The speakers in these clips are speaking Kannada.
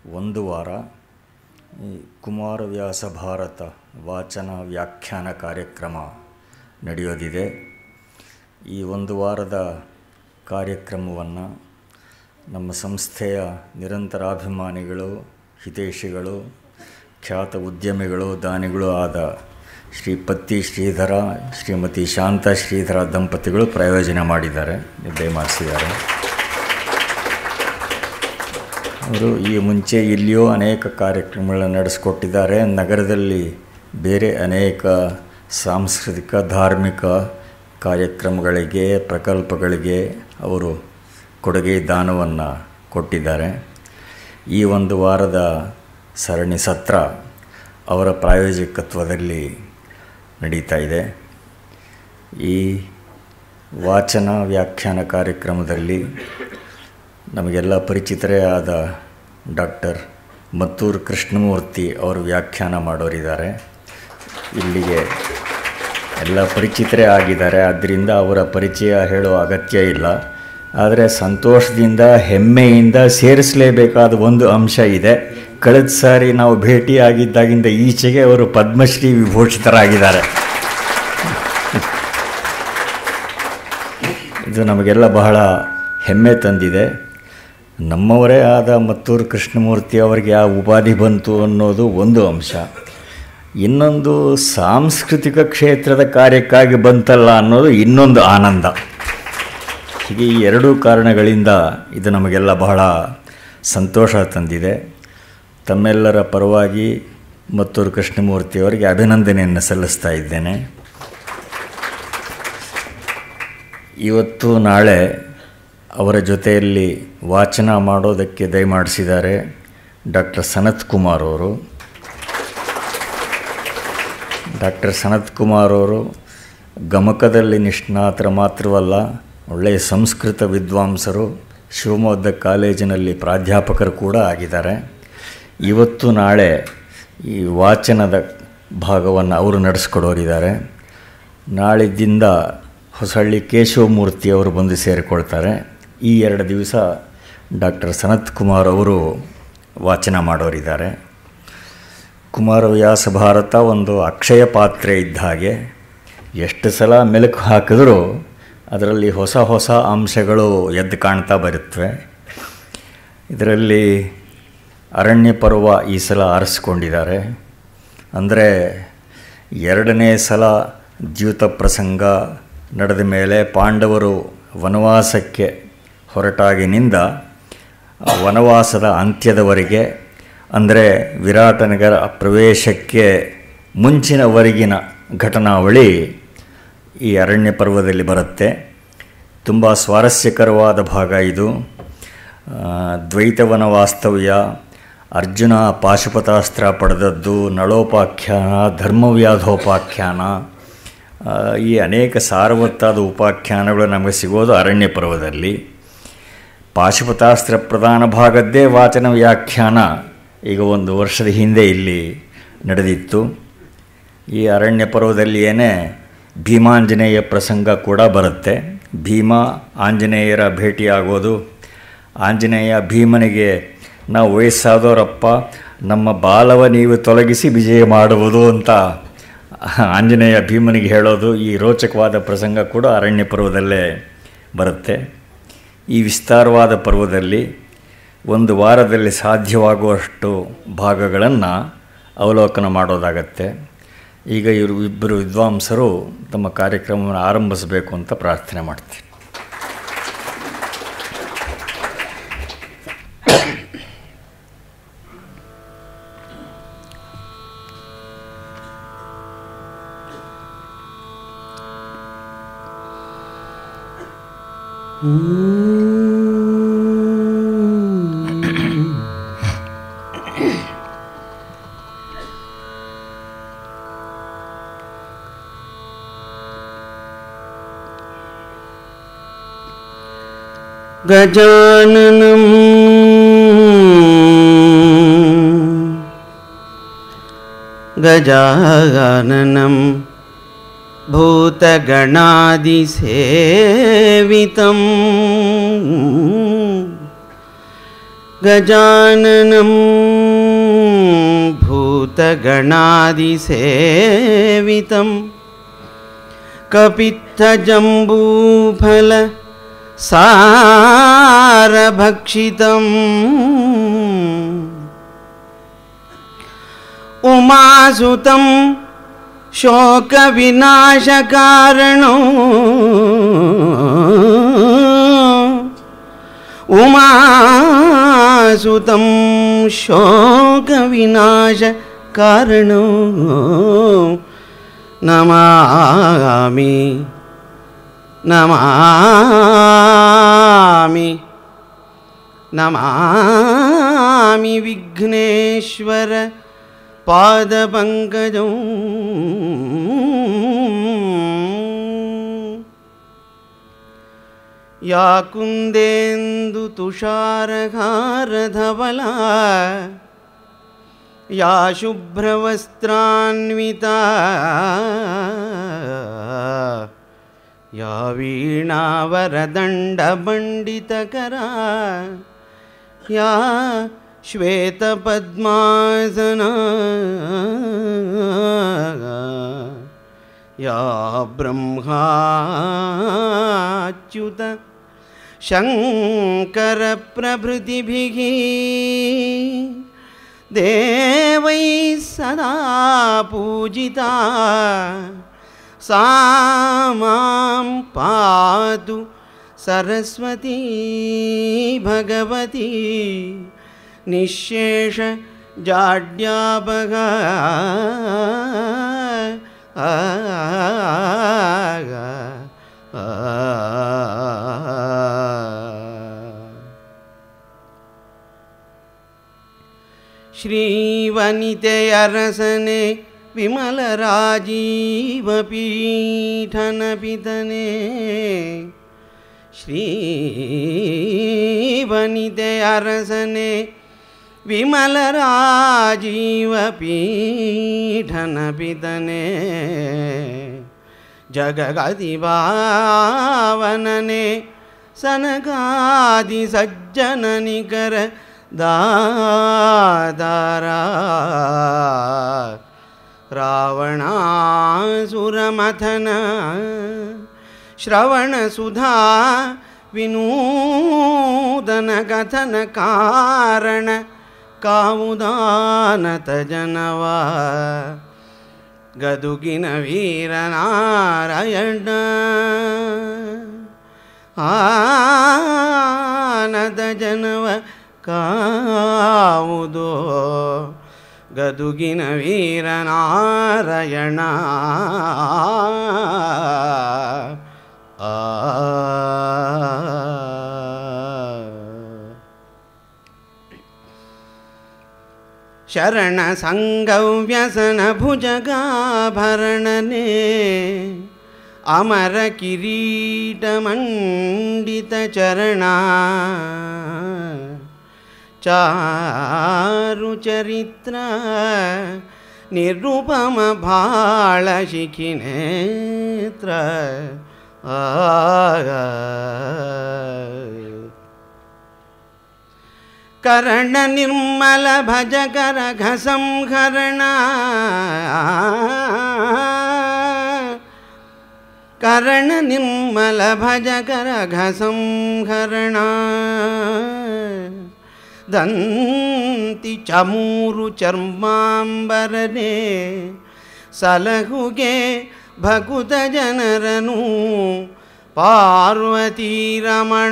ಒಂದು ವಾರ ಈ ಕುಮಾರವ್ಯಾಸ ಭಾರತ ವಾಚನ ವ್ಯಾಖ್ಯಾನ ಕಾರ್ಯಕ್ರಮ ನಡೆಯೋದಿದೆ ಈ ಒಂದು ವಾರದ ಕಾರ್ಯಕ್ರಮವನ್ನು ನಮ್ಮ ಸಂಸ್ಥೆಯ ನಿರಂತರಾಭಿಮಾನಿಗಳು ಹಿತೈಷಿಗಳು ಖ್ಯಾತ ಉದ್ಯಮಿಗಳು ದಾನಿಗಳು ಆದ ಶ್ರೀ ಪತ್ತಿ ಶ್ರೀಧರ ಶ್ರೀಮತಿ ಶಾಂತ ಶ್ರೀಧರ ದಂಪತಿಗಳು ಪ್ರಯೋಜನ ಮಾಡಿದ್ದಾರೆ ದಯಮಾಡಿಸಿದ್ದಾರೆ ಅವರು ಈ ಮುಂಚೆ ಇಲ್ಲಿಯೂ ಅನೇಕ ಕಾರ್ಯಕ್ರಮಗಳನ್ನು ನಡೆಸಿಕೊಟ್ಟಿದ್ದಾರೆ ನಗರದಲ್ಲಿ ಬೇರೆ ಅನೇಕ ಸಾಂಸ್ಕೃತಿಕ ಧಾರ್ಮಿಕ ಕಾರ್ಯಕ್ರಮಗಳಿಗೆ ಪ್ರಕಲ್ಪಗಳಿಗೆ ಅವರು ಕೊಡುಗೆ ದಾನವನ್ನು ಕೊಟ್ಟಿದ್ದಾರೆ ಈ ಒಂದು ವಾರದ ಸರಣಿ ಸತ್ರ ಅವರ ಪ್ರಾಯೋಜಕತ್ವದಲ್ಲಿ ನಡೀತಾ ಇದೆ ಈ ವಾಚನ ವ್ಯಾಖ್ಯಾನ ಕಾರ್ಯಕ್ರಮದಲ್ಲಿ ನಮಗೆಲ್ಲ ಪರಿಚಿತರೇ ಆದ ಡಾಕ್ಟರ್ ಮತ್ತೂರು ಕೃಷ್ಣಮೂರ್ತಿ ಅವರು ವ್ಯಾಖ್ಯಾನ ಮಾಡೋರಿದ್ದಾರೆ ಇಲ್ಲಿಗೆ ಎಲ್ಲ ಪರಿಚಿತರೇ ಆಗಿದ್ದಾರೆ ಆದ್ದರಿಂದ ಅವರ ಪರಿಚಯ ಹೇಳೋ ಅಗತ್ಯ ಇಲ್ಲ ಆದರೆ ಸಂತೋಷದಿಂದ ಹೆಮ್ಮೆಯಿಂದ ಸೇರಿಸಲೇಬೇಕಾದ ಒಂದು ಅಂಶ ಇದೆ ಕಳೆದ ಸಾರಿ ನಾವು ಭೇಟಿಯಾಗಿದ್ದಾಗಿಂದ ಈಚೆಗೆ ಅವರು ಪದ್ಮಶ್ರೀ ವಿಭೂಷಿತರಾಗಿದ್ದಾರೆ ಇದು ನಮಗೆಲ್ಲ ಬಹಳ ಹೆಮ್ಮೆ ತಂದಿದೆ ನಮ್ಮವರೇ ಆದ ಮತ್ತೂರು ಕೃಷ್ಣಮೂರ್ತಿ ಅವರಿಗೆ ಆ ಉಪಾಧಿ ಬಂತು ಅನ್ನೋದು ಒಂದು ಅಂಶ ಇನ್ನೊಂದು ಸಾಂಸ್ಕೃತಿಕ ಕ್ಷೇತ್ರದ ಕಾರ್ಯಕ್ಕಾಗಿ ಬಂತಲ್ಲ ಅನ್ನೋದು ಇನ್ನೊಂದು ಆನಂದ ಹೀಗೆ ಈ ಎರಡೂ ಕಾರಣಗಳಿಂದ ಇದು ನಮಗೆಲ್ಲ ಬಹಳ ಸಂತೋಷ ತಂದಿದೆ ತಮ್ಮೆಲ್ಲರ ಪರವಾಗಿ ಮತ್ತೂರು ಕೃಷ್ಣಮೂರ್ತಿಯವರಿಗೆ ಅಭಿನಂದನೆಯನ್ನು ಸಲ್ಲಿಸ್ತಾ ಇದ್ದೇನೆ ಇವತ್ತು ನಾಳೆ ಅವರ ಜೊತೆಯಲ್ಲಿ ವಾಚನ ಮಾಡೋದಕ್ಕೆ ದಯಮಾಡಿಸಿದ್ದಾರೆ ಡಾಕ್ಟರ್ ಸನತ್ ಕುಮಾರ್ ಅವರು ಡಾಕ್ಟರ್ ಸನತ್ ಕುಮಾರ್ ಅವರು ಗಮಕದಲ್ಲಿ ನಿಷ್ಣಾತರ ಮಾತ್ರವಲ್ಲ ಒಳ್ಳೆಯ ಸಂಸ್ಕೃತ ವಿದ್ವಾಂಸರು ಶಿವಮೊಗ್ಗದ ಕಾಲೇಜಿನಲ್ಲಿ ಪ್ರಾಧ್ಯಾಪಕರು ಕೂಡ ಆಗಿದ್ದಾರೆ ಇವತ್ತು ನಾಳೆ ಈ ವಾಚನದ ಭಾಗವನ್ನು ಅವರು ನಡೆಸ್ಕೊಡೋರಿದ್ದಾರೆ ನಾಳಿದ್ದಿಂದ ಹೊಸಳ್ಳಿ ಕೇಶವಮೂರ್ತಿ ಅವರು ಬಂದು ಸೇರಿಕೊಳ್ತಾರೆ ಈ ಎರಡು ದಿವಸ ಡಾಕ್ಟರ್ ಸನತ್ ಕುಮಾರ್ ಅವರು ವಾಚನ ಮಾಡೋರಿದ್ದಾರೆ ಕುಮಾರವ್ಯಾಸ ಭಾರತ ಒಂದು ಅಕ್ಷಯ ಪಾತ್ರೆ ಇದ್ದ ಹಾಗೆ ಎಷ್ಟು ಸಲ ಮೆಲುಕು ಹಾಕಿದ್ರೂ ಅದರಲ್ಲಿ ಹೊಸ ಹೊಸ ಅಂಶಗಳು ಎದ್ದು ಕಾಣ್ತಾ ಬರುತ್ತವೆ ಇದರಲ್ಲಿ ಅರಣ್ಯ ಪರ್ವ ಈ ಸಲ ಆರಿಸ್ಕೊಂಡಿದ್ದಾರೆ ಅಂದರೆ ಎರಡನೇ ಸಲ ದ್ಯೂತ ಪ್ರಸಂಗ ನಡೆದ ಮೇಲೆ ಪಾಂಡವರು ವನವಾಸಕ್ಕೆ ಹೊರಟಾಗಿನಿಂದ ವನವಾಸದ ಅಂತ್ಯದವರೆಗೆ ಅಂದರೆ ವಿರಾಟನಗರ ಪ್ರವೇಶಕ್ಕೆ ಮುಂಚಿನವರೆಗಿನ ಘಟನಾವಳಿ ಈ ಅರಣ್ಯ ಪರ್ವದಲ್ಲಿ ಬರುತ್ತೆ ತುಂಬ ಸ್ವಾರಸ್ಯಕರವಾದ ಭಾಗ ಇದು ದ್ವೈತವನ ವಾಸ್ತವ್ಯ ಅರ್ಜುನ ಪಾಶುಪತಾಸ್ತ್ರ ಪಡೆದದ್ದು ನಳೋಪಾಖ್ಯಾನ ಧರ್ಮವ್ಯಾಧೋಪಾಖ್ಯಾನ ಈ ಅನೇಕ ಸಾರವತ್ತಾದ ಉಪಾಖ್ಯಾನಗಳು ನಮಗೆ ಸಿಗೋದು ಅರಣ್ಯ ಪರ್ವದಲ್ಲಿ ಪಾಶುಪತಾಸ್ತ್ರ ಪ್ರಧಾನ ಭಾಗದ್ದೇ ವಾಚನ ವ್ಯಾಖ್ಯಾನ ಈಗ ಒಂದು ವರ್ಷದ ಹಿಂದೆ ಇಲ್ಲಿ ನಡೆದಿತ್ತು ಈ ಅರಣ್ಯ ಪರ್ವದಲ್ಲಿಯೇ ಭೀಮಾಂಜನೇಯ ಪ್ರಸಂಗ ಕೂಡ ಬರುತ್ತೆ ಭೀಮ ಆಂಜನೇಯರ ಭೇಟಿಯಾಗೋದು ಆಂಜನೇಯ ಭೀಮನಿಗೆ ನಾವು ವಯಸ್ಸಾದವರಪ್ಪ ನಮ್ಮ ಬಾಲವ ನೀವು ತೊಲಗಿಸಿ ವಿಜಯ ಮಾಡುವುದು ಅಂತ ಆಂಜನೇಯ ಭೀಮನಿಗೆ ಹೇಳೋದು ಈ ರೋಚಕವಾದ ಪ್ರಸಂಗ ಕೂಡ ಅರಣ್ಯ ಪರ್ವದಲ್ಲೇ ಬರುತ್ತೆ ಈ ವಿಸ್ತಾರವಾದ ಪರ್ವದಲ್ಲಿ ಒಂದು ವಾರದಲ್ಲಿ ಸಾಧ್ಯವಾಗುವಷ್ಟು ಭಾಗಗಳನ್ನು ಅವಲೋಕನ ಮಾಡೋದಾಗತ್ತೆ ಈಗ ಇವರು ಇಬ್ಬರು ವಿದ್ವಾಂಸರು ತಮ್ಮ ಕಾರ್ಯಕ್ರಮವನ್ನು ಆರಂಭಿಸಬೇಕು ಅಂತ ಪ್ರಾರ್ಥನೆ ಮಾಡ್ತೀನಿ गजाननं गजाननं भूतगणादिसेवितम् गजाननं भूतगणादिसेवितं कपित्थजम्बूफल सारभक्षितम् उमासुतं शोकविनाशकारणो उमासुतं शोकविनाशकारणो नमामि नमामि नमामि विघ्नेश्वर पादपङ्कजौ या कुन्देन्दुतुषारहारधवला या शुभ्रवस्त्रान्विता या वीणावरदण्डमण्डितकरा या श्वेतपद्मासना या ब्रह्माच्युत शङ्करप्रभृतिभिः देवैः सदा पूजिता सा मां पातु सरस्वती भगवती निःशेष जाड्यापग श्रीवनितेयरसने विमलराजीवपीठनपितने श्रीवनिते अरसने विमलराजीवपीठनपितने जगगदिवावनने सनकादिसज्जननिकर दादारा रावणासुरमथन श्रवणसुधा विनूतनकथनकारण कामुदानतजनवा ಗದುಗಿನ ವೀರನಾರಾಯಣ ಆನದ ಜನವ ಕಾವುದೋ ಗದುಗಿನ ವೀರನಾರಾಯಣ ಆ ಶರಣ ಸಂಗವ್ಯಸನ ಭುಜಗಾಭರಣನೆ ಅಮರ ಕಿರೀಟ ಮಂಡಿತ ಚರಣ ಚಾರು ಚರಿತ್ರ ನಿರುಪಮ ಭಾಳ ಶಿಖಿನೇತ್ರ ಆ ಕರಣ ನಿರ್ಮಲ ಭಜಕರ ಘಸಂಹರಣ ಕರಣ ನಿರ್ಮಲ ಭಜಕರ ಘಸಂಹರಣ ದಂತಿ ಚಮೂರು ಚರ್ಮಾಂಬರನೆ ಸಲಹುಗೆ ಭಕುತ ಜನರನು ಪಾರ್ವತಿ ರಮಣ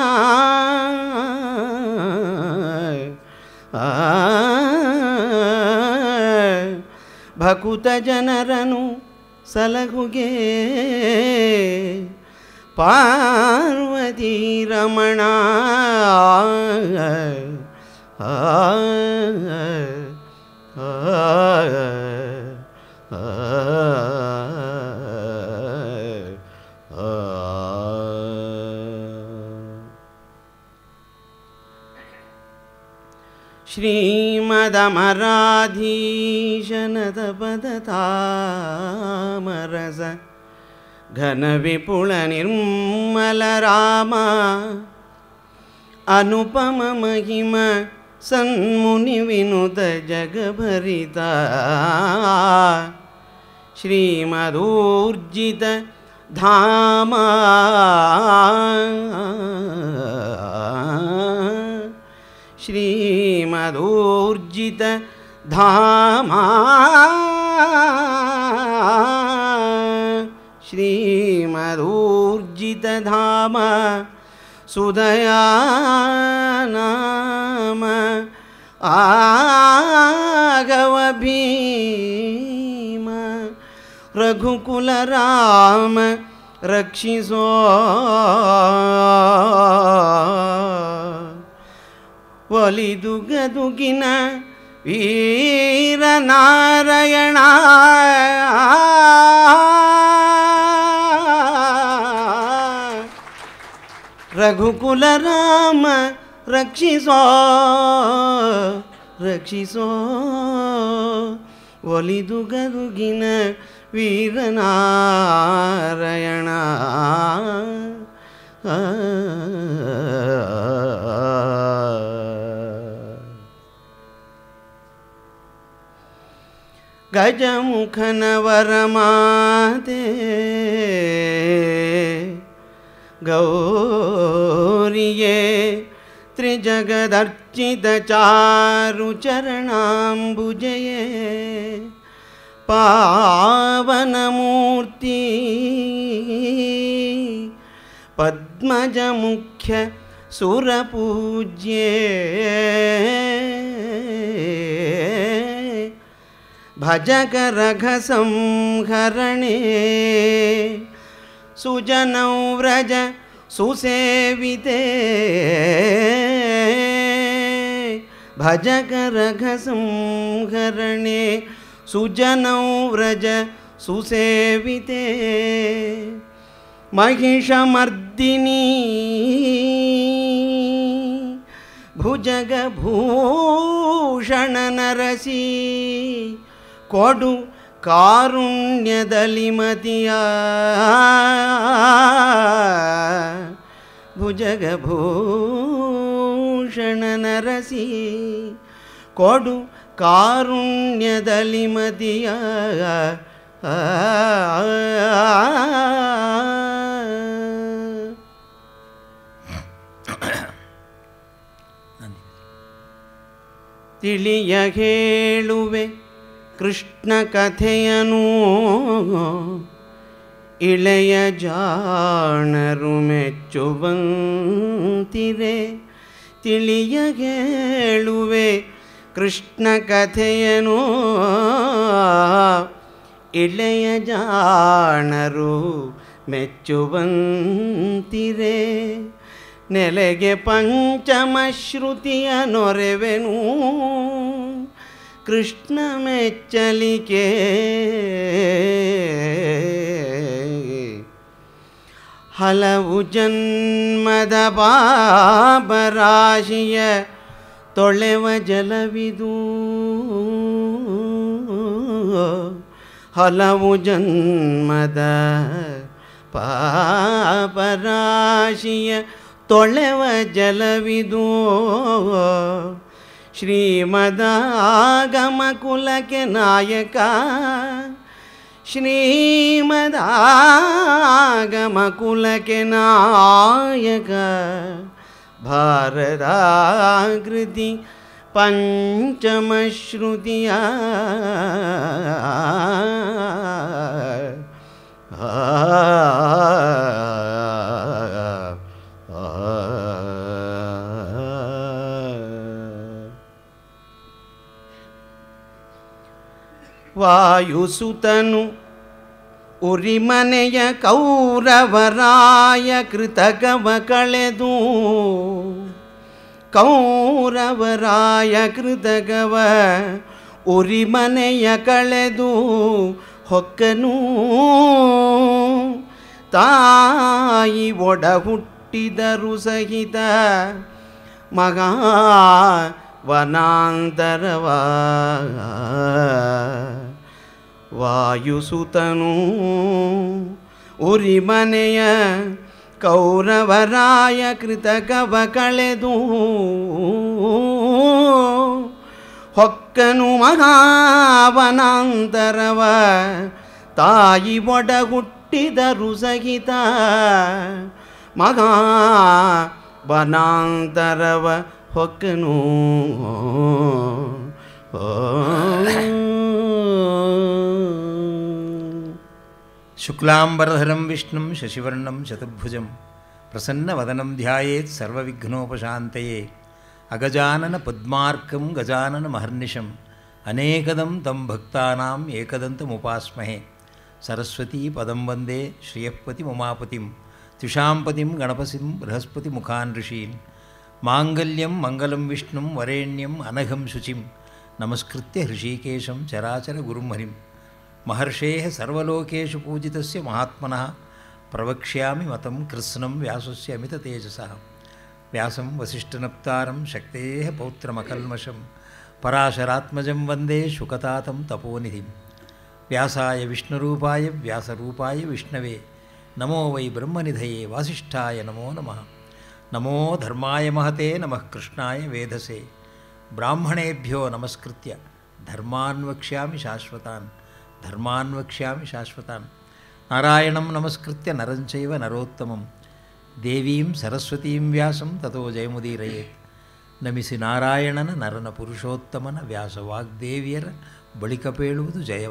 ಆ, ಭಕುತ ಜನರನು ಸಲಹುಗೆ ಪಾರ್ವತಿ ರಮಣ ಆ, ಆ, ಆ, ಶ್ರೀಮದಮರಾಧೀಶನದ ಪದತಾಮರಸ ಘನ ವಿಪುಳ ನಿರ್ಮಲ ರಾಮ ಅನುಪಮ ಮಹಿಮ ಸನ್ಮುನಿ ವಿನುತ ಜಗಭರಿತ ಶ್ರೀಮದೂರ್ಜಿತ ಧಾಮ ಶ್ರೀಮದೂರ್ಜಿತ ಧಾಮ ಶ್ರೀಮದೂರ್ಜಿತ ಧಾಮ ಸುದಯಾ ನಾಮ ಆಗವ ಭೀಮ ರಘುಕುಲ ರಾಮ ರಕ್ಷಿಸೋ ಒಲಿದು ಗದುಗಿನ ವೀರನಾರಾಯಣ ರಘುಕುಲ ರಾಮ ರಕ್ಷಿಸೋ ರಕ್ಷಿಸೋ ಒಲಿದು ಗದುಗಿನ ವೀರನಾರಾಯಣ ಆ. ಗಜಮುಖನವರಮಾತೆ ಗೌರಿಯೇ ತ್ರಿಜಗದರ್ಚಿತ ಚಾರು ಚರಣಾಂಬುಜಯೇ ಪಾವನಮೂರ್ತಿ ಪದ್ಮಜ ಮುಖ್ಯ ಸುರಪೂಜ್ಯೇ ಭಜಕ ರಘ ಸಂಹರಣೆ ಸುಜನೌ ವ್ರಜ ಸುಸೇವಿತೆ ಭಜಕ ರಘ ಸಂಹರಣೆ ಸುಜನೌ ವ್ರಜ ಸುಸೇವಿತೆ महिषमर्दिनी ಭುಜಗಭೂಷಣನರಸಿ ಕೊಡು ಕಾರುಣ್ಯದಲ್ಲಿ ಮತಿಯ ಭುಜಗಭೂಷಣನರಸಿ ಕೊಡು ಕಾರುಣ್ಯದಲ್ಲಿ ಮತಿಯ ತಿಳಿಯ ಹೇಳುವೆ ಕೃಷ್ಣ ಕಥೆಯನು ಇಳೆಯ ಜಾಣರು ಮೆಚ್ಚುವಂತಿರೆ ತಿಳಿಯ ಹೇಳುವೆ ಕೃಷ್ಣ ಕಥೆಯನು ಇಳೆಯ ಜಾಣರು ಮೆಚ್ಚುವಂತಿರೆ ನೆಲೆಗೆ ಪಂಚಮ ಶ್ರುತಿಯ ನೊರೆವೆನು ಕೃಷ್ಣ ಮೆಚ್ಚಲಿಕೆ ಹಲವು ಜನ್ಮದ ಪಾಪರಾಶಿಯ ತೊಳೆವ ಜಲವಿದು ಹಲವು ಜನ್ಮದ ಪಾಪರಾಶಿಯ ತೊಳೆವ ಜಲವಿದು ಶ್ರೀಮದಾಗಮ ಕುಲಕ್ಕೆ ನಾಯಕ ಶ್ರೀಮದಾಗಮ ಕುಲಕ್ಕೆ ನಾಯಕ ಭಾರದಾಕೃತಿ ಪಂಚಮ ಶ್ರುತಿಯ ವಾಯುಸುತನು ಉರಿಮನೆಯ ಕೌರವರಾಯ ಕೃತಕವ ಕಳೆದು ಕೌರವರಾಯ ಕೃತಕವ ಉರಿಮನೆಯ ಕಳೆದು ಹೊಕ್ಕನು ತಾಯಿ ಒಡ ಹುಟ್ಟಿದರು ಸಹಿತ ಮಗಾ ವನಾಂತರವ ವಾಯುಸುತನು ಉರಿಮನೆಯ ಕೌರವರಾಯ ಕೃತಕವ ಕಳೆದು ಹೊಕ್ಕನು ಮಹಾವನಾಂತರವ ತಾಯಿ ಒಡ ಹುಟ್ಟಿದರು ಸಹಿತ ಮಗಾ ವನಾಂತರವ ಹೊಕ್ಕನು ಶುಕ್ಲಾಂಬರಧರಂ ವಿಷ್ಣುಂ ಶಶಿವರ್ಣಂ ಚತುರ್ಭುಜಂ ಪ್ರಸನ್ನವದನಂ ಧ್ಯಾಯೇತ್ ಸರ್ವವಿಘ್ನೋಪಶಾಂತಯೇ ಅಗಜಾನನ ಪದ್ಮಾರ್ಕಂ ಗಜಾನನ ಮಹರ್ನಿಶಂ ಅನೇಕದಂ ತಂ ಭಕ್ತಾನಾಂ ಏಕದಂತಮುಪಾಸ್ಮಹೆ ಸರಸ್ವತೀ ಪದಂ ವಂದೇ ಶ್ರಿಯಃಪತಿ ಉಮಾಪತಿಂ ತ್ಯುಷಾಂಪತಿಂ ಗಣಪತಿಂ ಬೃಹಸ್ಪತಿ ಮುಖಾನ್ ಋಷೀನ್ ಮಾಂಗಲ್ಯಂ ಮಂಗಲಂ ವಿಷ್ಣುಂ ವರೇಣ್ಯಂ ಅನಘಂ ಶುಚಿಂ ನಮಸ್ಕೃತ್ಯ ಹೃಷೀಕೇಶಂ ಚರಾಚರ ಗುರುಂ ಹರಿಂ ಮಹರ್ಷೇ ಸರ್ವಲೋಕೇಶು ಪೂಜಿತಸ್ಯ ಮಹಾತ್ಮನಃ ಪ್ರವಕ್ಷ್ಯಾಮಿ ಮತಂ ಕೃತ್ಸ್ನಂ ವ್ಯಾಸಸ್ಯ ಅಮಿತ ತೇಜಸಃ ವ್ಯಾಸಂ ವಸಿಷ್ಠನಪ್ತಾರಂ ಶಕ್ತೇ ಪೌತ್ರಮಕಲ್ಮಷಂ ಪರಾಶರಾತ್ಮಜಂ ವಂದೇ ಶುಕತಾತಂ ತಪೋನಿಧಿಂ ವ್ಯಾಸಾಯ ವಿಷ್ಣುರೂಪಾಯ ವ್ಯಾಸರೂಪಾಯ ವಿಷ್ಣವೇ ನಮೋ ವೈ ಬ್ರಹ್ಮನಿಧಯೇ ವಾಸಿಷ್ಠಾಯ ನಮೋ ನಮಃ ನಮೋ ಧರ್ಮಾಯ ಮಹತೆ ನಮಃ ಕೃಷ್ಣಾಯ ವೇಧಸೆ ಬ್ರಾಹ್ಮಣೇಭ್ಯೋ ನಮಸ್ಕೃತ್ಯ ಧರ್ಮಾನ್ ವಕ್ಷ್ಯಾಮಿ ಶಾಶ್ವತಾನ್ ಧರ್ಮಾನ್ ವಕ್ಷ್ಯಾಮಿ ಶಾಶ್ವತಾನ್ ನಾರಾಯಣಂ ನಮಸ್ಕೃತ್ಯ ನರಂಚೈವ ನರೋತ್ತಮಂ ದೇವೀಂ ಸರಸ್ವತೀಂ ವ್ಯಾಸಂ ತಥೋ ಜಯಮುದೀರಯೇತ್ ನಮಿಸಿ ನಾರಾಯಣನ ನರನ ಪುರುಷೋತ್ತಮನ ವ್ಯಾಸವಾಗ್ದೇವಿಯರ ಬಳಿಕ ಪೇಳುವುದು ಜಯವ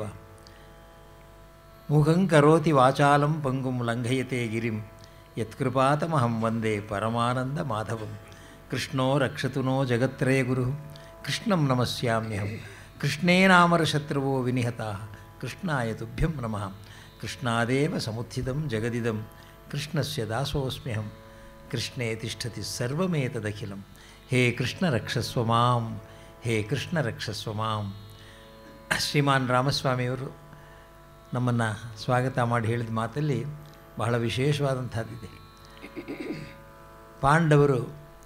ಮುಖಂ ಕರೋತಿ ವಾಚಾಲಂ ಪಂಗುಂ ಲಂಘಯತೆ ಗಿರಿಂ ಯತ್ಕೃಪಾತಮಹಂ ವಂದೇ ಪರಮಾನಂದ ಮಾಧವಂ ಕೃಷ್ಣೋ ರಕ್ಷತು ನೋ ಜಗತ್ರಯ ಗುರು ಕೃಷ್ಣಂ ನಮಸ್ಯಾಮ್ಯಹಂ ಕೃಷ್ಣೇನಾಮರ ಶತ್ರುವೋ ವಿನಿಹತಾ ಕೃಷ್ಣಾಯ ತುಭ್ಯಂ ನಮಃ ಕೃಷ್ಣಾದೇವ ಸಮುತ್ಥಿತಂ ಜಗದಿದಂ ಕೃಷ್ಣಸ್ಯ ದಾಸೋಸ್ಮ್ಯಹಂ ಕೃಷ್ಣೇ ತಿಷ್ಠತಿ ಸರ್ವಮೇತದಖಿಲಂ ಹೇ ಕೃಷ್ಣ ರಕ್ಷಸ್ವ ಮಾಂ ಹೇ ಕೃಷ್ಣ ರಕ್ಷಸ್ವ ಮಾಂ ಶ್ರೀಮಾನ್ ರಾಮಸ್ವಾಮಿಯವರು ನಮ್ಮನ್ನು ಸ್ವಾಗತ ಮಾಡಿ ಹೇಳಿದ ಮಾತಲ್ಲಿ ಬಹಳ ವಿಶೇಷವಾದಂಥದ್ದಿದೆ ಪಾಂಡವರು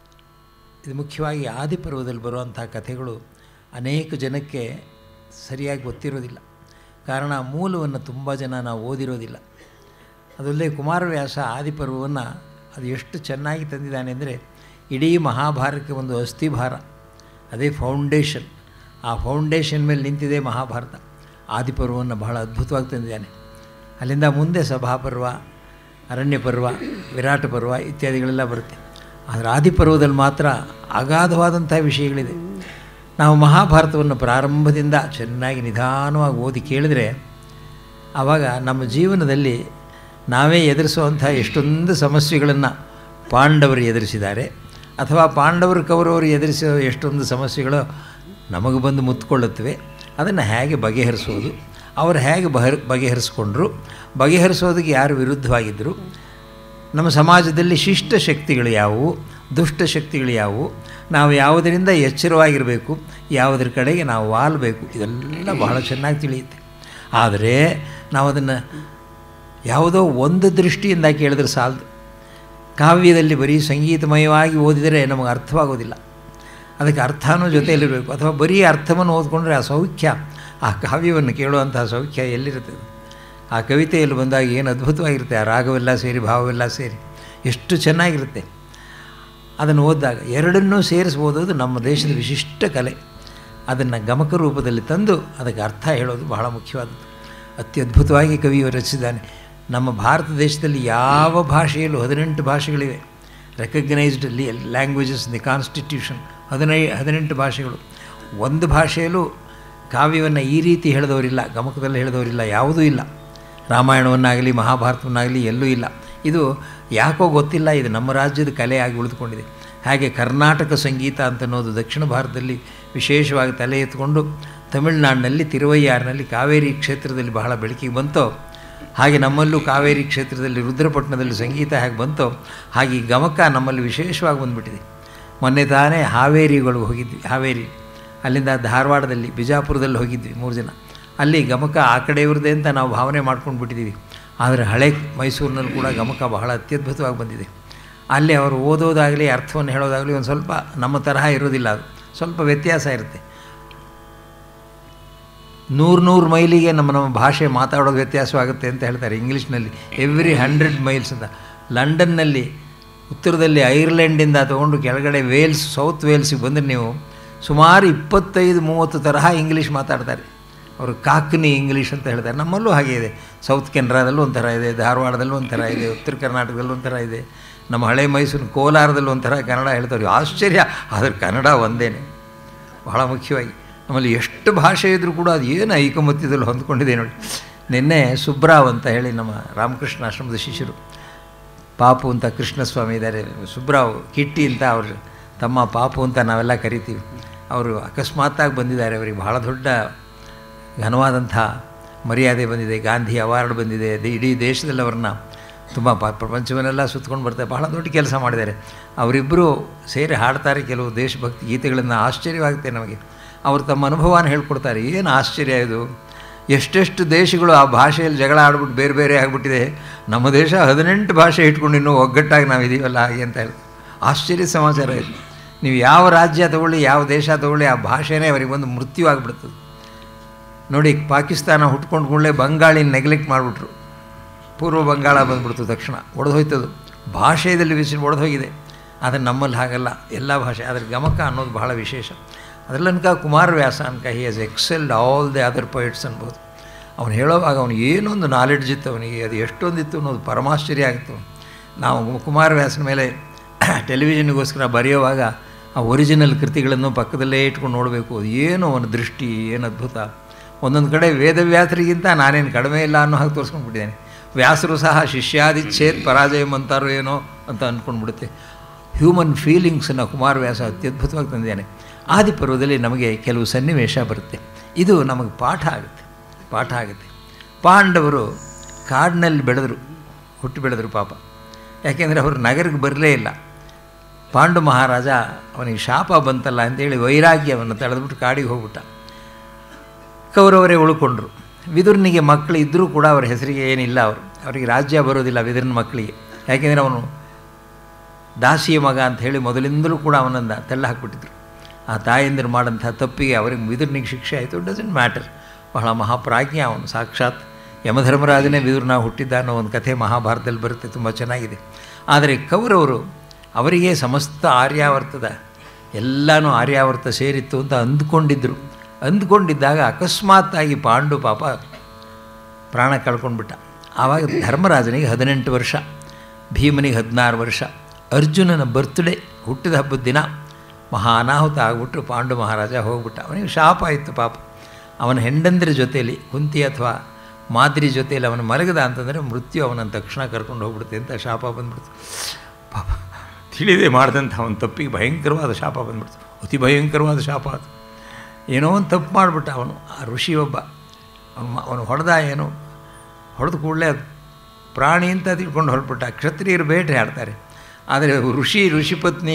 ಇದು ಮುಖ್ಯವಾಗಿ ಆದಿಪರ್ವದಲ್ಲಿ ಬರುವಂಥ ಕಥೆಗಳು ಅನೇಕ ಜನಕ್ಕೆ ಸರಿಯಾಗಿ ಗೊತ್ತಿರೋದಿಲ್ಲ ಕಾರಣ ಮೂಲವನ್ನು ತುಂಬ ಜನ ನಾವು ಓದಿರೋದಿಲ್ಲ ಅದಲ್ಲದೆ ಕುಮಾರವ್ಯಾಸ ಆದಿಪರ್ವವನ್ನು ಅದು ಎಷ್ಟು ಚೆನ್ನಾಗಿ ತಂದಿದ್ದಾನೆ ಅಂದರೆ ಇಡೀ ಮಹಾಭಾರತಕ್ಕೆ ಒಂದು ಅಸ್ಥಿಭಾರ ಅದೇ ಫೌಂಡೇಶನ್ ಆ ಫೌಂಡೇಶನ್ ಮೇಲೆ ನಿಂತಿದೆ ಮಹಾಭಾರತ ಆದಿಪರ್ವವನ್ನು ಬಹಳ ಅದ್ಭುತವಾಗಿ ತಂದಿದ್ದಾನೆ ಅಲ್ಲಿಂದ ಮುಂದೆ ಸಭಾಪರ್ವ ಅರಣ್ಯ ಪರ್ವ ವಿರಾಟ ಪರ್ವ ಇತ್ಯಾದಿಗಳೆಲ್ಲ ಬರುತ್ತೆ ಆದರೆ ಆದಿಪರ್ವದಲ್ಲಿ ಮಾತ್ರ ಅಗಾಧವಾದಂಥ ವಿಷಯಗಳಿದೆ ನಾವು ಮಹಾಭಾರತವನ್ನು ಪ್ರಾರಂಭದಿಂದ ಚೆನ್ನಾಗಿ ನಿಧಾನವಾಗಿ ಓದಿ ಕೇಳಿದ್ರೆ ಆವಾಗ ನಮ್ಮ ಜೀವನದಲ್ಲಿ ನಾವೇ ಎದುರಿಸುವಂಥ ಎಷ್ಟೊಂದು ಸಮಸ್ಯೆಗಳನ್ನು ಪಾಂಡವರು ಎದುರಿಸಿದ್ದಾರೆ ಅಥವಾ ಪಾಂಡವರು ಕೌರವರು ಎದುರಿಸೋ ಎಷ್ಟೊಂದು ಸಮಸ್ಯೆಗಳು ನಮಗೆ ಬಂದು ಮುತ್ಕೊಳ್ಳುತ್ತವೆ ಅದನ್ನು ಹೇಗೆ ಬಗೆಹರಿಸೋದು ಅವರು ಹೇಗೆ ಬಹರ್ ಬಗೆಹರಿಸ್ಕೊಂಡ್ರು ಬಗೆಹರಿಸೋದಕ್ಕೆ ಯಾರು ವಿರುದ್ಧವಾಗಿದ್ದರು ನಮ್ಮ ಸಮಾಜದಲ್ಲಿ ಶಿಷ್ಟ ಶಕ್ತಿಗಳು ಯಾವುವು ದುಷ್ಟ ಶಕ್ತಿಗಳು ಯಾವುವು ನಾವು ಯಾವುದರಿಂದ ಎಚ್ಚರವಾಗಿರಬೇಕು ಯಾವುದರ ಕಡೆಗೆ ನಾವು ವಾಲಬೇಕು ಇದೆಲ್ಲ ಬಹಳ ಚೆನ್ನಾಗಿ ತಿಳಿಯುತ್ತೆ ಆದರೆ ನಾವು ಅದನ್ನು ಯಾವುದೋ ಒಂದು ದೃಷ್ಟಿಯಿಂದ ಕೇಳಿದ್ರೆ ಸಾಲದು ಕಾವ್ಯದಲ್ಲಿ ಬರೀ ಸಂಗೀತಮಯವಾಗಿ ಓದಿದರೆ ನಮಗೆ ಅರ್ಥವಾಗೋದಿಲ್ಲ ಅದಕ್ಕೆ ಅರ್ಥನೂ ಜೊತೆಯಲ್ಲಿರಬೇಕು ಅಥವಾ ಬರೀ ಅರ್ಥವನ್ನು ಓದ್ಕೊಂಡ್ರೆ ಆ ಸೌಖ್ಯ ಆ ಕಾವ್ಯವನ್ನು ಕೇಳುವಂಥ ಸೌಖ್ಯ ಎಲ್ಲಿರುತ್ತದೆ ಆ ಕವಿತೆಯಲ್ಲಿ ಬಂದಾಗ ಏನು ಅದ್ಭುತವಾಗಿರುತ್ತೆ ಆ ರಾಗವೆಲ್ಲ ಸೇರಿ ಭಾವವೆಲ್ಲ ಸೇರಿ ಎಷ್ಟು ಚೆನ್ನಾಗಿರುತ್ತೆ ಅದನ್ನು ಓದಿದಾಗ ಎರಡನ್ನೂ ಸೇರಿಸಿ ಓದೋದು ನಮ್ಮ ದೇಶದ ವಿಶಿಷ್ಟ ಕಲೆ ಅದನ್ನು ಗಮಕ ರೂಪದಲ್ಲಿ ತಂದು ಅದಕ್ಕೆ ಅರ್ಥ ಹೇಳೋದು ಬಹಳ ಮುಖ್ಯವಾದದ್ದು ಅತ್ಯದ್ಭುತವಾಗಿ ಕವಿಯು ರಚಿಸಿದ್ದಾನೆ ನಮ್ಮ ಭಾರತ ದೇಶದಲ್ಲಿ ಯಾವ ಭಾಷೆಯಲ್ಲೂ ಹದಿನೆಂಟು ಭಾಷೆಗಳಿವೆ ರೆಕಗ್ನೈಸ್ಡ್ ಲ್ಯಾಂಗ್ವೇಜಸ್ ದಿ ಕಾನ್ಸ್ಟಿಟ್ಯೂಷನ್ ಹದಿನೈ ಹದಿನೆಂಟು ಭಾಷೆಗಳು ಒಂದು ಭಾಷೆಯಲ್ಲೂ ಕಾವ್ಯವನ್ನು ಈ ರೀತಿ ಹೇಳಿದವರಿಲ್ಲ ಗಮಕದಲ್ಲಿ ಹೇಳಿದವರಿಲ್ಲ ಯಾವುದೂ ಇಲ್ಲ ರಾಮಾಯಣವನ್ನಾಗಲಿ ಮಹಾಭಾರತವನ್ನಾಗಲಿ ಎಲ್ಲೂ ಇಲ್ಲ ಇದು ಯಾಕೋ ಗೊತ್ತಿಲ್ಲ ಇದು ನಮ್ಮ ರಾಜ್ಯದ ಕಲೆಯಾಗಿ ಉಳಿದುಕೊಂಡಿದೆ ಹಾಗೆ ಕರ್ನಾಟಕ ಸಂಗೀತ ಅಂತ ಅನ್ನೋದು ದಕ್ಷಿಣ ಭಾರತದಲ್ಲಿ ವಿಶೇಷವಾಗಿ ತಲೆ ಎತ್ಕೊಂಡು ತಮಿಳುನಾಡಿನಲ್ಲಿ ತಿರುವಯ್ಯಾರಿನಲ್ಲಿ ಕಾವೇರಿ ಕ್ಷೇತ್ರದಲ್ಲಿ ಬಹಳ ಬೆಳಕಿಗೆ ಬಂತೋ ಹಾಗೆ ನಮ್ಮಲ್ಲೂ ಕಾವೇರಿ ಕ್ಷೇತ್ರದಲ್ಲಿ ರುದ್ರಪಟ್ಟಣದಲ್ಲಿ ಸಂಗೀತ ಹೇಗೆ ಬಂತೋ ಹಾಗೆ ಈ ಗಮಕ ನಮ್ಮಲ್ಲಿ ವಿಶೇಷವಾಗಿ ಬಂದುಬಿಟ್ಟಿದೆ ಮೊನ್ನೆ ತಾನೇ ಹಾವೇರಿಗಳು ಹೋಗಿದ್ವಿ ಹಾವೇರಿ ಅಲ್ಲಿಂದ ಧಾರವಾಡದಲ್ಲಿ ಬಿಜಾಪುರದಲ್ಲಿ ಹೋಗಿದ್ವಿ ಮೂರು ಜನ ಅಲ್ಲಿ ಗಮಕ ಆ ಕಡೆಯವ್ರದ್ದೇ ಅಂತ ನಾವು ಭಾವನೆ ಮಾಡ್ಕೊಂಡು ಬಿಟ್ಟಿದ್ದೀವಿ ಆದರೆ ಹಳೆ ಮೈಸೂರಿನಲ್ಲಿ ಕೂಡ ಗಮಕ ಬಹಳ ಅತ್ಯದ್ಭುತವಾಗಿ ಬಂದಿದೆ ಅಲ್ಲಿ ಅವರು ಓದೋದಾಗಲಿ ಅರ್ಥವನ್ನು ಹೇಳೋದಾಗಲಿ ಒಂದು ಸ್ವಲ್ಪ ನಮ್ಮ ತರಹ ಇರೋದಿಲ್ಲ ಅದು ಸ್ವಲ್ಪ ವ್ಯತ್ಯಾಸ ಇರುತ್ತೆ ನೂರು ನೂರು ಮೈಲಿಗೆ ನಮ್ಮ ನಮ್ಮ ಭಾಷೆ ಮಾತಾಡೋದು ವ್ಯತ್ಯಾಸವಾಗುತ್ತೆ ಅಂತ ಹೇಳ್ತಾರೆ ಇಂಗ್ಲೀಷ್ನಲ್ಲಿ ಎವ್ರಿ ಹಂಡ್ರೆಡ್ ಮೈಲ್ಸ್ ಅಂತ ಲಂಡನ್ನಲ್ಲಿ ಉತ್ತರದಲ್ಲಿ ಐರ್ಲೆಂಡಿಂದ ತೊಗೊಂಡು ಕೆಳಗಡೆ ವೇಲ್ಸ್ ಸೌತ್ ವೇಲ್ಸಿಗೆ ಬಂದರೆ ನೀವು ಸುಮಾರು ಇಪ್ಪತ್ತೈದು ಮೂವತ್ತು ತರಹ ಇಂಗ್ಲೀಷ್ ಮಾತಾಡ್ತಾರೆ ಅವರು ಕಾಕ್ನಿ ಇಂಗ್ಲೀಷ್ ಅಂತ ಹೇಳ್ತಾರೆ ನಮ್ಮಲ್ಲೂ ಹಾಗೆ ಇದೆ ಸೌತ್ ಕೆನರಾದಲ್ಲೂ ಒಂಥರ ಇದೆ ಧಾರವಾಡದಲ್ಲೂ ಒಂಥರ ಇದೆ ಉತ್ತರ ಕರ್ನಾಟಕದಲ್ಲೂ ಒಂಥರ ಇದೆ ನಮ್ಮ ಹಳೆ ಮೈಸೂರು ಕೋಲಾರದಲ್ಲೂ ಒಂಥರ ಕನ್ನಡ ಹೇಳ್ತಾರೆ ಆಶ್ಚರ್ಯ ಆದರೆ ಕನ್ನಡ ಒಂದೇನೆ ಬಹಳ ಮುಖ್ಯವಾಗಿ ನಮ್ಮಲ್ಲಿ ಎಷ್ಟು ಭಾಷೆ ಇದ್ದರೂ ಕೂಡ ಅದು ಏನು ಐಕಮತ್ಯದಲ್ಲಿ ಹೊಂದ್ಕೊಂಡಿದೆ ನೋಡಿ ನಿನ್ನೆ ಸುಬ್ರಾವ್ ಅಂತ ಹೇಳಿ ನಮ್ಮ ರಾಮಕೃಷ್ಣ ಆಶ್ರಮದ ಶಿಷ್ಯರು ಪಾಪು ಅಂತ ಕೃಷ್ಣಸ್ವಾಮಿ ಇದ್ದಾರೆ ಸುಬ್ರಾವ್ ಕಿಟ್ಟಿ ಅಂತ ಅವರು ತಮ್ಮ ಪಾಪು ಅಂತ ನಾವೆಲ್ಲ ಕರಿತೀವಿ ಅವರು ಅಕಸ್ಮಾತ್ತಾಗಿ ಬಂದಿದ್ದಾರೆ ಅವರಿಗೆ ಬಹಳ ದೊಡ್ಡ ಘನವಾದಂಥ ಮರ್ಯಾದೆ ಬಂದಿದೆ ಗಾಂಧಿ ಅವಾರ್ಡ್ ಬಂದಿದೆ ದೇ- ಇಡೀ ದೇಶದಲ್ಲಿ ಅವ್ರನ್ನ ತುಂಬ ಪ- ಪ್ರಪಂಚವನ್ನೆಲ್ಲ ಸುತ್ಕೊಂಡು ಬರ್ತಾರೆ ಬಹಳ ದೊಡ್ಡ ಕೆಲಸ ಮಾಡಿದ್ದಾರೆ ಅವರಿಬ್ಬರು ಸೇರಿ ಹಾಡ್ತಾರೆ ಕೆಲವು ದೇಶಭಕ್ತಿ ಗೀತೆಗಳನ್ನು ಆಶ್ಚರ್ಯವಾಗುತ್ತೆ ನಮಗೆ ಅವರು ತಮ್ಮ ಅನುಭವನ ಹೇಳ್ಕೊಡ್ತಾರೆ ಏನು ಆಶ್ಚರ್ಯ ಇದು ಎಷ್ಟೆಷ್ಟು ದೇಶಗಳು ಆ ಭಾಷೆಯಲ್ಲಿ ಜಗಳ ಆಡ್ಬಿಟ್ಟು ಬೇರೆ ಬೇರೆ ಆಗಿಬಿಟ್ಟಿದೆ ನಮ್ಮ ದೇಶ ಹದಿನೆಂಟು ಭಾಷೆ ಇಟ್ಕೊಂಡು ಇನ್ನೂ ಒಗ್ಗಟ್ಟಾಗಿ ನಾವು ಇದೀವಲ್ಲ ಹಾಗೆ ಅಂತ ಹೇಳಿ ಆಶ್ಚರ್ಯ ಸಮಾಚಾರ ಇದು ನೀವು ಯಾವ ರಾಜ್ಯ ತಗೊಳ್ಳಿ ಯಾವ ದೇಶ ತಗೊಳ್ಳಿ ಆ ಭಾಷೆನೇ ಅವರಿಗೆ ಒಂದು ಮೃತ್ಯು ಆಗಿಬಿಡ್ತದೆ ನೋಡಿ ಪಾಕಿಸ್ತಾನ ಹುಟ್ಕೊಂಡು ಕೂಡಲೇ ಬಂಗಾಳಿ ನೆಗ್ಲೆಕ್ಟ್ ಮಾಡಿಬಿಟ್ರು ಪೂರ್ವ ಬಂಗಾಳ ಬಂದ್ಬಿಡ್ತು ತಕ್ಷಣ ಒಡೆದೋಯ್ತದು ಭಾಷೆಯಲ್ಲಿ ವಿಷಯ ಒಡೆದೋಗಿದೆ ಆದರೆ ನಮ್ಮಲ್ಲಿ ಹಾಗಲ್ಲ ಎಲ್ಲ ಭಾಷೆ ಅದರ ಗಮಕ ಅನ್ನೋದು ಬಹಳ ವಿಶೇಷ ಅದರಲ್ಲನ್ಕ ಕುಮಾರವ್ಯಾಸ ಅನ್ಕ he has excelled all the other poets ಅನ್ಬೋದು ಅವನು ಹೇಳೋವಾಗ ಅವನಿಗೆ ಏನೊಂದು ನಾಲೆಡ್ಜ್ ಇತ್ತು ಅವನಿಗೆ ಅದು ಎಷ್ಟೊಂದಿತ್ತು ಅನ್ನೋದು ಪರಮಾಶ್ಚರ್ಯ ಆಗಿತ್ತು ನಾವು ಕುಮಾರವ್ಯಾಸನ ಮೇಲೆ ಟೆಲಿವಿಷನ್ಗೋಸ್ಕರ ಬರೆಯುವಾಗ ಆ ಒರಿಜಿನಲ್ ಕೃತಿಗಳನ್ನು ಪಕ್ಕದಲ್ಲೇ ಇಟ್ಕೊಂಡು ನೋಡಬೇಕು ಅದು ಏನು ಅವನ ದೃಷ್ಟಿ ಏನು ಅದ್ಭುತ ಒಂದೊಂದು ಕಡೆ ವೇದವ್ಯಾಸರಿಗಿಂತ ನಾನೇನು ಕಡಿಮೆ ಇಲ್ಲ ಅನ್ನೋ ಹಾಗೆ ತೋರಿಸ್ಕೊಂಡ್ಬಿಟ್ಟಿದ್ದೇನೆ ವ್ಯಾಸರು ಸಹ ಶಿಷ್ಯಾದಿಚ್ಛೇದ್ ಪರಾಜಯಂ ಅಂತಾರೋ ಏನೋ ಅಂತ ಅಂದ್ಕೊಂಡ್ಬಿಡುತ್ತೆ ಹ್ಯೂಮನ್ ಫೀಲಿಂಗ್ಸನ್ನು ಕುಮಾರವ್ಯಾಸ ಅತ್ಯದ್ಭುತವಾಗಿ ತಂದಿದ್ದಾನೆ ಆದಿಪರ್ವದಲ್ಲಿ ನಮಗೆ ಕೆಲವು ಸನ್ನಿವೇಶ ಬರುತ್ತೆ ಇದು ನಮಗೆ ಪಾಠ ಆಗುತ್ತೆ ಪಾಠ ಆಗುತ್ತೆ ಪಾಂಡವರು ಕಾಡಿನಲ್ಲಿ ಬೆಳೆದರು ಹುಟ್ಟು ಬೆಳೆದರು ಪಾಪ ಯಾಕೆಂದರೆ ಅವರು ನಗರಕ್ಕೆ ಬರಲೇ ಇಲ್ಲ ಪಾಂಡು ಮಹಾರಾಜ ಅವನಿಗೆ ಶಾಪ ಬಂತಲ್ಲ ಅಂತೇಳಿ ವೈರಾಗ್ಯವನ್ನು ತಳೆದ್ಬಿಟ್ಟು ಕಾಡಿಗೆ ಹೋಗ್ಬಿಟ್ಟ ಕೌರವರೇ ಉಳ್ಕೊಂಡ್ರು ವಿದುರನಿಗೆ ಮಕ್ಕಳು ಇದ್ದರೂ ಕೂಡ ಅವರ ಹೆಸರಿಗೆ ಏನಿಲ್ಲ ಅವರು ಅವರಿಗೆ ರಾಜ್ಯ ಬರೋದಿಲ್ಲ ವಿದುರನ ಮಕ್ಕಳಿಗೆ ಯಾಕೆಂದರೆ ಅವನು ದಾಸಿಯ ಮಗ ಅಂತ ಹೇಳಿ ಮೊದಲಿಂದಲೂ ಕೂಡ ಅವನನ್ನು ತೆಳ್ಳ ಹಾಕ್ಬಿಟ್ಟಿದ್ರು ಆ ತಾಯಂದಿರು ಮಾಡೋಂಥ ತಪ್ಪಿಗೆ ಅವರಿಗೆ ವಿದುರನಿಗೆ ಶಿಕ್ಷೆ ಆಯಿತು ಡಸಂಟ್ ಮ್ಯಾಟರ್ ಬಹಳ ಮಹಾಪ್ರಾಜ್ಞ ಅವನು ಸಾಕ್ಷಾತ್ ಯಮಧರ್ಮರಾಜನೇ ವಿದುರನ ಹುಟ್ಟಿದ್ದ ಅನ್ನೋ ಒಂದು ಕಥೆ ಮಹಾಭಾರತದಲ್ಲಿ ಬರುತ್ತೆ ತುಂಬ ಚೆನ್ನಾಗಿದೆ ಆದರೆ ಕೌರವರು ಅವರಿಗೆ ಸಮಸ್ತ ಆರ್ಯಾವರ್ತದ ಎಲ್ಲನೂ ಆರ್ಯಾವರ್ತ ಸೇರಿತ್ತು ಅಂತ ಅಂದ್ಕೊಂಡಿದ್ದರು ಅಂದ್ಕೊಂಡಿದ್ದಾಗ ಅಕಸ್ಮಾತ್ತಾಗಿ ಪಾಂಡು ಪಾಪ ಪ್ರಾಣ ಕಳ್ಕೊಂಡ್ಬಿಟ್ಟ ಆವಾಗ ಧರ್ಮರಾಜನಿಗೆ ಹದಿನೆಂಟು ವರ್ಷ ಭೀಮನಿಗೆ ಹದಿನಾರು ವರ್ಷ ಅರ್ಜುನನ ಬರ್ತ್ಡೇ ಹುಟ್ಟಿದ ಹಬ್ಬದ ದಿನ ಮಹಾ ಅನಾಹುತ ಆಗ್ಬಿಟ್ಟು ಪಾಂಡು ಮಹಾರಾಜ ಹೋಗ್ಬಿಟ್ಟ ಅವನಿಗೆ ಶಾಪ ಆಯಿತು ಪಾಪ ಅವನ ಹೆಂಡಂದ್ರ ಜೊತೆಯಲ್ಲಿ ಕುಂತಿ ಅಥವಾ ಮಾದ್ರಿ ಜೊತೆಯಲ್ಲಿ ಅವನು ಮಲಗದ ಅಂತಂದರೆ ಮೃತ್ಯು ಅವನನ್ನು ತಕ್ಷಣ ಕರ್ಕೊಂಡು ಹೋಗ್ಬಿಡುತ್ತೆ ಅಂತ ಶಾಪ ಬಂದ್ಬಿಡ್ತು ಪಾಪ ತಿಳಿದೇ ಮಾಡಿದಂಥ ಅವನ ತಪ್ಪಿಗೆ ಭಯಂಕರವಾದ ಶಾಪ ಬಂದ್ಬಿಡ್ತು ಅತಿ ಭಯಂಕರವಾದ ಶಾಪ ಅದು ಏನೋ ಒಂದು ತಪ್ಪು ಮಾಡಿಬಿಟ್ಟ ಅವನು ಆ ಋಷಿ ಒಬ್ಬ ಅವನು ಅವನು ಹೊಡೆದ ಏನು ಹೊಡೆದ ಕೂಡಲೇ ಅದು ಪ್ರಾಣಿ ಅಂತ ತಿಳ್ಕೊಂಡು ಹೊರಟ್ಬಿಟ್ಟ ಕ್ಷತ್ರಿಯರು ಬೇಟೆ ಆಡ್ತಾರೆ ಆದರೆ ಋಷಿ ಋಷಿಪತ್ನಿ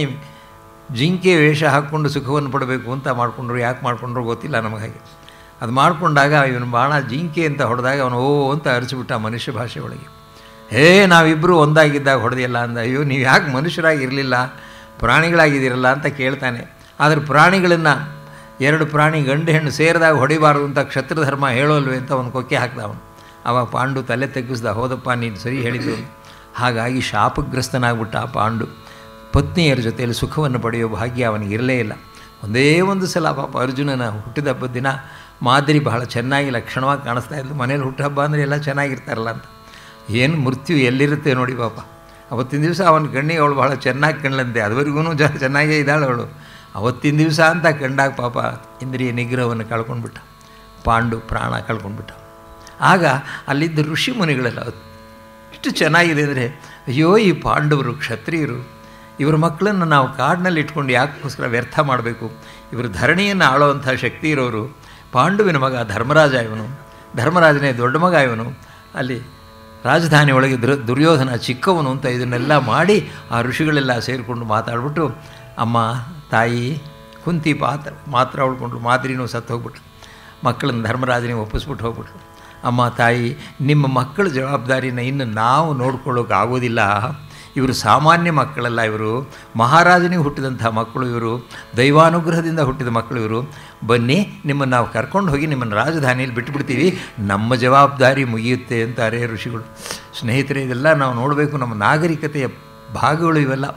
ಜಿಂಕೆ ವೇಷ ಹಾಕ್ಕೊಂಡು ಸುಖವನ್ನು ಪಡಬೇಕು ಅಂತ ಮಾಡಿಕೊಂಡ್ರು ಯಾಕೆ ಮಾಡಿಕೊಂಡ್ರು ಗೊತ್ತಿಲ್ಲ ನಮಗೆ ಹಾಗೆ ಅದು ಮಾಡಿಕೊಂಡಾಗ ಇವನು ಬಾಣ ಜಿಂಕೆ ಅಂತ ಹೊಡೆದಾಗ ಅವನು ಓ ಅಂತ ಅರಿಸಿಬಿಟ್ಟ ಮನುಷ್ಯ ಭಾಷೆ ಒಳಗೆ ಹೇ ನಾವಿಬ್ಬರು ಒಂದಾಗಿದ್ದಾಗ ಹೊಡೆದಿಲ್ಲ ಅಂದ ಅಯ್ಯೋ ನೀವು ಯಾಕೆ ಮನುಷ್ಯರಾಗಿರಲಿಲ್ಲ ಪ್ರಾಣಿಗಳಾಗಿದ್ದೀರಲ್ಲ ಅಂತ ಕೇಳ್ತಾನೆ ಆದರೆ ಪ್ರಾಣಿಗಳನ್ನು ಎರಡು ಪ್ರಾಣಿ ಗಂಡು ಹೆಣ್ಣು ಸೇರಿದಾಗ ಹೊಡಿಬಾರ್ದು ಅಂತ ಕ್ಷತ್ರಧರ್ಮ ಹೇಳೋಲ್ವೇ ಅಂತ ಅವನು ಕೊಕ್ಕೆ ಹಾಕ್ದ ಅವನು ಆವಾಗ ಪಾಂಡು ತಲೆ ತೆಗ್ಗಿಸ್ದ ಹೋದಪ್ಪ ನೀನು ಸರಿ ಹೇಳಿದ್ದು ಹಾಗಾಗಿ ಶಾಪಗ್ರಸ್ತನಾಗ್ಬಿಟ್ಟ ಆ ಪಾಂಡು ಪತ್ನಿಯರ ಜೊತೆಯಲ್ಲಿ ಸುಖವನ್ನು ಪಡೆಯೋ ಭಾಗ್ಯ ಅವನಿಗೆ ಇರಲೇ ಇಲ್ಲ ಒಂದೇ ಒಂದು ಸಲ ಪಾಪ ಅರ್ಜುನನ ಹುಟ್ಟಿದ ಹಬ್ಬದ ದಿನ ಮಾದರಿ ಬಹಳ ಚೆನ್ನಾಗಿ ಲಕ್ಷಣವಾಗಿ ಕಾಣಿಸ್ತಾ ಇದ್ದು ಮನೇಲಿ ಹುಟ್ಟುಹಬ್ಬ ಅಂದರೆ ಎಲ್ಲ ಚೆನ್ನಾಗಿರ್ತಾರಲ್ಲ ಅಂತ ಏನು ಮೃತ್ಯು ಎಲ್ಲಿರುತ್ತೆ ನೋಡಿ ಪಾಪ ಅವತ್ತಿನ ದಿವಸ ಅವನ ಕಣ್ಣಿಗೆ ಅವಳು ಭಾಳ ಚೆನ್ನಾಗಿ ಕಣ್ಲಂತೆ ಅದುವರೆಗೂ ಜ ಚೆನ್ನಾಗೇ ಇದ್ದಾಳೆ ಅವಳು ಅವತ್ತಿನ ದಿವಸ ಅಂತ ಕಂಡಾಗ ಪಾಪ ಇಂದ್ರಿಯ ನಿಗ್ರಹವನ್ನು ಕಳ್ಕೊಂಡ್ಬಿಟ್ಟ ಪಾಂಡು ಪ್ರಾಣ ಕಳ್ಕೊಂಡ್ಬಿಟ್ಟ ಆಗ ಅಲ್ಲಿದ್ದ ಋಷಿ ಮುನಿಗಳೆಲ್ಲ ಎಷ್ಟು ಚೆನ್ನಾಗಿದೆ ಅಂದರೆ ಅಯ್ಯೋ ಈ ಪಾಂಡವರು ಕ್ಷತ್ರಿಯರು ಇವರ ಮಕ್ಕಳನ್ನು ನಾವು ಕಾಡಿನಲ್ಲಿ ಇಟ್ಕೊಂಡು ಯಾಕೋಸ್ಕರ ವ್ಯರ್ಥ ಮಾಡಬೇಕು ಇವರು ಧರಣಿಯನ್ನು ಆಳೋವಂಥ ಶಕ್ತಿ ಇರೋರು ಪಾಂಡುವಿನ ಮಗ ಧರ್ಮರಾಜ ಇವನು ಧರ್ಮರಾಜನೇ ದೊಡ್ಡ ಮಗ ಇವನು ಅಲ್ಲಿ ರಾಜಧಾನಿ ಒಳಗೆ ದುರ್ ದುರ್ಯೋಧನ ಚಿಕ್ಕವನು ಅಂತ ಇದನ್ನೆಲ್ಲ ಮಾಡಿ ಆ ಋಷಿಗಳೆಲ್ಲ ಸೇರಿಕೊಂಡು ಮಾತಾಡ್ಬಿಟ್ಟು ಅಮ್ಮ ತಾಯಿ ಕುಂತಿ ಪಾತ್ರ ಮಾತ್ರ ಉಳ್ಕೊಂಡ್ರು ಮಾದ್ರಿನೂ ಸತ್ತು ಹೋಗ್ಬಿಟ್ರು ಮಕ್ಕಳನ್ನ ಧರ್ಮರಾಜನಿಗೆ ಒಪ್ಪಿಸ್ಬಿಟ್ಟು ಹೋಗ್ಬಿಟ್ರು ಅಮ್ಮ ತಾಯಿ ನಿಮ್ಮ ಮಕ್ಕಳ ಜವಾಬ್ದಾರಿನ ಇನ್ನು ನಾವು ನೋಡ್ಕೊಳ್ಳೋಕೆ ಆಗೋದಿಲ್ಲ ಇವರು ಸಾಮಾನ್ಯ ಮಕ್ಕಳಲ್ಲ ಇವರು ಮಹಾರಾಜನಿಗೆ ಹುಟ್ಟಿದಂಥ ಮಕ್ಕಳು ಇವರು ದೈವಾನುಗ್ರಹದಿಂದ ಹುಟ್ಟಿದ ಮಕ್ಕಳು ಇವರು ಬನ್ನಿ ನಿಮ್ಮನ್ನು ನಾವು ಕರ್ಕೊಂಡು ಹೋಗಿ ನಿಮ್ಮನ್ನು ರಾಜಧಾನಿಯಲ್ಲಿ ಬಿಟ್ಟುಬಿಡ್ತೀವಿ ನಮ್ಮ ಜವಾಬ್ದಾರಿ ಮುಗಿಯುತ್ತೆ ಅಂತಾರೆ ಋಷಿಗಳು ಸ್ನೇಹಿತರೆ ಇದೆಲ್ಲ ನಾವು ನೋಡಬೇಕು ನಮ್ಮ ನಾಗರಿಕತೆಯ ಭಾಗಗಳು ಇವೆಲ್ಲ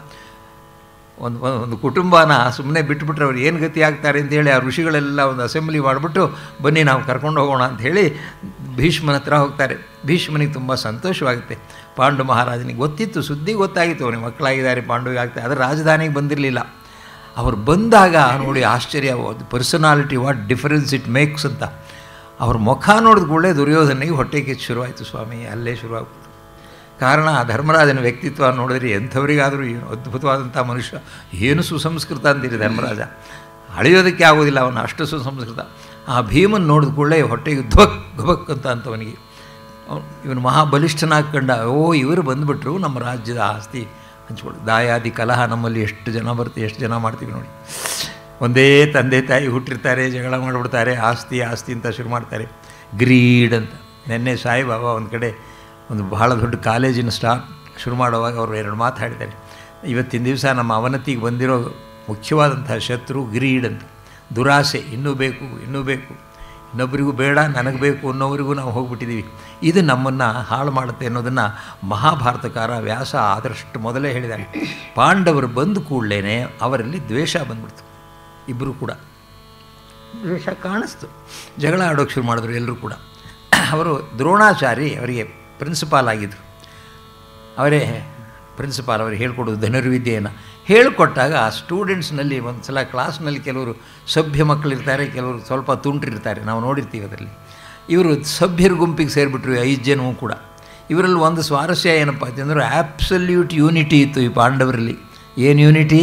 ಒಂದು ಒಂದು ಕುಟುಂಬನ ಸುಮ್ಮನೆ ಬಿಟ್ಬಿಟ್ರೆ ಅವ್ರು ಏನು ಗತಿ ಆಗ್ತಾರೆ ಅಂತೇಳಿ ಆ ಋಷಿಗಳೆಲ್ಲ ಒಂದು ಅಸೆಂಬ್ಲಿ ಮಾಡಿಬಿಟ್ಟು ಬನ್ನಿ ನಾವು ಕರ್ಕೊಂಡು ಹೋಗೋಣ ಅಂಥೇಳಿ ಭೀಷ್ಮನ ಹತ್ರ ಹೋಗ್ತಾರೆ ಭೀಷ್ಮನಿಗೆ ತುಂಬ ಸಂತೋಷವಾಗುತ್ತೆ ಪಾಂಡು ಮಹಾರಾಜನಿಗೆ ಗೊತ್ತಿತ್ತು ಸುದ್ದಿ ಗೊತ್ತಾಗಿತ್ತು ಅವನಿಗೆ ಮಕ್ಕಳಾಗಿದ್ದಾರೆ ಪಾಂಡುವಿಗೆ ಆಗ್ತಾರೆ ಆದರೆ ರಾಜಧಾನಿಗೆ ಬಂದಿರಲಿಲ್ಲ ಅವ್ರು ಬಂದಾಗ ನೋಡಿ ಆಶ್ಚರ್ಯ personality what difference it makes ಅಂತ ಅವ್ರ ಮುಖ ನೋಡಿದ ಕೂಡಲೇ ದುರ್ಯೋಧನಿಗೆ ಹೊಟ್ಟೆ ಕಿಚ್ಚು ಶುರುವಾಯಿತು ಸ್ವಾಮಿ ಅಲ್ಲೇ ಶುರುವಾಗ್ಬಿಡ್ತು ಕಾರಣ ಧರ್ಮರಾಜನ ವ್ಯಕ್ತಿತ್ವ ನೋಡಿದ್ರೆ ಎಂಥವರಿಗಾದರೂ ಏನು ಅದ್ಭುತವಾದಂಥ ಮನುಷ್ಯ ಏನು ಸುಸಂಸ್ಕೃತ ಅಂತೀರಿ ಧರ್ಮರಾಜ ಅಳೆಯೋದಕ್ಕೆ ಆಗೋದಿಲ್ಲ ಅವನು ಅಷ್ಟು ಸುಸಂಸ್ಕೃತ ಆ ಭೀಮನ್ ನೋಡಿದ ಕೂಡಲೇ ಹೊಟ್ಟೆಗೆ ಧ್ವಕ್ ಧ್ವಕ್ ಅಂತ ಅಂತವನಿಗೆ ಇವನು ಮಹಾಬಲಿಷ್ಠನಾಗಿ ಕಂಡ ಓ ಇವರು ಬಂದುಬಿಟ್ರು ನಮ್ಮ ರಾಜ್ಯದ ಆಸ್ತಿ ಹಂಚ್ಕೊಳ್ಳಿ ದಾಯಾದಿ ಕಲಹ ನಮ್ಮಲ್ಲಿ ಎಷ್ಟು ಜನ ಬರ್ತೀವಿ ಎಷ್ಟು ಜನ ಮಾಡ್ತೀವಿ ನೋಡಿ ಒಂದೇ ತಂದೆ ತಾಯಿ ಹುಟ್ಟಿರ್ತಾರೆ ಜಗಳ ಮಾಡಿಬಿಡ್ತಾರೆ ಆಸ್ತಿ ಆಸ್ತಿ ಅಂತ ಶುರು ಮಾಡ್ತಾರೆ ಗ್ರೀಡ್ ಅಂತ ನಿನ್ನೆ ಸಾಯಿಬಾಬಾ ಒಂದು ಕಡೆ ಒಂದು ಬಹಳ ದೊಡ್ಡ ಕಾಲೇಜಿನ ಸ್ಟಾರ್ಟ್ ಶುರು ಮಾಡುವಾಗ ಅವರು ಎರಡು ಮಾತು ಹೇಳಿದ್ದಾರೆ ಇವತ್ತಿನ ದಿವಸ ನಮ್ಮ ಅವನತಿಗೆ ಬಂದಿರೋ ಮುಖ್ಯವಾದಂಥ ಶತ್ರು ಗ್ರೀಡ್ ಅಂತ ದುರಾಸೆ ಇನ್ನೂ ಬೇಕು ಇನ್ನೂ ಬೇಕು ಇನ್ನೊಬ್ಬರಿಗೂ ಬೇಡ ನನಗೆ ಬೇಕು ಅನ್ನೋವರಿಗೂ ನಾವು ಹೋಗ್ಬಿಟ್ಟಿದ್ದೀವಿ ಇದು ನಮ್ಮನ್ನು ಹಾಳು ಮಾಡುತ್ತೆ ಅನ್ನೋದನ್ನು ಮಹಾಭಾರತಕಾರ ವ್ಯಾಸ ಆದಷ್ಟು ಮೊದಲೇ ಹೇಳಿದ್ದಾರೆ ಪಾಂಡವರು ಬಂದ ಕೂಡಲೇ ಅವರಲ್ಲಿ ದ್ವೇಷ ಬಂದ್ಬಿಡ್ತು ಇಬ್ಬರು ಕೂಡ ದ್ವೇಷ ಕಾಣಿಸ್ತು ಜಗಳ ಆಡೋಕ್ಕೆ ಶುರು ಮಾಡಿದ್ರು ಎಲ್ಲರೂ ಕೂಡ ಅವರು ದ್ರೋಣಾಚಾರಿ ಅವರಿಗೆ ಪ್ರಿನ್ಸಿಪಾಲ್ ಆಗಿದ್ದರು ಅವರೇ ಪ್ರಿನ್ಸಿಪಾಲ್ ಅವರಿಗೆ ಹೇಳ್ಕೊಡೋದು ಧನುರ್ವಿದ್ಯೆಯನ್ನು ಹೇಳಿಕೊಟ್ಟಾಗ ಆ ಸ್ಟೂಡೆಂಟ್ಸ್ನಲ್ಲಿ ಒಂದು ಸಲ ಕ್ಲಾಸ್ನಲ್ಲಿ ಕೆಲವರು ಸಭ್ಯ ಮಕ್ಕಳಿರ್ತಾರೆ ಕೆಲವರು ಸ್ವಲ್ಪ ತುಂಟ್ರಿರ್ತಾರೆ ನಾವು ನೋಡಿರ್ತೀವಿ ಅದರಲ್ಲಿ ಇವರು ಸಭ್ಯರ ಗುಂಪಿಗೆ ಸೇರಿಬಿಟ್ರು ಐದು ಜನವೂ ಕೂಡ ಇವರಲ್ಲಿ ಒಂದು ಸ್ವಾರಸ್ಯ ಏನಪ್ಪ ಅಂತಂದ್ರೆ ಆ್ಯಬ್ಸಲ್ಯೂಟ್ ಯೂನಿಟಿ ಇತ್ತು ಈ ಪಾಂಡವರಲ್ಲಿ ಏನು ಯೂನಿಟಿ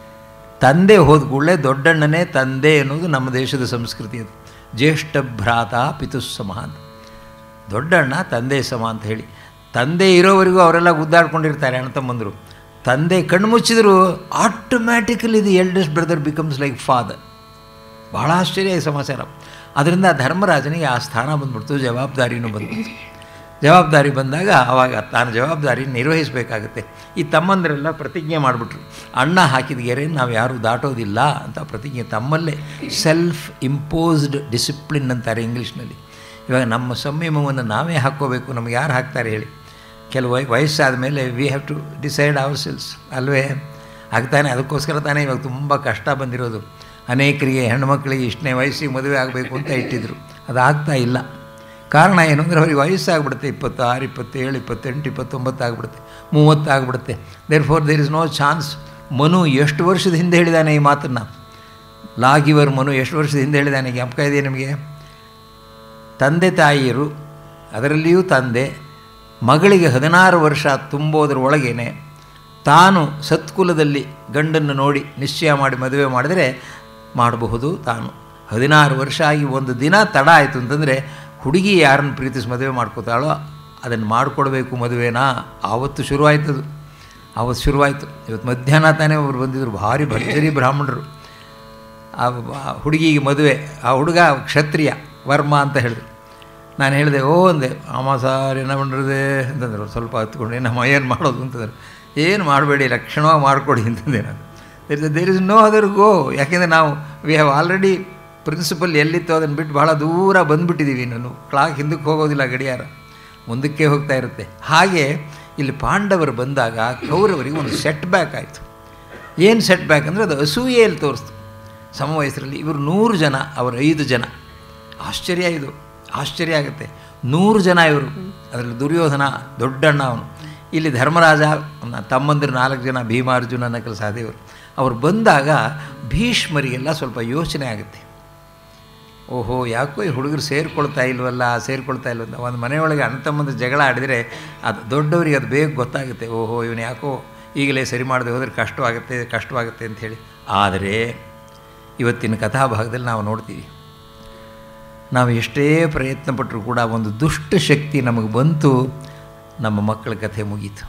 ತಂದೆ ಹೋದ ಕೂಡಲೇ ದೊಡ್ಡಣ್ಣನೇ ತಂದೆ ಅನ್ನೋದು ನಮ್ಮ ದೇಶದ ಸಂಸ್ಕೃತಿ ಅದು ಜ್ಯೇಷ್ಠ ಭ್ರಾತ ಪಿತುಸ್ಸಮ ಅಂತ ದೊಡ್ಡಣ್ಣ ತಂದೆ ಸಮ ಅಂತ ಹೇಳಿ ತಂದೆ ಇರೋವರೆಗೂ ಅವರೆಲ್ಲ ಗುದ್ದಾಡ್ಕೊಂಡಿರ್ತಾರೆ ಅಣ್ಣ ತಮ್ಮಂದರು ತಂದೆ ಕಣ್ಣು ಮುಚ್ಚಿದ್ರು automatically the eldest brother becomes like father ಭಾಳ ಆಶ್ಚರ್ಯ ಈ ಸಮಾಚಾರ ಅದರಿಂದ ಧರ್ಮರಾಜನಿಗೆ ಆ ಸ್ಥಾನ ಬಂದ್ಬಿಡ್ತು ಜವಾಬ್ದಾರಿನೂ ಬಂದ್ಬಿಡ್ತು ಜವಾಬ್ದಾರಿ ಬಂದಾಗ ಆವಾಗ ತಾನು ಜವಾಬ್ದಾರಿ ನಿರ್ವಹಿಸಬೇಕಾಗುತ್ತೆ ಈ ತಮ್ಮಂದರೆಲ್ಲ ಪ್ರತಿಜ್ಞೆ ಮಾಡಿಬಿಟ್ರು ಅಣ್ಣ ಹಾಕಿದ ಗೆರೆಯನ್ನು ನಾವು ಯಾರೂ ದಾಟೋದಿಲ್ಲ ಅಂತ ಪ್ರತಿಜ್ಞೆ ತಮ್ಮಲ್ಲೇ ಸೆಲ್ಫ್ ಇಂಪೋಸ್ಡ್ ಡಿಸಿಪ್ಲಿನ್ ಅಂತಾರೆ ಇಂಗ್ಲೀಷ್ನಲ್ಲಿ ಇವಾಗ ನಮ್ಮ ಸಂಯಮವನ್ನು ನಾವೇ ಹಾಕ್ಕೋಬೇಕು ನಮ್ಗೆ ಯಾರು ಹಾಕ್ತಾರೆ ಹೇಳಿ ಕೆಲವು ವಯ ವಯಸ್ಸಾದ ಮೇಲೆ we have to decide ourselves ಅಲ್ವೇ ಆಗ್ತಾನೆ ಅದಕ್ಕೋಸ್ಕರ ತಾನೇ ಇವಾಗ ತುಂಬ ಕಷ್ಟ ಬಂದಿರೋದು ಅನೇಕರಿಗೆ ಹೆಣ್ಣುಮಕ್ಕಳಿಗೆ ಇಷ್ಟನೇ ವಯಸ್ಸಿಗೆ ಮದುವೆ ಆಗಬೇಕು ಅಂತ ಇಟ್ಟಿದ್ರು ಅದು ಆಗ್ತಾ ಇಲ್ಲ ಕಾರಣ ಏನು ಅಂದರೆ ಅವ್ರಿಗೆ ವಯಸ್ಸಾಗ್ಬಿಡುತ್ತೆ ಇಪ್ಪತ್ತಾರು ಇಪ್ಪತ್ತೇಳು ಇಪ್ಪತ್ತೆಂಟು ಇಪ್ಪತ್ತೊಂಬತ್ತು ಆಗಿಬಿಡುತ್ತೆ ಮೂವತ್ತು ಆಗಿಬಿಡುತ್ತೆ therefore there is no chance Manu ಎಷ್ಟು ವರ್ಷದ ಹಿಂದೆ ಹೇಳಿದಾನೆ ಈ ಮಾತನ್ನು ಲಾಗಿವರ್ ಮನು ಎಷ್ಟು ವರ್ಷದ ಹಿಂದೆ ಹೇಳಿದಾನೆ ಜ್ಞಾಪಕ ಇದೆ ನಿಮಗೆ ತಂದೆ ತಾಯಿಯರು ಅದರಲ್ಲಿಯೂ ತಂದೆ ಮಗಳಿಗೆ ಹದಿನಾರು ವರ್ಷ ತುಂಬೋದ್ರೊಳಗೇನೆ ತಾನು ಸತ್ಕುಲದಲ್ಲಿ ಗಂಡನ್ನು ನೋಡಿ ನಿಶ್ಚಯ ಮಾಡಿ ಮದುವೆ ಮಾಡಿದರೆ ಮಾಡಬಹುದು ತಾನು ಹದಿನಾರು ವರ್ಷ ಆಗಿ ಒಂದು ದಿನ ತಡ ಆಯಿತು ಅಂತಂದರೆ ಹುಡುಗಿ ಯಾರನ್ನು ಪ್ರೀತಿಸಿ ಮದುವೆ ಮಾಡ್ಕೋತಾಳೋ ಅದನ್ನು ಮಾಡಿಕೊಡ್ಬೇಕು ಮದುವೆನಾ ಆವತ್ತು ಶುರುವಾಯ್ತದು ಆವತ್ತು ಶುರುವಾಯಿತು ಇವತ್ತು ಮಧ್ಯಾಹ್ನ ತಾನೇ ಒಬ್ರು ಬಂದಿದ್ದರು ಭಾರಿ ಭರ್ಜರಿ ಬ್ರಾಹ್ಮಣರು ಆ ಹುಡುಗಿಗೆ ಮದುವೆ ಆ ಹುಡುಗ ಕ್ಷತ್ರಿಯ ವರ್ಮ ಅಂತ ಹೇಳಿದ್ರು ನಾನು ಹೇಳಿದೆ ಓ ಅಂದೆ ಅಮ್ಮ ಸಾರ್ ಏನೋ ಮಾಡಿದೆ ಅಂತಂದರು ಸ್ವಲ್ಪ ಹತ್ಕೊಂಡು ನಮ್ಮ ಏನು ಮಾಡೋದು ಅಂತಂದರು ಏನು ಮಾಡಬೇಡಿ ಲಕ್ಷಣವಾಗಿ ಮಾಡಿಕೊಡಿ ಅಂತಂದೆ ನಾನು there there is no other go ಯಾಕೆಂದರೆ ನಾವು ವಿ ಹ್ಯಾವ್ ಆಲ್ರೆಡಿ ಪ್ರಿನ್ಸಿಪಲ್ ಎಲ್ಲಿತ್ತು ಅದನ್ನು ಬಿಟ್ಟು ಭಾಳ ದೂರ ಬಂದುಬಿಟ್ಟಿದ್ದೀವಿ ನಾನು ಕ್ಲಾಕ್ ಹಿಂದಕ್ಕೆ ಹೋಗೋದಿಲ್ಲ ಗಡಿಯಾರ ಮುಂದಕ್ಕೆ ಹೋಗ್ತಾ ಇರುತ್ತೆ ಹಾಗೆ ಇಲ್ಲಿ ಪಾಂಡವರು ಬಂದಾಗ ಕೌರವರಿಗೆ ಒಂದು ಸೆಟ್ ಬ್ಯಾಕ್ ಆಯಿತು ಏನು ಸೆಟ್ ಬ್ಯಾಕ್ ಅಂದರೆ ಅದು ಅಸೂಯೆಯಲ್ಲಿ ತೋರಿಸ್ತು ಸಮವಯಸ್ಸರಲ್ಲಿ ಇವರು ನೂರು ಜನ ಅವರು ಐದು ಜನ ಆಶ್ಚರ್ಯ ಇದು ಆಶ್ಚರ್ಯ ಆಗುತ್ತೆ ನೂರು ಜನ ಇವರು ಅದರಲ್ಲಿ ದುರ್ಯೋಧನ ದೊಡ್ಡಣ್ಣ ಅವನು ಇಲ್ಲಿ ಧರ್ಮರಾಜ ಅವನ ತಮ್ಮಂದಿರು ನಾಲ್ಕು ಜನ ಭೀಮಾರ್ಜುನ ನಕಲ ಸಹದೇವರು ಅವ್ರು ಬಂದಾಗ ಭೀಷ್ಮರಿಗೆಲ್ಲ ಸ್ವಲ್ಪ ಯೋಚನೆ ಆಗುತ್ತೆ ಓಹೋ ಯಾಕೋ ಈ ಹುಡುಗರು ಸೇರಿಕೊಳ್ತಾ ಇಲ್ವಲ್ಲ ಸೇರಿಕೊಳ್ತಾ ಇಲ್ವಲ್ಲ ಒಂದು ಮನೆಯೊಳಗೆ ಅಣ್ಣ ತಮ್ಮಂದ್ರ ಜಗಳ ಆಡಿದರೆ ಅದು ದೊಡ್ಡವರಿಗೆ ಅದು ಬೇಗ ಗೊತ್ತಾಗುತ್ತೆ ಓಹೋ ಇವನು ಯಾಕೋ ಈಗಲೇ ಸರಿ ಮಾಡದೆ ಹೋದರೆ ಕಷ್ಟವಾಗುತ್ತೆ ಕಷ್ಟವಾಗುತ್ತೆ ಅಂಥೇಳಿ ಆದರೆ ಇವತ್ತಿನ ಕಥಾಭಾಗದಲ್ಲಿ ನಾವು ನೋಡ್ತೀವಿ ನಾವು ಎಷ್ಟೇ ಪ್ರಯತ್ನ ಪಟ್ಟರೂ ಕೂಡ ಒಂದು ದುಷ್ಟ ಶಕ್ತಿ ನಮಗೆ ಬಂತು ನಮ್ಮ ಮಕ್ಕಳ ಕಥೆ ಮುಗೀತು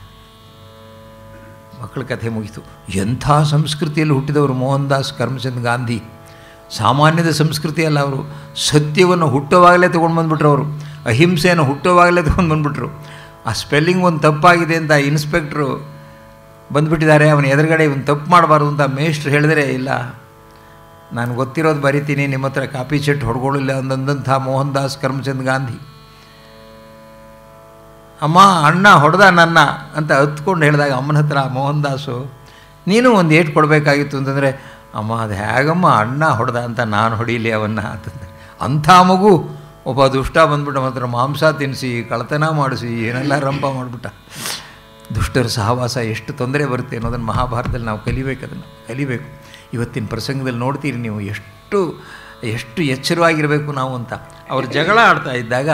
ಮಕ್ಕಳ ಕಥೆ ಮುಗೀತು ಎಂಥ ಸಂಸ್ಕೃತಿಯಲ್ಲಿ ಹುಟ್ಟಿದವರು ಮೋಹನ್ ದಾಸ್ ಕರ್ಮಚಂದ್ ಗಾಂಧಿ ಸಾಮಾನ್ಯದ ಸಂಸ್ಕೃತಿ ಅಲ್ಲ ಅವರು ಸತ್ಯವನ್ನು ಹುಟ್ಟುವಾಗಲೇ ತೊಗೊಂಡು ಬಂದುಬಿಟ್ರು ಅವರು ಅಹಿಂಸೆಯನ್ನು ಹುಟ್ಟುವಾಗಲೇ ತೊಗೊಂಡು ಬಂದುಬಿಟ್ರು ಆ ಸ್ಪೆಲ್ಲಿಂಗ್ ಒಂದು ತಪ್ಪಾಗಿದೆ ಅಂತ ಇನ್ಸ್ಪೆಕ್ಟ್ರು ಬಂದುಬಿಟ್ಟಿದ್ದಾರೆ ಅವನ ಎದುರುಗಡೆ ಇವನು ತಪ್ಪು ಮಾಡಬಾರ್ದು ಅಂತ ಮೇಷ್ಟ್ರು ಹೇಳಿದರೆ ಇಲ್ಲ ನಾನು ಗೊತ್ತಿರೋದು ಬರಿತೀನಿ ನಿಮ್ಮ ಹತ್ರ ಕಾಪಿ ಚೆಟ್ ಹೊಡ್ಕೊಳ್ಳಿಲ್ಲ ಅಂದಂಥ ಮೋಹನ್ ದಾಸ್ ಕರ್ಮಚಂದ್ ಗಾಂಧಿ ಅಮ್ಮ ಅಣ್ಣ ಹೊಡೆದ ನನ್ನ ಅಂತ ಹತ್ಕೊಂಡು ಹೇಳಿದಾಗ ಅಮ್ಮನ ಹತ್ರ ಮೋಹನ್ ದಾಸು ನೀನು ಒಂದು ಏಟು ಕೊಡಬೇಕಾಗಿತ್ತು ಅಂತಂದರೆ ಅಮ್ಮ ಅದು ಹೇಗಮ್ಮ ಅಣ್ಣ ಹೊಡೆದ ಅಂತ ನಾನು ಹೊಡೀಲಿ ಅವನ್ನ ಅಂತಂದರೆ ಅಂಥ ಮಗು ಒಬ್ಬ ದುಷ್ಟ ಬಂದ್ಬಿಟ್ಟು ಮಾತ್ರ ಮಾಂಸ ತಿನ್ನಿಸಿ ಕಳ್ತನ ಮಾಡಿಸಿ ಏನೆಲ್ಲ ರಂಪ ಮಾಡಿಬಿಟ್ಟ ದುಷ್ಟರ ಸಹವಾಸ ಎಷ್ಟು ತೊಂದರೆ ಬರುತ್ತೆ ಅನ್ನೋದನ್ನು ಮಹಾಭಾರತದಲ್ಲಿ ನಾವು ಕಲಿಬೇಕು ಅದನ್ನು ಕಲಿಬೇಕು ಇವತ್ತಿನ ಪ್ರಸಂಗದಲ್ಲಿ ನೋಡ್ತೀರಿ ನೀವು ಎಷ್ಟು ಎಷ್ಟು ಎಚ್ಚರವಾಗಿರಬೇಕು ನಾವು ಅಂತ ಅವರು ಜಗಳ ಆಡ್ತಾ ಇದ್ದಾಗ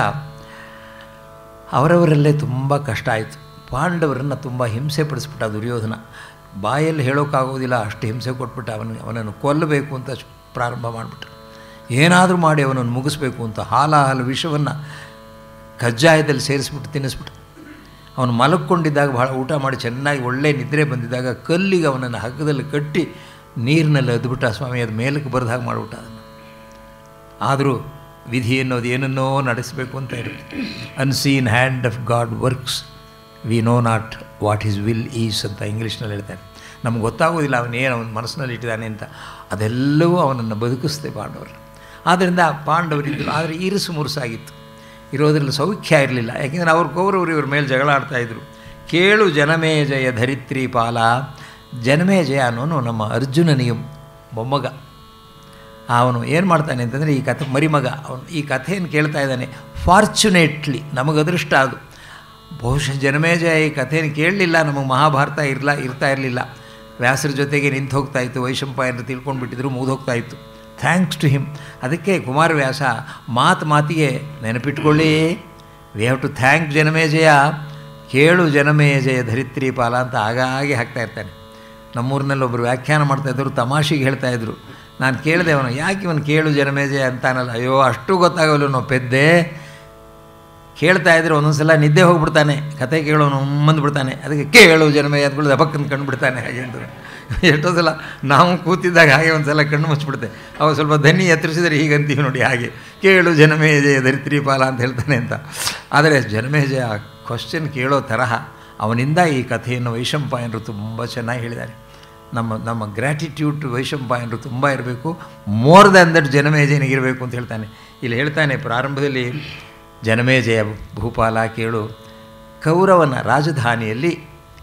ಅವರವರಲ್ಲೇ ತುಂಬ ಕಷ್ಟ ಆಯಿತು ಪಾಂಡವರನ್ನು ತುಂಬ ಹಿಂಸೆ ಪಡಿಸ್ಬಿಟ್ಟ ದುರ್ಯೋಧನ ಬಾಯಲ್ಲಿ ಹೇಳೋಕ್ಕಾಗೋದಿಲ್ಲ ಅಷ್ಟು ಹಿಂಸೆ ಕೊಟ್ಬಿಟ್ಟ ಅವನಿಗೆ ಅವನನ್ನು ಕೊಲ್ಲಬೇಕು ಅಂತ ಶ್- ಪ್ರಾರಂಭ ಮಾಡಿಬಿಟ್ಟ ಏನಾದರೂ ಮಾಡಿ ಅವನನ್ನು ಮುಗಿಸ್ಬೇಕು ಅಂತ ಹಾಲ ಹಾಲು ವಿಷವನ್ನು ಕಜ್ಜಾಯದಲ್ಲಿ ಸೇರಿಸ್ಬಿಟ್ಟು ತಿನ್ನಿಸ್ಬಿಟ್ಟು ಅವನು ಮಲಕ್ಕೊಂಡಿದ್ದಾಗ ಭಾಳ ಊಟ ಮಾಡಿ ಚೆನ್ನಾಗಿ ಒಳ್ಳೆ ನಿದ್ರೆ ಬಂದಿದ್ದಾಗ ಕಲ್ಲಿಗೆ ಅವನನ್ನು ಹಗ್ಗದಲ್ಲಿ ಕಟ್ಟಿ ನೀರಿನಲ್ಲಿ ಅದ್ಬಿಟ್ಟ ಸ್ವಾಮಿ ಅದು ಮೇಲಕ್ಕೆ ಬರೆದ ಹಾಗೆ ಮಾಡಿಬಿಟ್ಟ ಅದನ್ನು ಆದರೂ ವಿಧಿ ಅನ್ನೋದು ಏನನ್ನೋ ನಡೆಸಬೇಕು ಅಂತ ಇರುತ್ತೆ unseen hand of God works we know not what is will is ಅಂತ ಇಂಗ್ಲೀಷ್ನಲ್ಲಿ ಹೇಳ್ತಾರೆ ನಮ್ಗೆ ಗೊತ್ತಾಗೋದಿಲ್ಲ ಅವನೇನು ಅವನ ಮನಸ್ಸಿನಲ್ಲಿ ಇಟ್ಟಿದ್ದಾನೆ ಅಂತ ಅದೆಲ್ಲವೂ ಅವನನ್ನು ಬದುಕಿಸ್ತೆ ಪಾಂಡವರು ಆದ್ದರಿಂದ ಪಾಂಡವರಿದ್ದರು ಆದರೆ ಇರುಸು ಮುರುಸಾಗಿತ್ತು ಇರೋದ್ರಲ್ಲಿ ಸೌಖ್ಯ ಇರಲಿಲ್ಲ ಯಾಕೆಂದರೆ ಅವ್ರ ಕೌರವರು ಇವ್ರ ಮೇಲೆ ಜಗಳ ಆಡ್ತಾಯಿದ್ರು ಕೇಳು ಜನಮೇಜಯ ಧರಿತ್ರಿ ಪಾಲ ಜನಮೇಜಯ ಅನ್ನೋನು ನಮ್ಮ ಅರ್ಜುನನಿಗೆ ಮೊಮ್ಮಗ ಅವನು ಏನು ಮಾಡ್ತಾನೆ ಅಂತಂದರೆ ಈ ಕಥೆ ಮರಿಮಗ ಅವನು ಈ ಕಥೆಯನ್ನು ಕೇಳ್ತಾ ಇದ್ದಾನೆ ಫಾರ್ಚುನೇಟ್ಲಿ ನಮಗೆ ಅದೃಷ್ಟ ಅದು ಬಹುಶಃ ಜನಮೇಜಯ ಈ ಕಥೆಯನ್ನು ಕೇಳಲಿಲ್ಲ ನಮಗೆ ಮಹಾಭಾರತ ಇರಲ್ಲ ಇರ್ತಾ ಇರಲಿಲ್ಲ ವ್ಯಾಸರ ಜೊತೆಗೆ ನಿಂತು ಹೋಗ್ತಾ ಇತ್ತು ವೈಶಂಪಾಯನ ತಿಳ್ಕೊಂಡು ಬಿಟ್ಟಿದ್ರು ಮುಗಿದು ಹೋಗ್ತಾ ಇತ್ತು ಥ್ಯಾಂಕ್ಸ್ ಟು ಹಿಮ್ ಅದಕ್ಕೆ ಕುಮಾರವ್ಯಾಸ ಮಾತು ಮಾತಿಗೆ ನೆನಪಿಟ್ಕೊಳ್ಳಿ we have to thank Janamejaya ಕೇಳು ಜನಮೇಜಯ ಧರಿತ್ರಿ ಪಾಲ ಅಂತ ಆಗಾಗೆ ಹಾಕ್ತಾ ಇರ್ತಾನೆ ನಮ್ಮೂರಿನಲ್ಲಿ ಒಬ್ಬರು ವ್ಯಾಖ್ಯಾನ ಮಾಡ್ತಾಯಿದ್ರು ತಮಾಷೆಗೆ ಹೇಳ್ತಾಯಿದ್ರು ನಾನು ಕೇಳಿದೆ ಅವನು ಯಾಕೆ ಇವನು ಕೇಳು ಜನಮೇಜಯ ಅಂತಾನಲ್ಲ ಅಯ್ಯೋ ಅಷ್ಟು ಗೊತ್ತಾಗಲ್ಲ ನಾವು ಪೆದ್ದೆ ಕೇಳ್ತಾ ಇದ್ರೆ ಒಂದೊಂದು ಸಲ ನಿದ್ದೆ ಹೋಗ್ಬಿಡ್ತಾನೆ ಕತೆ ಕೇಳೋನು ಉಮ್ಮಂದು ಬಿಡ್ತಾನೆ ಅದಕ್ಕೆ ಕೇಳು ಜನಮೇಜಯ ಅಂದ್ಕೊಳ್ಳಿ ದಬಕ್ಕಂದು ಕಂಡು ಬಿಡ್ತಾನೆ ಹಾಗೆ ಅಂತ ಎಷ್ಟೋ ಸಲ ನಾವು ಕೂತಿದ್ದಾಗ ಹಾಗೆ ಒಂದು ಸಲ ಕಣ್ಣು ಮುಚ್ಚಿಬಿಡುತ್ತೆ ಅವಾಗ ಸ್ವಲ್ಪ ಧನಿ ಎತ್ತರಿಸಿದರೆ ಹೀಗಂತೀವಿ ನೋಡಿ ಹಾಗೆ ಕೇಳು ಜನಮೇಜಯ ಧರಿತ್ರಿ ಪಾಲ ಅಂತ ಹೇಳ್ತಾನೆ ಅಂತ ಆದರೆ ಜನಮೇಜಯ ಕ್ವಶನ್ ಕೇಳೋ ತರಹ ಅವನಿಂದ ಈ ಕಥೆಯನ್ನು ವೈಶಂಪಾಯನರು ತುಂಬ ಚೆನ್ನಾಗಿ ಹೇಳಿದ್ದಾರೆ ನಮ್ಮ ನಮ್ಮ ಗ್ರ್ಯಾಟಿಟ್ಯೂಡ್ ಟು ವೈಶಂಪಾಯನರು ತುಂಬ ಇರಬೇಕು ಮೋರ್ ದ್ಯಾನ್ ದಟ್ ಜನಮೇಜಯನಿಗೆ ಇರಬೇಕು ಅಂತ ಹೇಳ್ತಾನೆ ಇಲ್ಲಿ ಹೇಳ್ತಾನೆ ಪ್ರಾರಂಭದಲ್ಲಿ ಜನಮೇಜಯ ಭೂಪಾಲ ಕೇಳು ಕೌರವನ ರಾಜಧಾನಿಯಲ್ಲಿ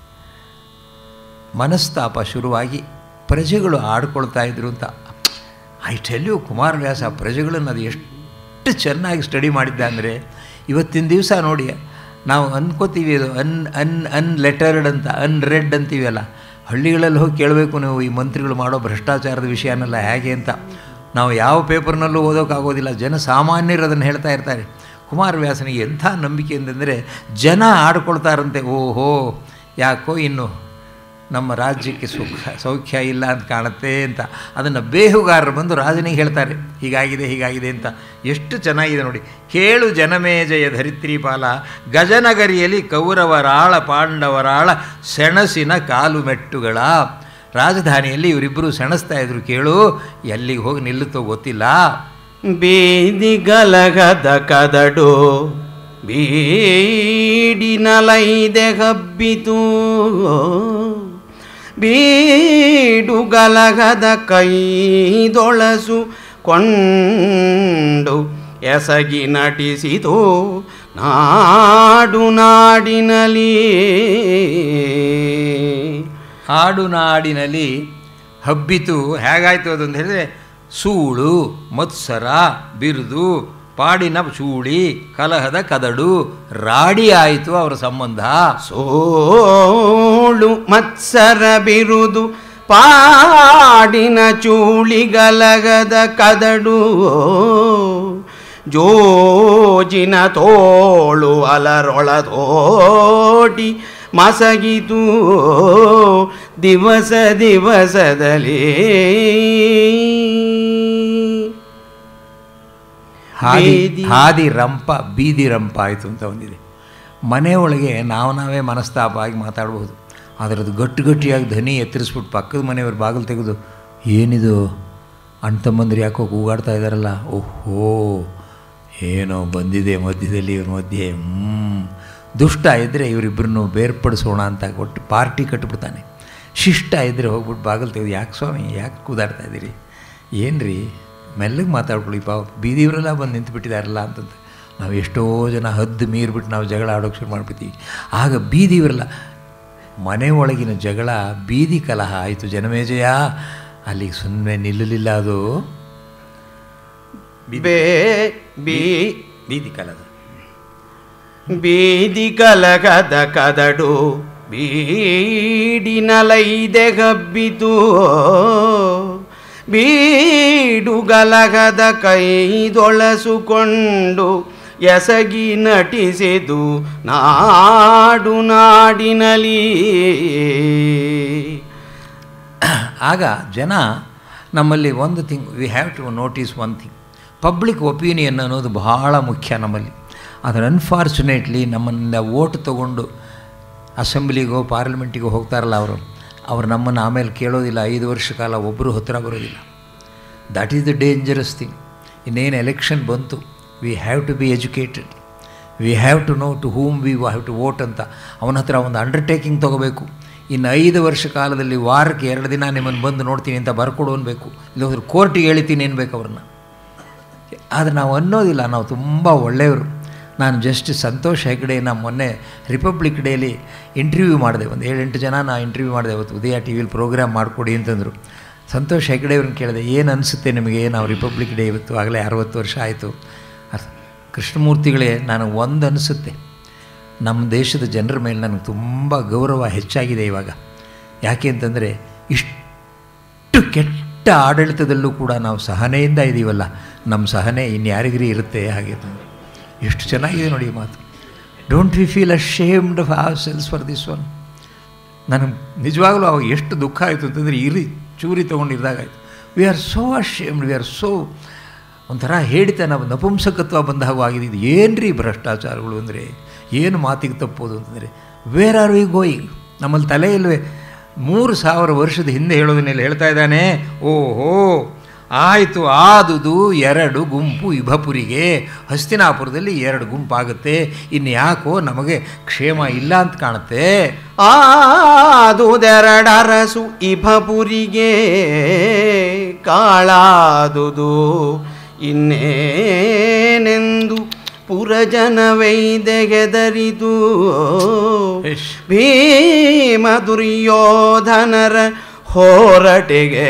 ಮನಸ್ತಾಪ ಶುರುವಾಗಿ ಪ್ರಜೆಗಳು ಆಡ್ಕೊಳ್ತಾ ಇದ್ರು ಅಂತ ಐ ಟೆಲ್ ಯು ಕುಮಾರವ್ಯಾಸ ಪ್ರಜೆಗಳನ್ನು ಅದು ಎಷ್ಟು ಚೆನ್ನಾಗಿ ಸ್ಟಡಿ ಮಾಡಿದ್ದ ಅಂದರೆ ಇವತ್ತಿನ ದಿವಸ ನೋಡಿ ನಾವು ಅನ್ಕೋತೀವಿ ಅದು ಅನ್ ಅನ್ ಅನ್ಲೆಟರ್ಡ್ ಅಂತ ಅನ್ರೆಡ್ ಅಂತೀವಲ್ಲ ಹಳ್ಳಿಗಳಲ್ಲಿ ಹೋಗಿ ಕೇಳಬೇಕು ನೀವು ಈ ಮಂತ್ರಿಗಳು ಮಾಡೋ ಭ್ರಷ್ಟಾಚಾರದ ವಿಷಯನೆಲ್ಲ ಹೇಗೆ ಅಂತ ನಾವು ಯಾವ ಪೇಪರ್ನಲ್ಲೂ ಓದೋಕ್ಕಾಗೋದಿಲ್ಲ ಜನಸಾಮಾನ್ಯರು ಅದನ್ನು ಹೇಳ್ತಾ ಇರ್ತಾರೆ ಕುಮಾರವ್ಯಾಸನಿಗೆ ಎಂಥ ನಂಬಿಕೆ ಅಂತಂದರೆ ಜನ ಆಡ್ಕೊಳ್ತಾರಂತೆ ಓಹೋ ಯಾಕೋ ಇನ್ನು ನಮ್ಮ ರಾಜ್ಯಕ್ಕೆ ಸುಖ ಸೌಖ್ಯ ಇಲ್ಲ ಅಂತ ಕಾಣುತ್ತೆ ಅಂತ ಅದನ್ನು ಬೇಹುಗಾರರು ಬಂದು ರಾಜನಿಗೆ ಹೇಳ್ತಾರೆ ಹೀಗಾಗಿದೆ ಹೀಗಾಗಿದೆ ಅಂತ ಎಷ್ಟು ಚೆನ್ನಾಗಿದೆ ನೋಡಿ ಕೇಳು ಜನಮೇಜಯ ಧರಿತ್ರಿ ಪಾಲ ಗಜನಗರಿಯಲ್ಲಿ ಕೌರವರಾಳ ಪಾಂಡವರಾಳ ಸೆಣಸಿನ ಕಾಲು ಮೆಟ್ಟುಗಳ ರಾಜಧಾನಿಯಲ್ಲಿ ಇವರಿಬ್ಬರು ಸೆಣಸ್ತಾ ಇದ್ರು ಕೇಳು ಎಲ್ಲಿಗೆ ಹೋಗಿ ನಿಲ್ಲುತ್ತೋ ಗೊತ್ತಿಲ್ಲ ಬೀದಿ ಗಲಗದ ಕದಡು ಬೀಡಿನಲೈದೆ ಹಬ್ಬಿತು ಬೀಡು ಗಲಗದ ಕೈದೊಳಸು ಕೊಂಡು ಎಸಗಿ ನಟಿಸಿತು ನಾಡು ನಾಡಿನಲಿ ಹಾಡು ನಾಡಿನಲ್ಲಿ ಹಬ್ಬಿತು ಹೇಗಾಯಿತು ಅದು ಅಂತ ಹೇಳಿದ್ರೆ ಸೂಳು ಮತ್ಸರ ಬಿರುದು ಪಾಡಿನ ಚೂಳಿ ಕಲಹದ ಕದಡು ರಾಡಿ ಆಯಿತು ಅವರ ಸಂಬಂಧ ಸೋಳು ಮತ್ಸರ ಬಿರುದು ಪಾಡಿನ ಚೂಳಿಗಲಗದ ಕದಡು ಜೋಜಿನ ತೋಳು ಅಲರೊಳದೋಡಿ ಮಸಗಿತು ದಿವಸ ದಿವಸದಲ್ಲಿ ಹಾದಿ ಬೀದಿ- ಹಾದಿ ರಂಪ ಬೀದಿ ರಂಪ ಆಯಿತು ಅಂತ ಒಂದಿದೆ ಮನೆಯೊಳಗೆ ನಾವು ನಾವೇ ಮನಸ್ತಾಪ ಆಗಿ ಮಾತಾಡ್ಬೋದು ಆದರೆ ಅದು ಗಟ್ಟಿ ಗಟ್ಟಿಯಾಗಿ ಧ್ವನಿ ಎತ್ತರಿಸ್ಬಿಟ್ಟು ಪಕ್ಕದ ಮನೆಯವ್ರ ಬಾಗಿಲು ತೆಗೆದು ಏನಿದು ಅಣ್ಣ ತಮ್ಮಂದ್ರೆ ಯಾಕೋ ಕೂಗಾಡ್ತಾ ಇದ್ದಾರಲ್ಲ ಓಹೋ ಏನೋ ಬಂದಿದೆ ಮಧ್ಯದಲ್ಲಿ ಇವ್ರ ಮಧ್ಯೆ ಹ್ಞೂ ದುಷ್ಟ ಇದ್ದರೆ ಇವರಿಬ್ಬರನ್ನು ಬೇರ್ಪಡಿಸೋಣ ಅಂತ ಕೊಟ್ಟು ಪಾರ್ಟಿ ಕಟ್ಬಿಡ್ತಾನೆ ಶಿಷ್ಟ ಇದ್ದರೆ ಹೋಗ್ಬಿಟ್ಟು ಬಾಗಿಲು ತೆಗೆದು ಯಾಕೆ ಸ್ವಾಮಿ ಯಾಕೆ ಕೂದಾಡ್ತಾ ಇದ್ದೀರಿ ಏನು ರೀ ಮೆಲ್ಲಗೆ ಮಾತಾಡ್ಕೊಳ್ಳಿ ಪಾಪ ಬೀದಿಯವರೆಲ್ಲ ಬಂದು ನಿಂತು ಬಿಟ್ಟಿದ್ದಾರಲ್ಲ ಅಂತಂತ ನಾವು ಎಷ್ಟೋ ಜನ ಹದ್ದು ಮೀರ್ಬಿಟ್ಟು ನಾವು ಜಗಳ ಆಡೋಕೆ ಶುರು ಮಾಡಿಬಿಡ್ತೀವಿ ಆಗ ಬೀದಿ ಇರಲ್ಲ ಮನೆ ಒಳಗಿನ ಜಗಳ ಬೀದಿ ಕಲಹ ಆಯಿತು ಜನಮೇಜಯ ಅಲ್ಲಿಗೆ ಸುಮ್ಮನೆ ನಿಲ್ಲಲಿಲ್ಲ ಅದು ಬೇ ಬೀ ಬೀದಿ ಕಲಹ ಬೀದಿ ಕಲಗದ ಕದಡು ಬೀಡಿನಲೈದೆ ಗಬ್ಬಿತು ಬೀಡುಗಲಗದ ಕೈದೊಳಸುಕೊಂಡು ಎಸಗಿ ನಟಿಸಿದು ನಾಡು ನಾಡಿನಲಿ ಆಗ ಜನ ನಮ್ಮಲ್ಲಿ ಒಂದು thing we have to notice one thing public opinion ಅನ್ನೋದು ಬಹಳ ಮುಖ್ಯ ನಮ್ಮಲ್ಲಿ ಆದರೆ ಅನ್ಫಾರ್ಚುನೇಟ್ಲಿ ನಮ್ಮನ್ನ ಓಟ್ ತೊಗೊಂಡು ಅಸೆಂಬ್ಲಿಗೋ ಪಾರ್ಲಿಮೆಂಟಿಗೋ ಹೋಗ್ತಾರಲ್ಲ ಅವರು ಅವ್ರು ನಮ್ಮನ್ನು ಆಮೇಲೆ ಕೇಳೋದಿಲ್ಲ ಐದು ವರ್ಷ ಕಾಲ ಒಬ್ಬರು ಹತ್ತಿರ ಬರೋದಿಲ್ಲ that is the dangerous thing ಇನ್ನೇನು ಎಲೆಕ್ಷನ್ ಬಂತು we have to be educated we have to know to whom we have to vote ಅಂತ ಅವನ ಹತ್ರ ಒಂದು ಅಂಡರ್ಟೇಕಿಂಗ್ ತೊಗೋಬೇಕು ಇನ್ನು ಐದು ವರ್ಷ ಕಾಲದಲ್ಲಿ ವಾರಕ್ಕೆ ಎರಡು ದಿನ ನಿಮ್ಮನ್ನು ಬಂದು ನೋಡ್ತೀನಿ ಅಂತ ಬರ್ಕೊಡು ಅನ್ಬೇಕು ಇಲ್ಲೋದ್ರೆ ಕೋರ್ಟಿಗೆ ಹೇಳ್ತೀನಿ ಅನ್ಬೇಕು ಅವ್ರನ್ನ ಆದರೆ ನಾವು ಅನ್ನೋದಿಲ್ಲ ನಾವು ತುಂಬ ಒಳ್ಳೆಯವರು ನಾನು ಜಸ್ಟ್ ಸಂತೋಷ್ ಹೆಗ್ಡೆ ನಮ್ಮ ಮೊನ್ನೆ ರಿಪಬ್ಲಿಕ್ ಡೇಲಿ ಇಂಟರ್ವ್ಯೂ ಮಾಡಿದೆ ಒಂದು ಏಳೆಂಟು ಜನ ನಾ ಇಂಟರ್ವ್ಯೂ ಮಾಡಿದೆ ಅವತ್ತು ಉದಯ ಟಿ ವಿಲಿ ಪ್ರೋಗ್ರಾಮ್ ಮಾಡಿಕೊಡಿ ಅಂತಂದರು ಸಂತೋಷ್ ಹೆಗ್ಡೆ ಅವ್ರನ್ನ ಕೇಳಿದೆ ಏನು ಅನಿಸುತ್ತೆ ನಿಮಗೆ ನಾವು ರಿಪಬ್ಲಿಕ್ ಡೇ ಇವತ್ತು ಆಗಲೇ ಅರವತ್ತು ವರ್ಷ ಆಯಿತು ಕೃಷ್ಣಮೂರ್ತಿಗಳೇ ನನಗೆ ಒಂದು ಅನಿಸುತ್ತೆ ನಮ್ಮ ದೇಶದ ಜನರ ಮೇಲೆ ನನಗೆ ತುಂಬ ಗೌರವ ಹೆಚ್ಚಾಗಿದೆ ಇವಾಗ ಯಾಕೆ ಅಂತಂದರೆ ಇಷ್ಟು ಕೆಟ್ಟ ಆಡಳಿತದಲ್ಲೂ ಕೂಡ ನಾವು ಸಹನೆಯಿಂದ ಇದ್ದೀವಲ್ಲ ನಮ್ಮ ಸಹನೆ ಇನ್ಯಾರಿಗರಿ ಇರುತ್ತೆ ಹಾಗೆ ಎಷ್ಟು ಚೆನ್ನಾಗಿದೆ ನೋಡಿ ಈ ಮಾತು don't we feel ashamed of ourselves for this one ನನಗೆ ನಿಜವಾಗ್ಲೂ ಅವಾಗ ಎಷ್ಟು ದುಃಖ ಆಯಿತು ಅಂತಂದರೆ ಇರಿ ಚೂರಿ ತೊಗೊಂಡಿದ್ದಾಗ ಆಯಿತು we are so ashamed we are so ಒಂಥರ ಹೇಳಿತ ನಾವು ನಪುಂಸಕತ್ವ ಬಂದ ಹಾಗೂ ಆಗಿದೆ ಇದು ಏನು ರೀ ಭ್ರಷ್ಟಾಚಾರಗಳು ಅಂದರೆ ಏನು ಮಾತಿಗೆ ತಪ್ಪೋದು ಅಂತಂದರೆ ವೇರ್ ಆರ್ ವಿ ಗೋಯಿಂಗ್ ನಮ್ಮಲ್ಲಿ ತಲೆ ಇಲ್ವೇ ಮೂರು ಸಾವಿರ ವರ್ಷದ ಹಿಂದೆ ಹೇಳೋದನ್ನೆಲ್ಲ ಹೇಳ್ತಾ ಇದ್ದಾನೆ ಓಹೋ ಆಯಿತು ಆದುದು ಎರಡು ಗುಂಪು ಇಭಪುರಿಗೆ ಹಸ್ತಿನಾಪುರದಲ್ಲಿ ಎರಡು ಗುಂಪಾಗುತ್ತೆ ಇನ್ನು ಯಾಕೋ ನಮಗೆ ಕ್ಷೇಮ ಇಲ್ಲ ಅಂತ ಕಾಣುತ್ತೆ ಆದುದೆರಡರಸು ಇಭಪುರಿಗೆ ಕಾಳಾದುದು ಇನ್ನೇನೆಂದು ಪುರಜನವೈದೆಗೆದರಿದು ಇಶ್. ಭೀಮ ದುರ್ಯೋಧನರ ಹೋರಟಿಗೆ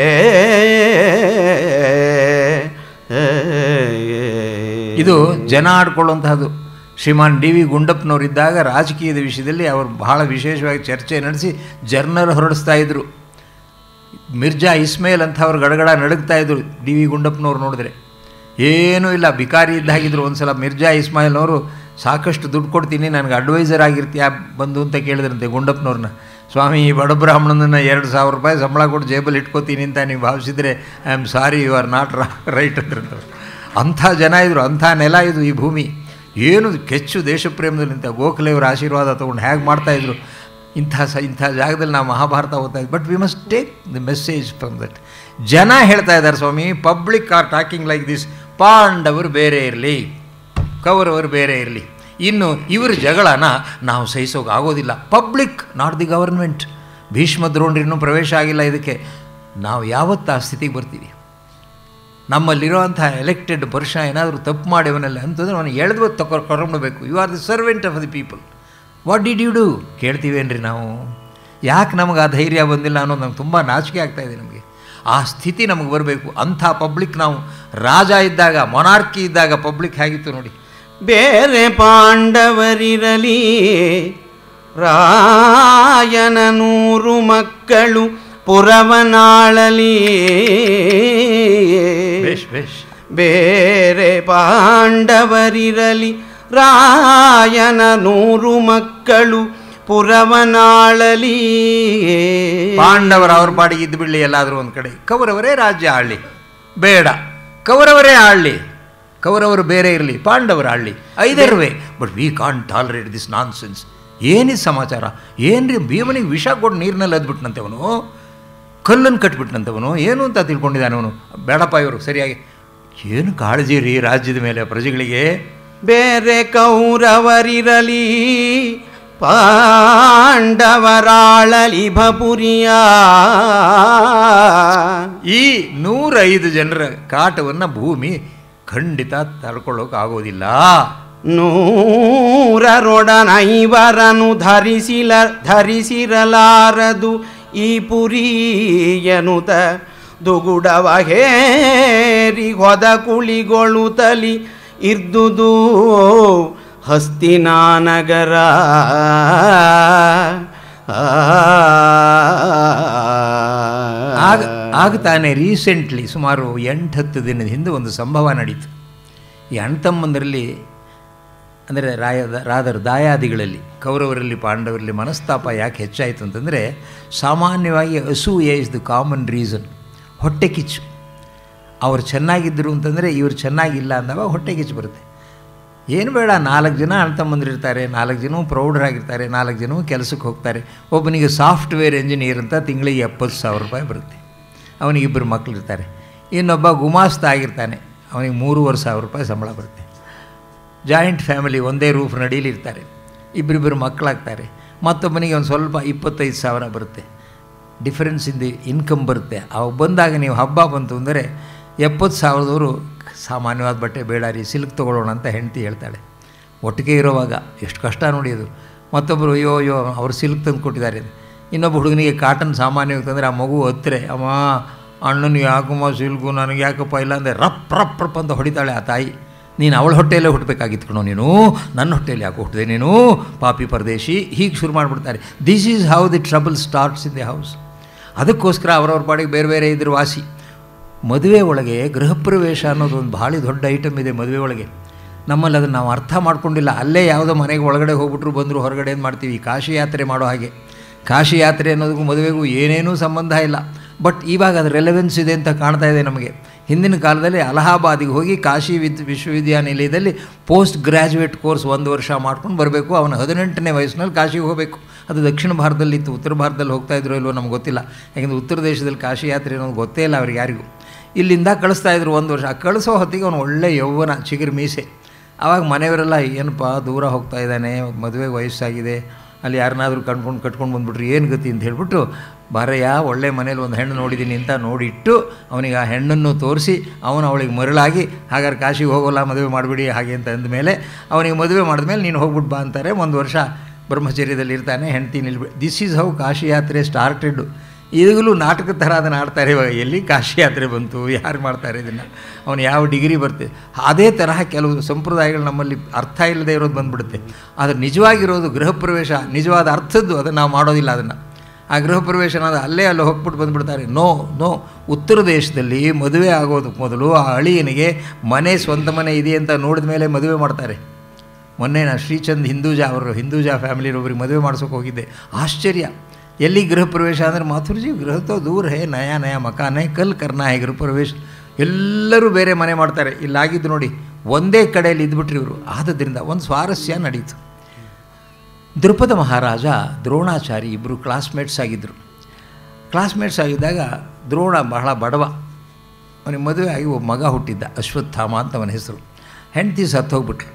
ಇದು ಜನ ಆಡ್ಕೊಳ್ಳುವಂತಹದ್ದು ಶ್ರೀಮಾನ್ ಡಿ ವಿ ಗುಂಡಪ್ಪನವರಿದ್ದಾಗ ರಾಜಕೀಯದ ವಿಷಯದಲ್ಲಿ ಅವರು ಬಹಳ ವಿಶೇಷವಾಗಿ ಚರ್ಚೆ ನಡೆಸಿ ಜರ್ನಲ್ ಹೊರಡಿಸ್ತಾ ಇದ್ರು ಮಿರ್ಜಾ ಇಸ್ಮೇಲ್ ಅಂತ ಅವ್ರು ಗಡಗಡ ನಡುಗ್ತಾ ಇದ್ರು ಡಿ ವಿ ಗುಂಡಪ್ಪನವ್ರು ನೋಡಿದ್ರೆ ಏನೂ ಇಲ್ಲ ಬಿಕಾರಿ ಇದ್ದಾಗಿದ್ರು ಒಂದು ಸಲ ಮಿರ್ಜಾ ಇಸ್ಮಾಯಿಲ್ನವರು ಸಾಕಷ್ಟು ದುಡ್ಡು ಕೊಡ್ತೀನಿ ನನಗೆ ಅಡ್ವೈಸರ್ ಆಗಿರ್ತೀಯ ಬಂದು ಅಂತ ಕೇಳಿದ್ರಂತೆ ಗುಂಡಪ್ಪನವ್ರನ್ನ ಸ್ವಾಮಿ ಈ ಬಡ ಬ್ರಾಹ್ಮಣನ ಎರಡು ಸಾವಿರ ರೂಪಾಯಿ ಸಂಬಳ ಕೊಟ್ಟು ಜೇಬಲ್ಲಿ ಇಟ್ಕೋತೀನಿ ಅಂತ ನೀವು ಭಾವಿಸಿದರೆ I am sorry you are not right ಅಂದ್ರಂತವ್ರು ಅಂಥ ಜನ ಇದ್ರು ಅಂಥ ನೆಲ ಇದು ಈ ಭೂಮಿ ಏನು ಕೆಚ್ಚು ದೇಶಪ್ರೇಮದಲ್ಲಿ ನಿಂತ ಗೋಖಲೆಯವರ ಆಶೀರ್ವಾದ ತೊಗೊಂಡು ಹೇಗೆ ಮಾಡ್ತಾಯಿದ್ರು ಇಂಥ ಸ ಇಂಥ ಜಾಗದಲ್ಲಿ ನಾವು ಮಹಾಭಾರತ ಓದ್ತಾ ಇದ್ವಿ but we must take the message from that ಜನ ಹೇಳ್ತಾ ಇದ್ದಾರೆ ಸ್ವಾಮಿ public are talking like this ಪಾಂಡವರು ಬೇರೆ ಇರಲಿ ಕೌರವರು ಬೇರೆ ಇರಲಿ ಇನ್ನು ಇವ್ರ ಜಗಳನ ನಾವು ಸಹಿಸೋಕೆ ಆಗೋದಿಲ್ಲ public not the government Bhishma ದ್ರೋಣ್ರು ಇನ್ನೂ ಪ್ರವೇಶ ಆಗಿಲ್ಲ ಇದಕ್ಕೆ ನಾವು ಯಾವತ್ತು ಆ ಸ್ಥಿತಿಗೆ ಬರ್ತೀವಿ ನಮ್ಮಲ್ಲಿರುವಂಥ ಎಲೆಕ್ಟೆಡ್ ಪುರುಷ ಏನಾದರೂ ತಪ್ಪು ಮಾಡಿವನಲ್ಲ ಅಂತಂದ್ರೆ ಅವನು ಎಳೆದು ತಕೊ ಕರ್ಕೊಂಡ್ಬೇಕು you are the servant of the people what did you do ಕೇಳ್ತೀವೇನ್ರಿ ನಾವು ಯಾಕೆ ನಮಗೆ ಆ ಧೈರ್ಯ ಬಂದಿಲ್ಲ ಅನ್ನೋದು ನಮ್ಗೆ ತುಂಬ ನಾಚಿಕೆ ಆಗ್ತಾ ಇದೆ ನಮಗೆ ಆ ಸ್ಥಿತಿ ನಮಗೆ ಬರಬೇಕು ಅಂಥ ಪಬ್ಲಿಕ್ ನಾವು ರಾಜ ಇದ್ದಾಗ ಮೊನಾರ್ಕಿ ಇದ್ದಾಗ ಪಬ್ಲಿಕ್ ಹೇಗಿತ್ತು ನೋಡಿ ಬೇರೆ ಪಾಂಡವರಿರಲಿ ರಾಯನ ನೂರು ಮಕ್ಕಳು ಪುರವನಾಳಲಿ ಬೇಷ್ ಬೇಷ್ ಬೇರೆ ಪಾಂಡವರಿರಲಿ ರಾಯನ ನೂರು ಮಕ್ಕಳು ಪುರವನಾಳಲಿ ಪಾಂಡವರು ಅವ್ರ ಪಾಡಿಗೆ ಇದ್ದು ಬಿಡಲಿ ಎಲ್ಲಾದರೂ ಒಂದು ಕಡೆ ಕೌರವರೇ ರಾಜ್ಯ ಆಳಲಿ ಬೇಡ ಕೌರವರೇ ಆಳಲಿ ಕೌರವರು ಬೇರೆ ಇರಲಿ ಪಾಂಡವರು ಆಳಲಿ either way but we can't tolerate this nonsense ಏನಿದು ಸಮಾಚಾರ ಏನ್ರಿ ಭೀಮನಿಗೆ ವಿಷ ಕೊಟ್ಟು ನೀರಿನಲ್ಲಿ ಅದ್ಬಿಟ್ನಂತೆ ಅವನು ಕಲ್ಲನ್ನು ಕಟ್ಬಿಟ್ನಂತವನು ಏನು ಅಂತ ತಿಳ್ಕೊಂಡಿದ್ದಾನೆ ಅವನು ಬೇಡಪ್ಪ ಇವರು ಸರಿಯಾಗಿ ಏನು ಕಾಳಜಿ ರೀ ರಾಜ್ಯದ ಮೇಲೆ ಪ್ರಜೆಗಳಿಗೆ ಬೇರೆ ಕೌರವರಿರಲಿ ಪಾಂಡವರಾಳಲಿ ಭಪುರಿಯ ಈ ನೂರೈದು ಜನರ ಕಾಟವನ್ನು ಭೂಮಿ ಖಂಡಿತ ತಡ್ಕೊಳ್ಳೋಕೆ ಆಗೋದಿಲ್ಲ ನೂರರೊಡನೈವರನು ಧರಿಸಿಲ ಧರಿಸಿರಲಾರದು ಈ ಪುರಿಯನುತ ದುಗುಡವ ಹೇರಿ ಹೊದ ಕುಳಿಗೊಳ್ಳುತ್ತಲಿ ಇರ್ದುದು ಹಸ್ತಿನಾನಗರ ಆಗ ಆಗ ತಾನೇ ರೀಸೆಂಟ್ಲಿ ಸುಮಾರು ಎಂಟು ಹತ್ತು ದಿನದ ಹಿಂದೆ ಒಂದು ಸಂಭವ ನಡೀತು ಈ ಅಣ್ತಮ್ಮಂದರಲ್ಲಿ ಅಂದರೆ ರಾಯದ ರಾದರು ದಾಯಾದಿಗಳಲ್ಲಿ ಕೌರವರಲ್ಲಿ ಪಾಂಡವರಲ್ಲಿ ಮನಸ್ತಾಪ ಯಾಕೆ ಹೆಚ್ಚಾಯಿತು ಅಂತಂದರೆ ಸಾಮಾನ್ಯವಾಗಿ ಅಸೂಯೆ ಇಸ್ ದ ಕಾಮನ್ ರೀಸನ್ ಹೊಟ್ಟೆ ಕಿಚ್ಚು ಅವ್ರು ಚೆನ್ನಾಗಿದ್ದರು ಅಂತಂದರೆ ಇವ್ರು ಚೆನ್ನಾಗಿಲ್ಲ ಅಂದಾಗ ಹೊಟ್ಟೆ ಕಿಚ್ಚು ಬರುತ್ತೆ ಏನು ಬೇಡ ನಾಲ್ಕು ಜನ ಅಣ್ತಮ್ಮಂದಿರ್ತಾರೆ ನಾಲ್ಕು ಜನ ಪ್ರೌಢರಾಗಿರ್ತಾರೆ ನಾಲ್ಕು ಜನ ಕೆಲಸಕ್ಕೆ ಹೋಗ್ತಾರೆ ಒಬ್ಬನಿಗೆ ಸಾಫ್ಟ್ವೇರ್ ಇಂಜಿನಿಯರ್ ಅಂತ ತಿಂಗಳಿಗೆ ಎಪ್ಪತ್ತು ಸಾವಿರ ರೂಪಾಯಿ ಬರುತ್ತೆ ಅವನಿಗೆ ಇಬ್ಬರು ಮಕ್ಕಳಿರ್ತಾರೆ ಇನ್ನೊಬ್ಬ ಗುಮಾಸ್ತ ಆಗಿರ್ತಾನೆ ಅವನಿಗೆ ಮೂರುವರೆ ಸಾವಿರ ರೂಪಾಯಿ ಸಂಬಳ ಬರುತ್ತೆ ಜಾಯಿಂಟ್ ಫ್ಯಾಮಿಲಿ ಒಂದೇ ರೂಫ್ ನಡೀಲಿ ಇರ್ತಾರೆ ಇಬ್ಬರಿಬ್ಬರು ಮಕ್ಕಳಾಗ್ತಾರೆ ಮತ್ತೊಬ್ಬನಿಗೆ ಒಂದು ಸ್ವಲ್ಪ ಇಪ್ಪತ್ತೈದು ಸಾವಿರ ಬರುತ್ತೆ ಡಿಫರೆನ್ಸ್ ಇನ್ ದಿ ಇನ್ಕಮ್ ಬರುತ್ತೆ ಅವಾಗ ಬಂದಾಗ ನೀವು ಹಬ್ಬ ಬಂತು ಅಂದರೆ ಎಪ್ಪತ್ತು ಸಾವಿರದವರು ಸಾಮಾನ್ಯವಾದ ಬಟ್ಟೆ ಬೇಡ ರೀ ಸಿಲ್ಕ್ ತೊಗೊಳ್ಳೋಣ ಅಂತ ಹೆಂಡತಿ ಹೇಳ್ತಾಳೆ ಒಟ್ಟಿಗೆ ಇರೋವಾಗ ಎಷ್ಟು ಕಷ್ಟ ನೋಡಿ ಅದು ಮತ್ತೊಬ್ಬರು ಅಯ್ಯೋ ಅಯ್ಯೋ ಅವ್ರು ಸಿಲ್ಕ್ ತಂದು ಕೊಟ್ಟಿದ್ದಾರೆ ಇನ್ನೊಬ್ಬ ಹುಡುಗನಿಗೆ ಕಾಟನ್ ಸಾಮಾನ್ಯವಾಗಿ ತಂದರೆ ಆ ಮಗು ಹತ್ತಿರ ಅಮ್ಮ ಅಣ್ಣನಿಗೆ ಯಾಕಮ್ಮ ಸಿಲ್ಕು ನನಗೆ ಯಾಕಪ್ಪ ಇಲ್ಲ ಅಂದರೆ ರಪ್ ರಪ್ ರಪ್ ಅಂತ ಹೊಡಿತಾಳೆ ಆ ತಾಯಿ ನೀನು ಅವಳ ಹೊಟ್ಟೆಯಲ್ಲೇ ಹುಟ್ಟಬೇಕಾಗಿತ್ತು ಕಣೋ ನೀನು ನನ್ನ ಹೊಟ್ಟೆಯಲ್ಲಿ ಯಾಕೆ ಹುಟ್ಟಿದೆ ನೀನು ಪಾಪಿ ಪರದೇಶಿ ಹೀಗೆ ಶುರು ಮಾಡಿಬಿಡ್ತಾರೆ this is how the trouble starts in the house ಅದಕ್ಕೋಸ್ಕರ ಅವರವ್ರ ಪಾಡಿಗೆ ಬೇರೆ ಬೇರೆ ಇದ್ರ ವಾಸಿ ಮದುವೆ ಒಳಗೆ ಗೃಹ ಪ್ರವೇಶ ಅನ್ನೋದು ಒಂದು ಭಾಳ ದೊಡ್ಡ ಐಟಮ್ ಇದೆ ಮದುವೆ ಒಳಗೆ ನಮ್ಮಲ್ಲಿ ಅದನ್ನು ನಾವು ಅರ್ಥ ಮಾಡ್ಕೊಂಡಿಲ್ಲ ಅಲ್ಲೇ ಯಾವುದೋ ಮನೆಗೆ ಒಳಗಡೆ ಹೋಗ್ಬಿಟ್ರು ಬಂದರು ಹೊರಗಡೆ ಏನು ಮಾಡ್ತೀವಿ ಕಾಶಿ ಯಾತ್ರೆ ಮಾಡೋ ಹಾಗೆ ಕಾಶಿ ಯಾತ್ರೆ ಅನ್ನೋದಕ್ಕೂ ಮದುವೆಗೂ ಏನೇನೂ ಸಂಬಂಧ ಇಲ್ಲ ಬಟ್ ಇವಾಗ ಅದು ರೆಲೆವೆನ್ಸ್ ಇದೆ ಅಂತ ಕಾಣ್ತಾ ಇದೆ ನಮಗೆ ಹಿಂದಿನ ಕಾಲದಲ್ಲಿ ಅಲಹಾಬಾದಿಗೆ ಹೋಗಿ ಕಾಶಿ ವಿದ್ ವಿಶ್ವವಿದ್ಯಾನಿಲಯದಲ್ಲಿ ಪೋಸ್ಟ್ ಗ್ರ್ಯಾಜುಯೇಟ್ ಕೋರ್ಸ್ ಒಂದು ವರ್ಷ ಮಾಡ್ಕೊಂಡು ಬರಬೇಕು ಅವನ ಹದಿನೆಂಟನೇ ವಯಸ್ಸಿನಲ್ಲಿ ಕಾಶಿಗೆ ಹೋಗಬೇಕು ಅದು ದಕ್ಷಿಣ ಭಾರತದಲ್ಲಿತ್ತು ಉತ್ತರ ಭಾರತದಲ್ಲಿ ಹೋಗ್ತಾ ಇದ್ರು ಇಲ್ವೋ ನಮ್ಗೆ ಗೊತ್ತಿಲ್ಲ ಯಾಕೆಂದರೆ ಉತ್ತರ ದೇಶದಲ್ಲಿ ಕಾಶಿ ಯಾತ್ರೆ ಅನ್ನೋದು ಗೊತ್ತೇ ಇಲ್ಲ ಅವ್ರಿಗೆ ಯಾರಿಗೂ ಇಲ್ಲಿಂದ ಕಳಿಸ್ತಾ ಇದ್ರು ಒಂದು ವರ್ಷ ಆ ಕಳಿಸೋ ಹೊತ್ತಿಗೆ ಅವನು ಒಳ್ಳೆ ಯೌವನ ಚಿಗುರು ಮೀಸೆ ಆವಾಗ ಮನೆಯವರೆಲ್ಲ ಏನಪ್ಪ ದೂರ ಹೋಗ್ತಾ ಇದ್ದಾನೆ ಮದುವೆಗೆ ವಯಸ್ಸಾಗಿದೆ ಅಲ್ಲಿ ಯಾರನ್ನಾದ್ರೂ ಕಣ್ಕೊಂಡು ಕಟ್ಕೊಂಡು ಬಂದ್ಬಿಟ್ರು ಏನು ಗತಿ ಅಂತ ಹೇಳ್ಬಿಟ್ಟು ಬಾರಯ್ಯ ಒಳ್ಳೆ ಮನೇಲಿ ಒಂದು ಹೆಣ್ಣು ನೋಡಿದ್ದೀನಿ ಅಂತ ನೋಡಿಟ್ಟು ಅವನಿಗೆ ಆ ಹೆಣ್ಣನ್ನು ತೋರಿಸಿ ಅವನು ಅವಳಿಗೆ ಮರಳಾಗಿ ಹಾಗಾದ್ರೆ ಕಾಶಿಗೆ ಹೋಗೋಲ್ಲ ಮದುವೆ ಮಾಡಿಬಿಡಿ ಹಾಗೆ ಅಂತ ಅಂದಮೇಲೆ ಅವನಿಗೆ ಮದುವೆ ಮಾಡಿದ್ಮೇಲೆ ನೀನು ಹೋಗ್ಬಿಟ್ಟು ಬಾ ಅಂತಾರೆ ಒಂದು ವರ್ಷ ಬ್ರಹ್ಮಚರ್ಯದಲ್ಲಿ ಇರ್ತಾನೆ ಹೆಂಡ್ತಿ ನಿಲ್ಬಿಡಿ ದಿಸ್ ಈಸ್ ಹೌ ಕಾಶಿ ಯಾತ್ರೆ ಸ್ಟಾರ್ಟೆಡ್ ಈಗಲೂ ನಾಟಕದ ಥರ ಅದನ್ನು ಆಡ್ತಾರೆ ಇವಾಗ ಎಲ್ಲಿ ಕಾಶಿ ಯಾತ್ರೆ ಬಂತು ಯಾರು ಮಾಡ್ತಾರೆ ಇದನ್ನು ಅವನು ಯಾವ ಡಿಗ್ರಿ ಬರ್ತೆ ಅದೇ ತರಹ ಕೆಲವು ಸಂಪ್ರದಾಯಗಳು ನಮ್ಮಲ್ಲಿ ಅರ್ಥ ಇಲ್ಲದೆ ಇರೋದು ಬಂದ್ಬಿಡುತ್ತೆ ಆದರೆ ನಿಜವಾಗಿರೋದು ಗೃಹ ಪ್ರವೇಶ ನಿಜವಾದ ಅರ್ಥದ್ದು ಅದನ್ನು ನಾವು ಮಾಡೋದಿಲ್ಲ ಅದನ್ನು ಆ ಗೃಹ ಪ್ರವೇಶ ಅನ್ನೋದು ಅಲ್ಲೇ ಅಲ್ಲಿ ಹೋಗ್ಬಿಟ್ಟು ಬಂದುಬಿಡ್ತಾರೆ ನೋ ನೋ ಉತ್ತರ ದೇಶದಲ್ಲಿ ಮದುವೆ ಆಗೋದಕ್ಕೆ ಮೊದಲು ಆ ಅಳಿಯನಿಗೆ ಮನೆ ಸ್ವಂತ ಮನೆ ಇದೆ ಅಂತ ನೋಡಿದ ಮೇಲೆ ಮದುವೆ ಮಾಡ್ತಾರೆ ಮೊನ್ನೆ ನಾನು ಶ್ರೀಚಂದ್ ಹಿಂದೂಜಾ ಅವರು ಹಿಂದೂಜಾ ಫ್ಯಾಮಿಲಿರೊಬ್ಬರಿಗೆ ಮದುವೆ ಮಾಡ್ಸೋಕೆ ಹೋಗಿದ್ದೆ ಆಶ್ಚರ್ಯ ಎಲ್ಲಿ ಗೃಹ ಪ್ರವೇಶ ಅಂದರೆ ಮಾಥುರ್ಜಿ ಗೃಹ ತೋ ದೂರ ಹೇ ನಯಾ ನಯಾ ಮಕಾನೇ ಕಲ್ ಕರ್ನಾ ಹೇ ಗೃಹ ಪ್ರವೇಶ ಎಲ್ಲರೂ ಬೇರೆ ಮನೆ ಮಾಡ್ತಾರೆ ಇಲ್ಲಾಗಿದ್ದು ನೋಡಿ ಒಂದೇ ಕಡೆಯಲ್ಲಿ ಇದ್ಬಿಟ್ರಿ ಇವರು ಆದದ್ರಿಂದ ಒಂದು ಸ್ವಾರಸ್ಯ ನಡೀತು ದೃಪದ ಮಹಾರಾಜ ದ್ರೋಣಾಚಾರಿ ಇಬ್ಬರು ಕ್ಲಾಸ್ಮೇಟ್ಸ್ ಆಗಿದ್ದರು ಕ್ಲಾಸ್ಮೇಟ್ಸ್ ಆಗಿದ್ದಾಗ ದ್ರೋಣ ಬಹಳ ಬಡವ ಅವನಿಗೆ ಮದುವೆ ಆಗಿ ಒಬ್ಬ ಮಗ ಹುಟ್ಟಿದ್ದ ಅಶ್ವತ್ಥಾಮ ಅಂತ ಅವನ ಹೆಸರು ಹೆಂಡತಿ ಸತ್ತು ಹೋಗ್ಬಿಟ್ರು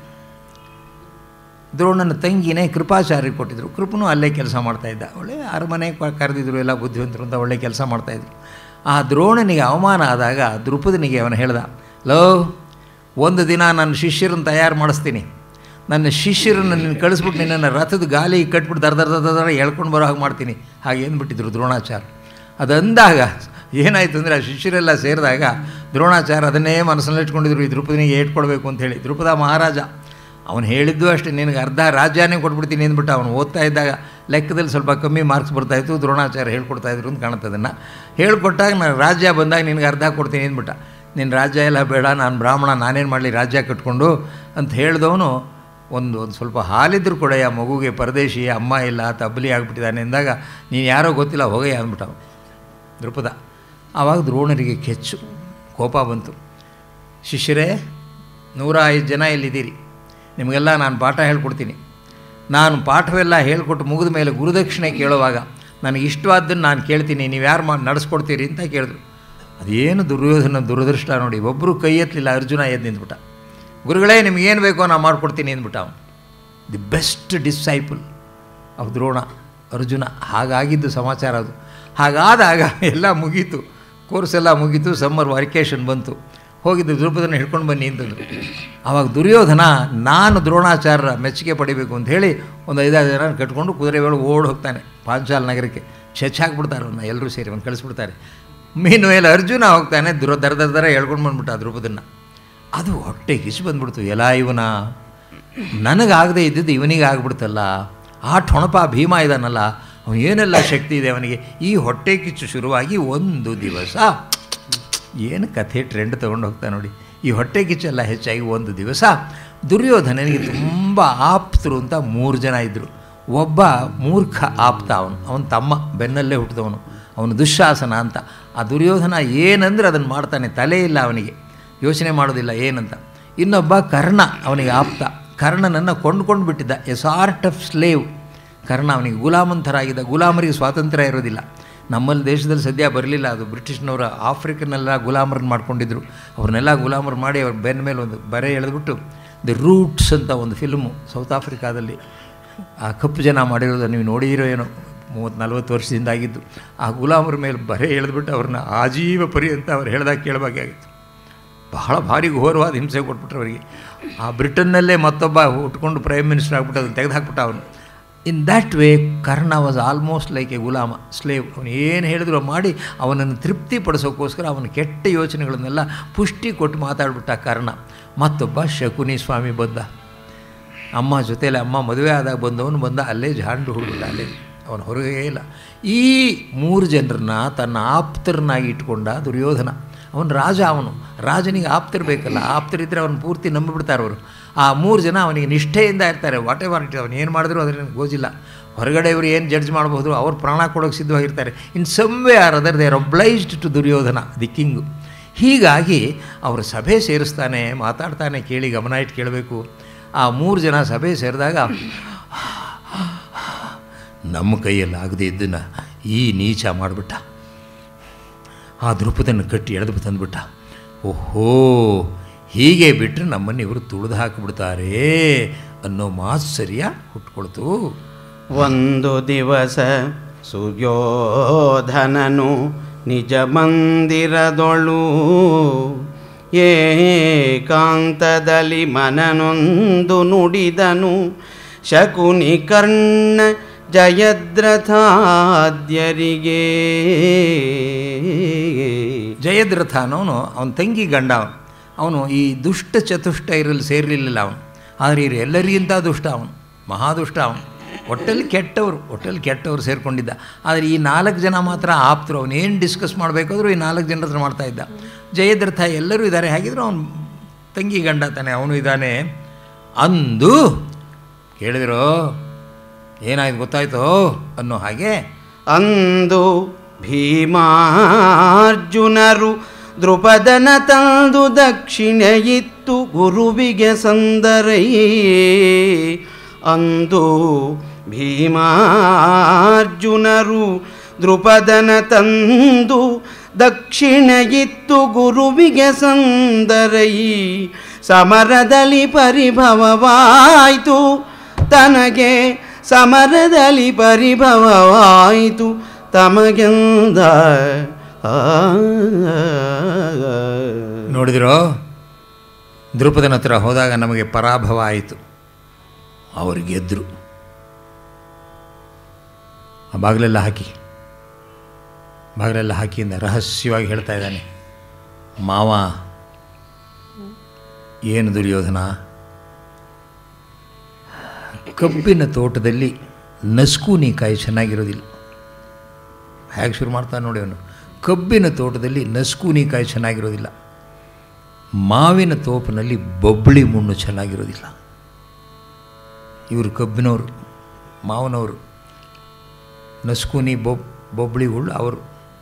ದ್ರೋಣನ ತಂಗಿನೇ ಕೃಪಾಚಾರ್ಯ ಕೊಟ್ಟಿದ್ದರು ಕೃಪನು ಅಲ್ಲೇ ಕೆಲಸ ಮಾಡ್ತಾಯಿದ್ದ ಒಳ್ಳೆ ಅರಮನೆ ಕರೆದಿದ್ರು ಎಲ್ಲ ಬುದ್ಧಿವಂತರು ಅಂತ ಒಳ್ಳೆ ಕೆಲಸ ಮಾಡ್ತಾಯಿದ್ರು ಆ ದ್ರೋಣನಿಗೆ ಅವಮಾನ ಆದಾಗ ದೃಪದನಿಗೆ ಅವನು ಹೇಳ್ದ ಲೋ ಒಂದು ದಿನ ನನ್ನ ಶಿಷ್ಯರನ್ನು ತಯಾರು ಮಾಡಿಸ್ತೀನಿ ನನ್ನ ಶಿಷ್ಯರನ್ನು ನಿನ್ನ ಕಳಿಸ್ಬಿಟ್ಟು ನಿನ್ನನ್ನು ರಥದ ಗಾಲಿ ಕಟ್ಬಿಟ್ಟು ದರ ದರ ದರ ದರ ಎಳ್ಕೊಂಡು ಬರೋ ಹಾಗೆ ಮಾಡ್ತೀನಿ ಹಾಗೆ ಅಂದ್ಬಿಟ್ಟಿದ್ರು ದ್ರೋಣಾಚಾರ್ಯ ಅದಂದಾಗ ಏನಾಯಿತು ಅಂದರೆ ಆ ಶಿಷ್ಯರೆಲ್ಲ ಸೇರಿದಾಗ ದ್ರೋಣಾಚಾರ್ಯ ಅದನ್ನೇ ಮನಸ್ಸಲ್ಲಿ ಇಟ್ಕೊಂಡಿದ್ರು ಈ ದ್ರುಪದನಿಗೆ ಏಟ್ಕೊಡ್ಬೇಕು ಅಂತೇಳಿ ದ್ರುಪದ ಮಹಾರಾಜ ಅವನು ಹೇಳಿದ್ದು ಅಷ್ಟೇ ನಿನಗೆ ಅರ್ಧ ರಾಜ್ಯನೇ ಕೊಟ್ಬಿಡ್ತೀನಿ ಅಂದ್ಬಿಟ್ಟು ಅವನು ಓದ್ತಾ ಇದ್ದಾಗ ಲೆಕ್ಕದಲ್ಲಿ ಸ್ವಲ್ಪ ಕಮ್ಮಿ ಮಾರ್ಕ್ಸ್ ಬರ್ತಾಯಿತ್ತು ದ್ರೋಣಾಚಾರ್ಯ ಹೇಳ್ಕೊಡ್ತಾಯಿದ್ರು ಅಂತ ಕಾಣುತ್ತೆ ಅದನ್ನು ಹೇಳ್ಕೊಟ್ಟಾಗ ನಾನು ರಾಜ್ಯ ಬಂದಾಗ ನಿನಗೆ ಅರ್ಧ ಕೊಡ್ತೀನಿ ಅಂದ್ಬಿಟ್ಟ ನಿನ್ನ ರಾಜ್ಯ ಎಲ್ಲ ಬೇಡ ನಾನು ಬ್ರಾಹ್ಮಣ ನಾನೇನು ಮಾಡಲಿ ರಾಜ್ಯ ಕಟ್ಕೊಂಡು ಅಂತ ಹೇಳಿದವನು ಒಂದು ಒಂದು ಸ್ವಲ್ಪ ಹಾಲಿದ್ರು ಕೂಡ ಆ ಮಗುಗೆ ಪರದೇಶಿ ಅಮ್ಮ ಇಲ್ಲ ತಬ್ಬಲಿ ಆಗಿಬಿಟ್ಟಿದ್ದಾನೆ ಅಂದಾಗ ನೀನು ಯಾರೋ ಗೊತ್ತಿಲ್ಲ ಹೋಗಯ್ಯ ಅಂದ್ಬಿಟ್ಟ ದೃಪದ ಆವಾಗ ದ್ರೋಣರಿಗೆ ಕೆಚ್ಚು ಕೋಪ ಬಂತು ಶಿಷ್ಯರೇ ನೂರ ಐದು ಜನ ಇಲ್ಲಿದ್ದೀರಿ ನಿಮಗೆಲ್ಲ ನಾನು ಪಾಠ ಹೇಳ್ಕೊಡ್ತೀನಿ ನಾನು ಪಾಠವೆಲ್ಲ ಹೇಳ್ಕೊಟ್ಟು ಮುಗಿದ ಮೇಲೆ ಗುರುದಕ್ಷಿಣೆ ಕೇಳುವಾಗ ನನಗೆ ಇಷ್ಟವಾದ್ದನ್ನು ನಾನು ಕೇಳ್ತೀನಿ ನೀವು ಯಾರು ಮಾಡಿ ನಡೆಸ್ಕೊಡ್ತೀರಿ ಅಂತ ಕೇಳಿದ್ರು ಅದೇನು ದುರ್ಯೋಧನ ದುರದೃಷ್ಟ ನೋಡಿ ಒಬ್ಬರು ಕೈ ಎತ್ತಲಿಲ್ಲ ಅರ್ಜುನ ಎದ್ದು ನಿಂತ್ಬಿಟ್ಟ ಗುರುಗಳೇ ನಿಮಗೇನು ಬೇಕೋ ನಾನು ಮಾಡ್ಕೊಡ್ತೀನಿ ಅಂದ್ಬಿಟ್ಟ ಅವನು ದಿ ಬೆಸ್ಟ್ ಡಿಸೈಪಲ್ ಅವ್ ದ್ರೋಣ ಅರ್ಜುನ ಹಾಗಾಗಿದ್ದು ಸಮಾಚಾರ ಅದು ಹಾಗಾದಾಗ ಎಲ್ಲ ಮುಗೀತು ಕೋರ್ಸ್ ಎಲ್ಲ ಮುಗೀತು ಸಮ್ಮರ್ ವೆಕೇಷನ್ ಬಂತು ಹೋಗಿದ್ದು ದ್ರೌಪದನ ಹಿಡ್ಕೊಂಡು ಬನ್ನಿ ಅಂತಂದರು ಆವಾಗ ದುರ್ಯೋಧನ ನಾನು ದ್ರೋಣಾಚಾರ್ಯರ ಮೆಚ್ಚುಗೆ ಪಡಿಬೇಕು ಅಂತ ಹೇಳಿ ಒಂದು ಐದಾರು ಜನ ಕಟ್ಕೊಂಡು ಕುದುರೆ ಒಳಗೆ ಓಡಿ ಹೋಗ್ತಾನೆ ಪಾಂಚಾಲ್ ನಗರಕ್ಕೆ ಚಚ್ಚಾಕ್ಬಿಡ್ತಾರೆ ಅವನ್ನ ಎಲ್ಲರೂ ಸೇರಿ ಅವ್ನು ಕಳಿಸ್ಬಿಡ್ತಾರೆ ಮೀನು ಮೇಲೆ ಅರ್ಜುನ ಹೋಗ್ತಾನೆ ದುರ ದರ ದರ ದರ ಹೇಳ್ಕೊಂಡು ಬಂದ್ಬಿಟ್ಟ ಆ ದ್ರೌಪದನ್ನ ಅದು ಹೊಟ್ಟೆ ಕಿಸಿ ಬಂದ್ಬಿಡ್ತು ಎಲ್ಲ ಇವನ ನನಗಾಗದೇ ಇದ್ದಿದ್ದು ಇವನಿಗೆ ಆಗ್ಬಿಡ್ತಲ್ಲ ಆ ಟೊಣಪ ಭೀಮ ಇದ್ದಾನಲ್ಲ ಅವನು ಏನೆಲ್ಲ ಶಕ್ತಿ ಇದೆ ಅವನಿಗೆ ಈ ಹೊಟ್ಟೆ ಕಿಚ್ಚು ಶುರುವಾಗಿ ಒಂದು ದಿವಸ ಏನು ಕಥೆ ಟ್ರೆಂಡ್ ತೊಗೊಂಡು ಹೋಗ್ತಾ ನೋಡಿ ಈ ಹೊಟ್ಟೆ ಕಿಚ್ಚೆಲ್ಲ ಹೆಚ್ಚಾಗಿ ಒಂದು ದಿವಸ ದುರ್ಯೋಧನನಿಗೆ ತುಂಬ ಆಪ್ತರು ಅಂತ ಮೂರು ಜನ ಇದ್ದರು ಒಬ್ಬ ಮೂರ್ಖ ಆಪ್ತ ಅವನು ಅವನ ತಮ್ಮ ಬೆನ್ನಲ್ಲೇ ಹುಟ್ಟಿದವನು ಅವನು ದುಶ್ಶಾಸನ ಅಂತ ಆ ದುರ್ಯೋಧನ ಏನಂದ್ರೆ ಅದನ್ನು ಮಾಡ್ತಾನೆ ತಲೆ ಇಲ್ಲ ಅವನಿಗೆ ಯೋಚನೆ ಮಾಡೋದಿಲ್ಲ ಏನಂತ ಇನ್ನೊಬ್ಬ ಕರ್ಣ ಅವನಿಗೆ ಆಪ್ತ ಕರ್ಣನನ್ನು ಕೊಂಡ್ಕೊಂಡು ಬಿಟ್ಟಿದ್ದ a sort of slave Karna ಅವನಿಗೆ ಗುಲಾಮಂಥರಾಗಿದ್ದ ಗುಲಾಮರಿಗೆ ಸ್ವಾತಂತ್ರ್ಯ ಇರೋದಿಲ್ಲ ನಮ್ಮಲ್ಲಿ ದೇಶದಲ್ಲಿ ಸದ್ಯ ಬರಲಿಲ್ಲ ಅದು ಬ್ರಿಟಿಷ್ನವರ ಆಫ್ರಿಕನ್ನೆಲ್ಲ ಗುಲಾಮರನ್ನ ಮಾಡ್ಕೊಂಡಿದ್ರು ಅವ್ರನ್ನೆಲ್ಲ ಗುಲಾಮರು ಮಾಡಿ ಅವ್ರ ಬೆನ್ನ ಮೇಲೆ ಒಂದು ಬರೆ ಎಳೆದ್ಬಿಟ್ಟು ದಿ ರೂಟ್ಸ್ ಅಂತ ಒಂದು ಫಿಲ್ಮು ಸೌತ್ ಆಫ್ರಿಕಾದಲ್ಲಿ ಆ ಕಪ್ಪು ಜನ ಮಾಡಿರೋದು ನೀವು ನೋಡಿದಿರೋ ಏನೋ ಮೂವತ್ತು ನಲ್ವತ್ತು ವರ್ಷದಿಂದ ಆಗಿದ್ದು ಆ ಗುಲಾಮರ ಮೇಲೆ ಬರೆ ಎಳೆದ್ಬಿಟ್ಟು ಅವ್ರನ್ನ ಆಜೀವ ಪರಿ ಅಂತ ಅವ್ರು ಹೇಳ್ದಾಗ ಕೇಳಬೇಕಾಗಿತ್ತು ಬಹಳ ಭಾರಿ ಘೋರವಾದ ಹಿಂಸೆ ಕೊಟ್ಬಿಟ್ರು ಅವರಿಗೆ ಆ ಬ್ರಿಟನ್ನಲ್ಲೇ ಮತ್ತೊಬ್ಬ ಉಟ್ಕೊಂಡು ಪ್ರೈಮ್ ಮಿನಿಸ್ಟರ್ ಆಗ್ಬಿಟ್ಟು ಅದನ್ನು ತೆಗೆದುಹಾಕ್ಬಿಟ್ಟ ಅವನು in that way Karna was almost like a ಗುಲಾಮ ಸ್ಲೇವ್ ಅವನು ಏನು ಹೇಳಿದ್ರು ಮಾಡಿ ಅವನನ್ನು ತೃಪ್ತಿಪಡಿಸೋಕ್ಕೋಸ್ಕರ ಅವನ ಕೆಟ್ಟ ಯೋಚನೆಗಳನ್ನೆಲ್ಲ ಪುಷ್ಟಿ ಕೊಟ್ಟು ಮಾತಾಡ್ಬಿಟ್ಟ ಕರ್ಣ ಮತ್ತೊಬ್ಬ ಶಕುನಿ ಸ್ವಾಮಿ ಬಂದ ಅಮ್ಮ ಜೊತೆಯಲ್ಲಿ ಅಮ್ಮ ಮದುವೆ ಆದಾಗ ಬಂದವನು ಬಂದ ಅಲ್ಲೇ ಜಾಂಡು ಹುಡುಗಿಲ್ಲ ಅಲ್ಲೇ ಅವನು ಹೊರಗೇ ಇಲ್ಲ ಈ ಮೂರು ಜನರನ್ನ ತನ್ನ ಆಪ್ತರನ್ನಾಗಿ ಇಟ್ಕೊಂಡ ದುರ್ಯೋಧನ ಅವನು ರಾಜ ಅವನು ರಾಜನಿಗೆ ಆಪ್ತಿರ್ಬೇಕಲ್ಲ ಆಪ್ತರಿದ್ದರೆ ಅವನು ಪೂರ್ತಿ ನಂಬಿಬಿಡ್ತಾರೆ ಅವರು ಆ ಮೂರು ಜನ ಅವನಿಗೆ ನಿಷ್ಠೆಯಿಂದ ಇರ್ತಾರೆ ವಾಟ್ ಎವರ್ ಇಟ್ ಅವನು ಏನು ಮಾಡಿದ್ರು ಅದರಲ್ಲಿ ಗೋಜಿಲ್ಲ ಹೊರಗಡೆ ಇವರು ಏನು ಜಡ್ಜ್ ಮಾಡಬಹುದು ಅವ್ರು ಪ್ರಾಣ ಕೊಡೋಕ್ಕೆ ಸಿದ್ಧವಾಗಿರ್ತಾರೆ in some way or other they are obliged to Duryodhana the king ಹೀಗಾಗಿ ಅವರು ಸಭೆ ಸೇರಿಸ್ತಾನೆ ಮಾತಾಡ್ತಾನೆ ಕೇಳಿ ಗಮನ ಇಟ್ಟು ಕೇಳಬೇಕು ಆ ಮೂರು ಜನ ಸಭೆ ಸೇರಿದಾಗ ನಮ್ಮ ಕೈಯಲ್ಲಿ ಆಗದೆ ಇದ್ದನ್ನು ಈ ನೀಚ ಮಾಡಿಬಿಟ್ಟ ಆ ದ್ರುಪದನ್ನು ಕಟ್ಟಿ ಎಳೆದು ತಂದುಬಿಟ್ಟ ಓಹೋ ಹೀಗೆ ಬಿಟ್ಟರೆ ನಮ್ಮನ್ನು ಇವರು ತುಳಿದು ಹಾಕಿಬಿಡ್ತಾರೆ ಅನ್ನೋ ಮಾತ್ಸರ್ಯ ಹುಟ್ಕೊಳ್ತು ಒಂದು ದಿವಸ ಸುಯೋಧನನು ನಿಜ ಮಂದಿರದೊಳು ಏಕಾಂತದಲ್ಲಿ ಮನನೊಂದು ನುಡಿದನು ಶಕುನಿ ಕರ್ಣ ಜಯದ್ರಥಾದ್ಯರಿಗೆ ಜಯದ್ರಥ ಅನ್ನೋನು ಅವನ ತಂಗಿ ಗಂಡ ಅವನು ಅವನು ಈ ದುಷ್ಟ ಚತುಷ್ಟ ಇರಲು ಸೇರಲಿಲ್ಲ ಅವನು ಆದರೆ ಇವರು ಎಲ್ಲರಿಗಿಂತ ದುಷ್ಟ ಅವನು ಮಹಾದುಷ್ಟ ಅವನು ಒಟ್ಟಲ್ಲಿ ಕೆಟ್ಟವರು ಒಟ್ಟಲ್ಲಿ ಕೆಟ್ಟವರು ಸೇರಿಕೊಂಡಿದ್ದ ಆದರೆ ಈ ನಾಲ್ಕು ಜನ ಮಾತ್ರ ಆಪ್ತರು ಅವನು ಏನು ಡಿಸ್ಕಸ್ ಮಾಡಬೇಕಾದ್ರೂ ಈ ನಾಲ್ಕು ಜನರ ಹತ್ರ ಮಾಡ್ತಾ ಇದ್ದ ಜಯದ್ರಥ ಎಲ್ಲರೂ ಇದ್ದಾರೆ ಹಾಗಿದ್ರು ಅವನು ತಂಗಿ ಗಂಡ ತಾನೆ ಅವನು ಇದ್ದಾನೆ ಅಂದು ಕೇಳಿದಿರೋ ಏನಾಯ್ತು ಗೊತ್ತಾಯ್ತೋ ಅನ್ನೋ ಹಾಗೆ ಅಂದು ಭೀಮಾರ್ಜುನರು ದೃಪದನ ತಂದು ದಕ್ಷಿಣ ಇತ್ತು ಗುರುವಿಗೆ ಸಂದರೈ ಅಂದು ಭೀಮಾರ್ಜುನರು ದೃಪದನ ತಂದು ದಕ್ಷಿಣ ಇತ್ತು ಗುರುವಿಗೆ ಸಂದರೈ ಸಮರದಲ್ಲಿ ಪರಿಭವವಾಯಿತು ತನಗೆ ಸಮರದಲ್ಲಿ ಪರಿಭವವಾಯಿತು ತಮಗೆಂದ ನೋಡಿದಿರೋ ದ್ರುಪದನ ಹತ್ರ ಹೋದಾಗ ನಮಗೆ ಪರಾಭವ ಆಯಿತು ಅವರು ಗೆದ್ದರು ಆ ಬಾಗಿಲೆಲ್ಲ ಹಾಕಿ ಬಾಗಿಲೆಲ್ಲ ಹಾಕಿಯಿಂದ ರಹಸ್ಯವಾಗಿ ಹೇಳ್ತಾ ಇದ್ದಾನೆ ಮಾವ ಏನು ದುರ್ಯೋಧನ ಕಬ್ಬಿನ ತೋಟದಲ್ಲಿ ನಸ್ಕೂನಿಕಾಯಿ ಚೆನ್ನಾಗಿರೋದಿಲ್ಲ ಹೇಗೆ ಶುರು ಮಾಡ್ತಾನೆ ನೋಡಿ ಅವನು ಕಬ್ಬಿನ ತೋಟದಲ್ಲಿ ನಸ್ಕೂನಿಕಾಯಿ ಚೆನ್ನಾಗಿರೋದಿಲ್ಲ ಮಾವಿನ ತೋಪಿನಲ್ಲಿ ಬೊಬ್ಬಳಿ ಮಣ್ಣು ಚೆನ್ನಾಗಿರೋದಿಲ್ಲ ಇವರು ಕಬ್ಬಿನವರು ಮಾವನವರು ನಸ್ಕೂನಿ ಬೊಬ್ ಬೊಬ್ಬಳಿ ಹುಳ್ಳು ಅವರು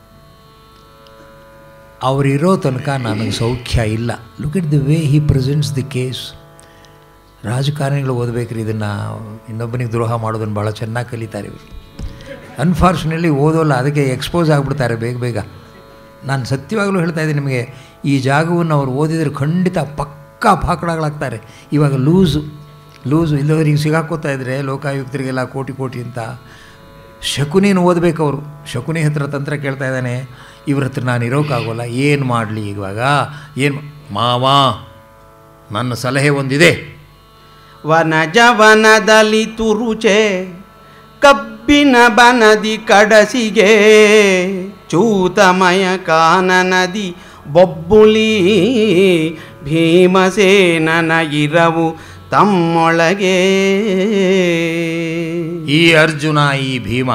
ಅವರಿರೋ ತನಕ ನನಗೆ ಸೌಖ್ಯ ಇಲ್ಲ look at the way he presents the case ರಾಜಕಾರಣಿಗಳು ಓದಬೇಕ್ರಿ ಇದನ್ನು ಇನ್ನೊಬ್ಬನಿಗೆ ದ್ರೋಹ ಮಾಡೋದನ್ನು ಭಾಳ ಚೆನ್ನಾಗಿ ಕಲಿತಾರೆ ಇವರು ಅನ್ಫಾರ್ಚುನೇಟ್ಲಿ ಓದೋಲ್ಲ ಅದಕ್ಕೆ ಎಕ್ಸ್ಪೋಸ್ ಆಗಿಬಿಡ್ತಾರೆ ಬೇಗ ಬೇಗ ನಾನು ಸತ್ಯವಾಗಲೂ ಹೇಳ್ತಾ ಇದ್ದೀನಿ ನಿಮಗೆ ಈ ಜಾಗವನ್ನು ಅವ್ರು ಓದಿದರೆ ಖಂಡಿತ ಪಕ್ಕಾ ಪಾಕಡಗಳಾಗ್ತಾರೆ ಇವಾಗ ಲೂಸು ಲೂಸು ಇಲ್ಲದವರಿಗೆ ಸಿಗಾಕೋತಾ ಇದ್ದರೆ ಲೋಕಾಯುಕ್ತರಿಗೆಲ್ಲ ಕೋಟಿ ಕೋಟಿ ಅಂತ ಶಕುನಿನ ಓದಬೇಕು ಅವರು ಶಕುನಿ ಹತ್ರ ತಂತ್ರ ಕೇಳ್ತಾ ಇದ್ದಾನೆ ಇವ್ರ ಹತ್ರ ನಾನು ಇರೋಕ್ಕಾಗೋಲ್ಲ ಏನು ಮಾಡಲಿ ಇವಾಗ ಏನು ಮಾವ ನನ್ನ ಸಲಹೆ ಒಂದಿದೆ ವನಜವನದಲ್ಲಿ ತುರುಚೆ ಕಬ್ಬಿನ ಬನದಿ ಕಡಸಿಗೆ ಚೂತಮಯ ಕಾನನದಿ ಬೊಬ್ಬುಲಿ ಭೀಮಸೇನನ ಇರವು ತಮ್ಮೊಳಗೆ ಈ ಅರ್ಜುನ ಈ ಭೀಮ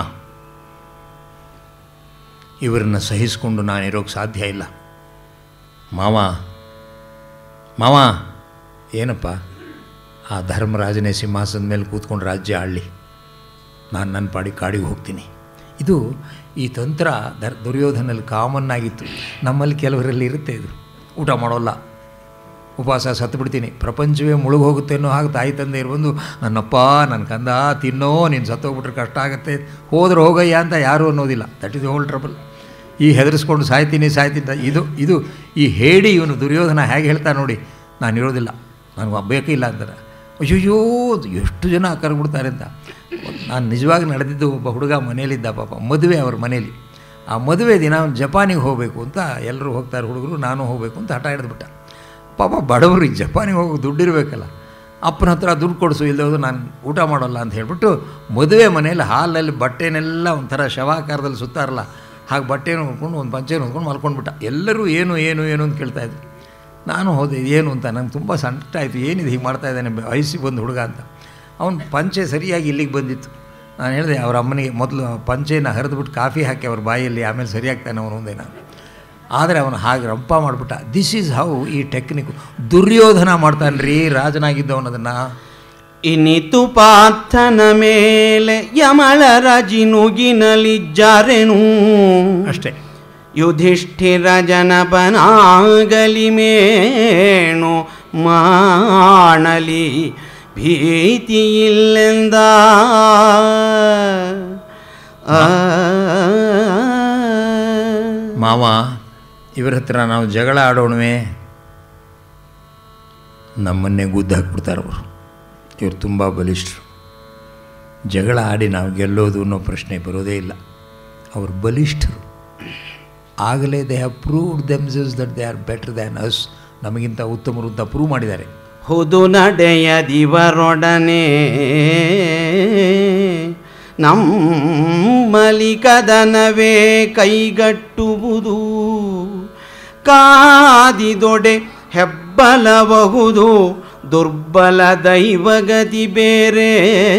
ಇವರನ್ನು ಸಹಿಸಿಕೊಂಡು ನಾನಿರೋಕ್ಕೆ ಸಾಧ್ಯ ಇಲ್ಲ ಮಾವ ಮಾವ ಏನಪ್ಪ ಆ ಧರ್ಮರಾಜನೇ ಸಿಂಹಾಸನದ ಮೇಲೆ ಕೂತ್ಕೊಂಡು ರಾಜ್ಯ ಆಳಲಿ ನಾನು ನನ್ನ ಪಾಡಿ ಕಾಡಿಗೆ ಹೋಗ್ತೀನಿ ಇದು ಈ ತಂತ್ರ ದರ್ ದುರ್ಯೋಧನಲ್ಲಿ ಕಾಮನ್ ಆಗಿತ್ತು ನಮ್ಮಲ್ಲಿ ಕೆಲವರಲ್ಲಿ ಇರುತ್ತೆ ಇದು ಊಟ ಮಾಡೋಲ್ಲ ಉಪವಾಸ ಸತ್ತು ಬಿಡ್ತೀನಿ ಪ್ರಪಂಚವೇ ಮುಳುಗಿ ಹೋಗುತ್ತೆ ಅನ್ನೋ ಹಾಗೆ ತಾಯಿ ತಂದೆ ಬಂದು ನನ್ನಪ್ಪ ನನ್ನ ಕಂದ ತಿನ್ನೋ ನೀನು ಸತ್ತೋಗ್ಬಿಟ್ರೆ ಕಷ್ಟ ಆಗುತ್ತೆ ಹೋದ್ರೆ ಹೋಗಯ್ಯ ಅಂತ ಯಾರೂ ಅನ್ನೋದಿಲ್ಲ ದಟ್ ಇಸ್ ಹೋಲ್ ಟ್ರಬಲ್ ಈ ಹೆದರಿಸ್ಕೊಂಡು ಸಾಯ್ತೀನಿ ಸಾಯ್ತೀನಿ ಅಂತ ಇದು ಇದು ಈ ಹೇಳಿ ಇವನು ದುರ್ಯೋಧನ ಹೇಗೆ ಹೇಳ್ತಾ ನೋಡಿ ನಾನು ಇರೋದಿಲ್ಲ ನನಗೆ ಬೇಕೇ ಇಲ್ಲ ಅಂತಾರೆ ಅಯ್ಯಯ್ಯೋ ಎಷ್ಟು ಜನ ಕರ್ಬಿಡ್ತಾರೆ ಅಂತ ನಾನು ನಿಜವಾಗಿ ನಡೆದಿದ್ದು ಒಬ್ಬ ಹುಡುಗ ಮನೇಲಿದ್ದ ಪಾಪ ಮದುವೆ ಅವ್ರ ಮನೇಲಿ ಆ ಮದುವೆ ದಿನ ಅವ್ನು ಜಪಾನಿಗೆ ಹೋಗಬೇಕು ಅಂತ ಎಲ್ಲರೂ ಹೋಗ್ತಾರೆ ಹುಡುಗರು ನಾನು ಹೋಗಬೇಕು ಅಂತ ಹಠ ಹಿಡಿದ್ಬಿಟ್ಟ ಪಾಪ ಬಡವರಿಗೆ ಜಪಾನಿಗೆ ಹೋಗಿ ದುಡ್ಡು ಇರಬೇಕಲ್ಲ ಅಪ್ಪನ ಹತ್ರ ದುಡ್ಡು ಕೊಡಿಸು ಇಲ್ಲದೆ ನಾನು ಊಟ ಮಾಡೋಲ್ಲ ಅಂತ ಹೇಳ್ಬಿಟ್ಟು ಮದುವೆ ಮನೇಲಿ ಹಾಲಲ್ಲಿ ಬಟ್ಟೆನೆಲ್ಲ ಒಂಥರ ಶವಾಕಾರದಲ್ಲಿ ಸುತ್ತಾರಲ್ಲ ಹಾಗೆ ಬಟ್ಟೆನೂ ಹೊಂದ್ಕೊಂಡು ಒಂದು ಪಂಚೆನೂ ಹೊಂದ್ಕೊಂಡು ಮಲ್ಕೊಂಡ್ಬಿಟ್ಟ ಎಲ್ಲರೂ ಏನು ಏನು ಏನು ಅಂತ ಕೇಳ್ತಾಯಿದ್ರು ನಾನು ಹೋದೆ ಏನು ಅಂತ ನಂಗೆ ತುಂಬ ಸಂಕಟ ಆಯಿತು ಏನಿದೆ ಹೀಗೆ ಮಾಡ್ತಾ ಇದ್ದಾನೆ ವಯಸ್ಸಿಗೆ ಬಂದು ಹುಡುಗ ಅಂತ ಅವನು ಪಂಚೆ ಸರಿಯಾಗಿ ಇಲ್ಲಿಗೆ ಬಂದಿತ್ತು ನಾನು ಹೇಳಿದೆ ಅವ್ರ ಅಮ್ಮನಿಗೆ ಮೊದಲು ಪಂಚೆನ ಹರಿದ್ಬಿಟ್ಟು ಕಾಫಿ ಹಾಕಿ ಅವ್ರ ಬಾಯಲ್ಲಿ ಆಮೇಲೆ ಸರಿಯಾಗ್ತಾನೆ ಅವನು ಒಂದೇ ನಾನು ಆದರೆ ಅವನು ಹಾಗೆ ರಂಪ ಮಾಡಿಬಿಟ್ಟ ದಿಸ್ ಈಸ್ ಹೌ ಈ ಟೆಕ್ನಿಕ್ ದುರ್ಯೋಧನ ಮಾಡ್ತಾನೆ ರೀ ರಾಜನಾಗಿದ್ದವನು ಅದನ್ನು ಇನಿತು ಪಾರ್ಥನ ಮೇಲೆ ಯಮಳ ರಜಿನುಗಿನಲಿ ಜಾರೆನು ಅಷ್ಟೇ ಯುಧಿಷ್ಠಿರ ಜನಪನಾಗಲಿ ಮೇಣು ಮಾಡಲಿ ಭೀತಿಯಿಲ್ಲೆಂದ ಆ ಮಾವ ಇವರ ಹತ್ರ ನಾವು ಜಗಳ ಆಡೋಣವೇ ನಮ್ಮನ್ನೇ ಗುದ್ದು ಹಾಕ್ಬಿಡ್ತಾರೆ ಅವರು ಇವರು ತುಂಬ ಬಲಿಷ್ಠರು ಜಗಳ ಆಡಿ ನಾವು ಗೆಲ್ಲೋದು ಅನ್ನೋ ಪ್ರಶ್ನೆ ಬರೋದೇ ಇಲ್ಲ ಅವರು ಬಲಿಷ್ಠರು ಆಗಲೇ they have proved themselves that they are better than us ನಮಗಿಂತ ಉತ್ತಮರು ಅಂತ ಪ್ರೂವ್ ಮಾಡಿದ್ದಾರೆ ಹುದು ನಡೆಯದಿವರೊಡನೆ ನಮ್ಮಲಿ ಕದನವೇ ಕೈಗಟ್ಟುವುದು ಕಾದಿದೊಡೆ ಹೆಬ್ಬಲಬಹುದು ದುರ್ಬಲ ದೈವಗತಿ ಬೇರೆ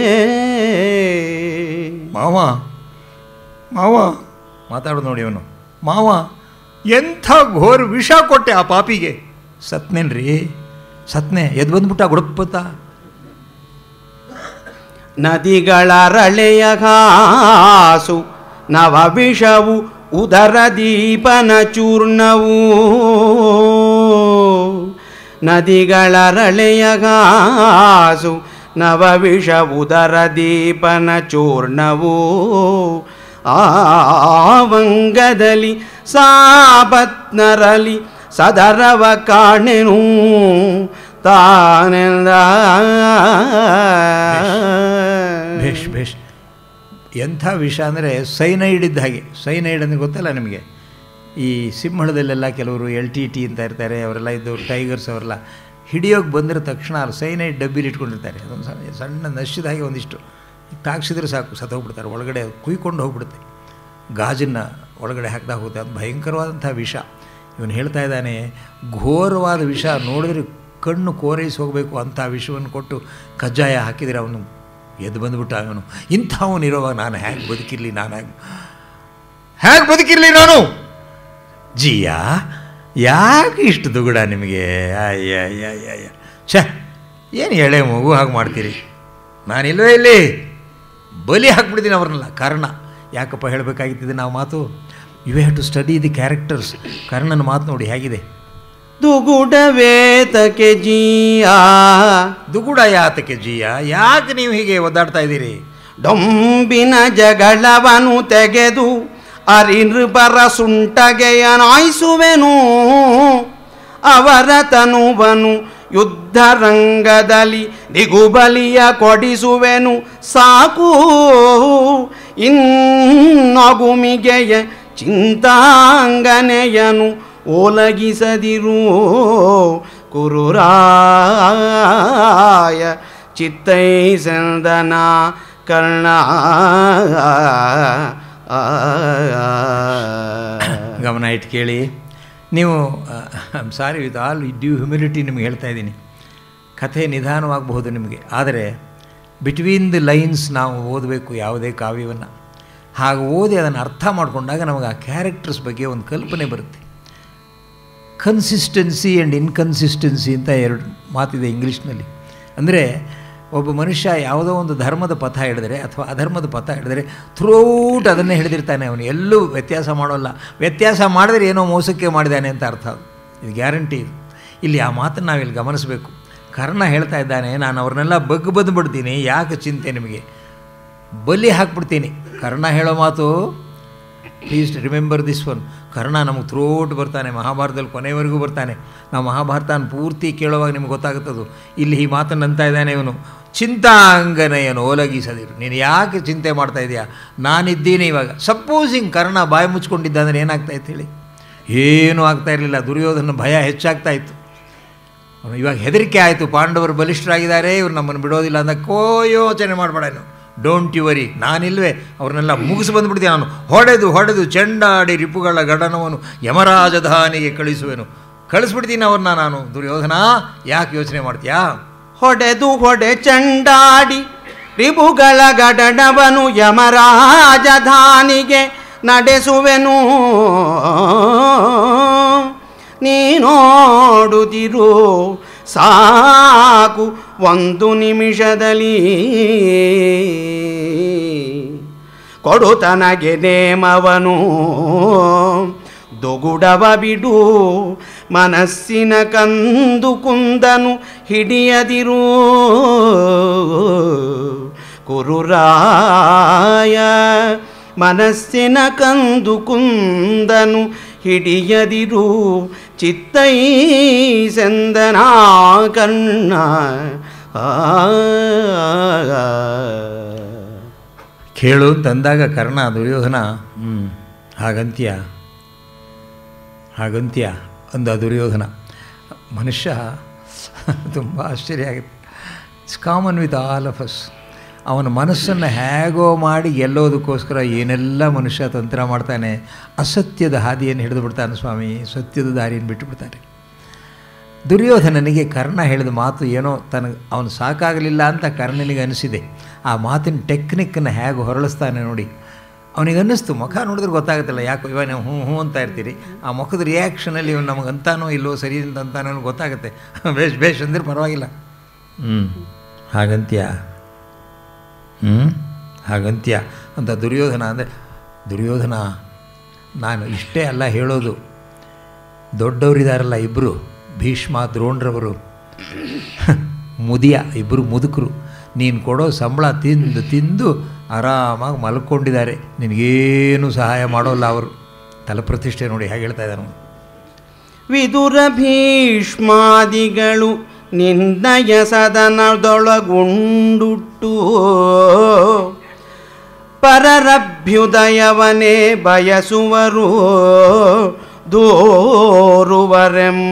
ಮಾವ ಮಾವ ಮಾತಾಡೋದು ನೋಡಿ ಅವನು ಮಾವ ಎಂಥ ಘೋರ ವಿಷ ಕೊಟ್ಟೆ ಆ ಪಾಪಿಗೆ ಸತ್ನೇನ್ರಿ ಸತ್ನೆ ಎದ್ದು ಬಂದ್ಬಿಟ್ಟ ಗುಡಪ್ಪತ್ತ ನದಿಗಳ ರಳೆಯ ಘಾಸು ನವ ವಿಷವು ಉದರ ದೀಪನ ಚೂರ್ಣವು ನದಿಗಳ ರಳೆಯ ಘಾಸು ನವ ವಿಷ ಉದರ ದೀಪನ ಚೂರ್ಣವು ಆವಂಗದಲ್ಲಿ ಸಾಪತ್ನರಲಿ ಸದರವ ಕಾಣೆನು ತಾನೆಂದ ಭೇಷ್ ಭೇಷ್ ಎಂಥ ವಿಷ ಅಂದರೆ ಸೈನೈಡ್ ಇದ್ದ ಹಾಗೆ ಸೈನೈಡ್ ಅಂದರೆ ಗೊತ್ತಲ್ಲ ನಿಮಗೆ ಈ ಸಿಂಹಳದಲ್ಲೆಲ್ಲ ಕೆಲವರು ಎಲ್ ಟಿ ಟಿ ಅಂತ ಇರ್ತಾರೆ ಅವರೆಲ್ಲ ಇದ್ದವರು ಟೈಗರ್ಸ್ ಅವರೆಲ್ಲ ಹಿಡಿಯೋಕೆ ಬಂದಿರೋ ತಕ್ಷಣ ಅವ್ರು ಸೈನೈಡ್ ಡಬ್ಬಿಲಿ ಇಟ್ಕೊಂಡಿರ್ತಾರೆ ಅದೊಂದು ಸಣ್ಣ ಸಣ್ಣ ನಶ್ಯದ ಹಾಗೆ ಒಂದಿಷ್ಟು ತಾಕ್ಸಿದ್ರೆ ಸಾಕು ಸತ್ತೋಗ್ಬಿಡ್ತಾರೆ ಒಳಗಡೆ ಕುಯ್ಕೊಂಡು ಹೋಗ್ಬಿಡುತ್ತೆ ಗಾಜನ್ನು ಒಳಗಡೆ ಹಾಕ್ತಾ ಹೋಗುತ್ತೆ ಅದು ಭಯಂಕರವಾದಂಥ ವಿಷ ಇವನು ಹೇಳ್ತಾ ಇದ್ದಾನೆ ಘೋರವಾದ ವಿಷ ನೋಡಿದ್ರೆ ಕಣ್ಣು ಕೋರೈಸಿ ಹೋಗಬೇಕು ಅಂಥ ವಿಷವನ್ನು ಕೊಟ್ಟು ಕಜ್ಜಾಯ ಹಾಕಿದರೆ ಅವನು ಎದ್ದು ಬಂದುಬಿಟ್ಟ ಅವನು ಇಂಥವನಿರುವಾಗ ನಾನು ಹೇಗೆ ಬದುಕಿರಲಿ ನಾನು ಹೇಗೆ ಹೇಗೆ ಬದುಕಿರಲಿ ನಾನು ಜಿಯಾ ಯಾಕೆ ಇಷ್ಟು ದುಗುಡ ನಿಮಗೆ ಅಯ್ಯ ಅಯ್ಯ ಅಯ್ಯ ಅಯ್ಯ ಛ ಏನು ಎಳೆ ಮಗು ಹಾಗೆ ಮಾಡ್ತೀರಿ ನಾನಿಲ್ವೇ ಇಲ್ಲಿ ಬಲಿ ಹಾಕ್ಬಿಡ್ತೀನಿ ಅವ್ರನ್ನೆಲ್ಲ ಕಾರಣ ಯಾಕಪ್ಪ ಹೇಳಬೇಕಾಗಿತ್ತಿದೆ ನಾವು ಮಾತು you have to study the characters ಕರ್ಣನ ಮಾತು ನೋಡಿ ಹೇಗಿದೆ ದುಗುಡವೇತಕೆ ಜೀಯಾ ದುಗುಡ ಯಾತಕ್ಕೆ ಜಿಯ ಯಾಕೆ ನೀವು ಹೀಗೆ ಒದ್ದಾಡ್ತಾ ಇದ್ದೀರಿ ಡೊಂಬಿನ ಜಗಳವನು ತೆಗೆದು ಅರಿನೃಪರ ಸುಂಟಗೆಯನಾಯಿಸುವೆನು ಅವರ ತನುವನು ಯುದ್ಧರಂಗದಲ್ಲಿ ದಿಗುಬಲಿಯ ಕೊಡಿಸುವೆನು ಸಾಕು ಇನ್ನೊಗುಮಿಗೆಯ ಚಿಂತಾಂಗನೆಯನು ಓಲಗಿಸದಿರು ಕುರುರಾಯ ಚಿತ್ತೈಸಂದನ ಕರ್ಣ ಗಮನ ಇಟ್ಟು ಕೇಳಿ ನೀವು I'm sorry with all due humility ನಿಮಗೆ ಹೇಳ್ತಾ ಇದ್ದೀನಿ ಕಥೆ ನಿಧಾನವಾಗಬಹುದು ನಿಮಗೆ ಆದರೆ ಬಿಟ್ವೀನ್ ದಿ ಲೈನ್ಸ್ ನಾವು ಓದಬೇಕು ಯಾವುದೇ ಕಾವ್ಯವನ್ನು ಹಾಗೆ ಓದಿ ಅದನ್ನು ಅರ್ಥ ಮಾಡಿಕೊಂಡಾಗ ನಮಗೆ ಆ ಕ್ಯಾರೆಕ್ಟರ್ಸ್ ಬಗ್ಗೆ ಒಂದು ಕಲ್ಪನೆ ಬರುತ್ತೆ ಕನ್ಸಿಸ್ಟೆನ್ಸಿ ಆ್ಯಂಡ್ ಇನ್ಕನ್ಸಿಸ್ಟೆನ್ಸಿ ಅಂತ ಎರಡು ಮಾತಿದೆ ಇಂಗ್ಲೀಷ್ನಲ್ಲಿ ಅಂದರೆ ಒಬ್ಬ ಮನುಷ್ಯ ಯಾವುದೋ ಒಂದು ಧರ್ಮದ ಪಥ ಹಿಡಿದರೆ ಅಥವಾ ಅಧರ್ಮದ ಪಥ ಹಿಡಿದರೆ ಥ್ರೂಔಟ್ ಅದನ್ನೇ ಹಿಡಿದಿರ್ತಾನೆ ಅವನು ಎಲ್ಲೂ ವ್ಯತ್ಯಾಸ ಮಾಡೋಲ್ಲ ವ್ಯತ್ಯಾಸ ಮಾಡಿದ್ರೆ ಏನೋ ಮೋಸಕ್ಕೆ ಮಾಡಿದ್ದಾನೆ ಅಂತ ಅರ್ಥ ಅದು ಇದು ಗ್ಯಾರಂಟಿ ಇದು ಇಲ್ಲಿ ಆ ಮಾತನ್ನು ನಾವಿಲ್ಲಿ ಗಮನಿಸಬೇಕು ಕರ್ಣ ಹೇಳ್ತಾ ಇದ್ದಾನೆ ನಾನು ಅವ್ರನ್ನೆಲ್ಲ ಬಗ್ಗು ಬಂದುಬಿಡ್ತೀನಿ ಯಾಕೆ ಚಿಂತೆ ನಿಮಗೆ ಬಲಿ ಹಾಕ್ಬಿಡ್ತೀನಿ ಕರ್ಣ ಹೇಳೋ ಮಾತು please remember this one Karna ನಮಗೆ ಥ್ರೋಟ್ ಬರ್ತಾನೆ ಮಹಾಭಾರತದಲ್ಲಿ ಕೊನೆವರೆಗೂ ಬರ್ತಾನೆ ನಾವು ಮಹಾಭಾರತನ ಪೂರ್ತಿ ಕೇಳುವಾಗ ನಿಮ್ಗೆ ಗೊತ್ತಾಗುತ್ತದು ಇಲ್ಲಿ ಈ ಮಾತನ್ನು ಅಂತ ಇದ್ದಾನೆ ಇವನು ಚಿಂತಾಂಗನೆಯನ್ನು ಓಲಗಿಸದಿರು ನೀನು ಯಾಕೆ ಚಿಂತೆ ಮಾಡ್ತಾ ಇದೆಯಾ ನಾನಿದ್ದೀನಿ ಇವಾಗ ಸಪೋಸಿಂಗ್ ಕರ್ಣ ಬಾಯಿ ಮುಚ್ಕೊಂಡಿದ್ದ ಅಂದರೆ ಏನಾಗ್ತಾ ಇತ್ತು ಹೇಳಿ ಏನೂ ಆಗ್ತಾ ಇರಲಿಲ್ಲ ದುರ್ಯೋಧನ ಭಯ ಹೆಚ್ಚಾಗ್ತಾ ಇತ್ತು ಅವನು ಇವಾಗ ಹೆದರಿಕೆ ಆಯಿತು ಪಾಂಡವರು ಬಲಿಷ್ಠರಾಗಿದ್ದಾರೆ ಇವ್ರು ನಮ್ಮನ್ನು ಬಿಡೋದಿಲ್ಲ ಅಂತ ಕೋ ಯೋಚನೆ ಮಾಡಬೇಡ ನೀನು ಡೋಂಟ್ ಯು ವರಿ ನಾನಿಲ್ವೇ ಅವ್ರನ್ನೆಲ್ಲ ಮುಗಿಸಿ ಬಂದುಬಿಡ್ತೀನಿ ನಾನು ಹೊಡೆದು ಹೊಡೆದು ಚೆಂಡಾಡಿ ರಿಪುಗಳ ಗಡನವನ್ನು ಯಮರಾಜಧಾನಿಗೆ ಕಳಿಸುವೆನು ಕಳಿಸ್ಬಿಡ್ತೀನಿ ಅವ್ರನ್ನ ನಾನು ದುರ್ಯೋಧನ ಯಾಕೆ ಯೋಚನೆ ಮಾಡ್ತೀಯಾ ಹೊಡೆದು ಹೊಡೆ ಚಂಡಾಡಿ ರಿಬುಗಳ ಗಡಡವನು ಯಮರಾಜಧಾನಿಗೆ ನಡೆಸುವೆನು ನೀನೋಡುತ್ತಿರು ಸಾಕು ಒಂದು ನಿಮಿಷದಲ್ಲಿ ಕೊಡು ತನಗೆ ನೇಮವನು ದೊಗುಡವ ಬಿಡು ಮನಸ್ಸಿನ ಕಂದು ಕುಂದನು ಹಿಡಿಯದಿರು ಕುರುರಾಯ ಮನಸ್ಸಿನ ಕಂದು ಕುಂದನು ಹಿಡಿಯದಿರು ಚಿತ್ತೈ ಸಂದನ ಕಣ್ಣ ಆ ಕೇಳು ತಂದಾಗ ಕರ್ಣ ದುರ್ಯೋಧನ ಹ್ಞೂ ಹಾಗಂತ್ಯ ಹಾಗಂತ್ಯ ಅಂದ ದುರ್ಯೋಧನ ಮನುಷ್ಯ ತುಂಬ ಆಶ್ಚರ್ಯ ಆಗುತ್ತೆ it's common with all of us ಅವನ ಮನಸ್ಸನ್ನು ಹೇಗೋ ಮಾಡಿ ಗೆಲ್ಲೋದಕ್ಕೋಸ್ಕರ ಏನೆಲ್ಲ ಮನುಷ್ಯ ತಂತ್ರ ಮಾಡ್ತಾನೆ ಅಸತ್ಯದ ಹಾದಿಯನ್ನು ಹಿಡಿದು ಬಿಡ್ತಾನೆ ಸ್ವಾಮಿ ಸತ್ಯದ ದಾರಿಯನ್ನು ಬಿಟ್ಟು ಬಿಡ್ತಾನೆ ದುರ್ಯೋಧನನಿಗೆ ಕರ್ಣ ಹೇಳಿದ ಮಾತು ಏನೋ ತನಗೆ ಅವನು ಸಾಕಾಗಲಿಲ್ಲ ಅಂತ ಕರ್ಣನಿಗೆ ಅನಿಸಿದೆ ಆ ಮಾತಿನ ಟೆಕ್ನಿಕ್ಕನ್ನು ಹೇಗೆ ಹೊರಳಿಸ್ತಾನೆ ನೋಡಿ ಅವನಿಗೆ ಅನ್ನಿಸ್ತು ಮುಖ ನೋಡಿದ್ರೆ ಗೊತ್ತಾಗುತ್ತಲ್ಲ ಯಾಕೋ ಇವಾಗ ನೀವು ಹ್ಞೂ ಹ್ಞೂ ಅಂತ ಇರ್ತೀರಿ ಆ ಮುಖದ ರಿಯಾಕ್ಷನಲ್ಲಿ ಇವನು ನಮಗೆ ಅಂತಾನೋ ಇಲ್ಲೋ ಸರಿ ಅಂತ ಅಂತಾನೋ ಗೊತ್ತಾಗುತ್ತೆ ಬೇಷ್ ಬೇಷ್ ಅಂದ್ರೆ ಪರವಾಗಿಲ್ಲ ಹ್ಞೂ ಹಾಗಂತ್ಯ ಹ್ಞೂ ಹಾಗಂತ್ಯ ಅಂತ ದುರ್ಯೋಧನ ಅಂದರೆ ದುರ್ಯೋಧನ ನಾನು ಇಷ್ಟೇ ಅಲ್ಲ ಹೇಳೋದು ದೊಡ್ಡವರಿದಾರಲ್ಲ ಇಬ್ಬರು ಭೀಷ್ಮ ದ್ರೋಣ್ರವರು ಮುದಿಯ ಇಬ್ಬರು ಮುದುಕರು ನೀನು ಕೊಡೋ ಸಂಬಳ ತಿಂದು ತಿಂದು ಆರಾಮಾಗಿ ಮಲ್ಕೊಂಡಿದ್ದಾರೆ ನಿನಗೇನು ಸಹಾಯ ಮಾಡೋಲ್ಲ ಅವರು ತಲಪ್ರತಿಷ್ಠೆ ನೋಡಿ ಹೇಗೆ ಹೇಳ್ತಾ ಇದ್ದಾನೆ ಅವನು ವಿದುರ ಭೀಷ್ಮಾದಿಗಳು ನಿನ್ನಯ ಸದನದೊಳಗುಂಡುಟ್ಟು ಪರರಭ್ಯುದಯವನೇ ಬಯಸುವರು ದೋರುವರೆಮ್ಮ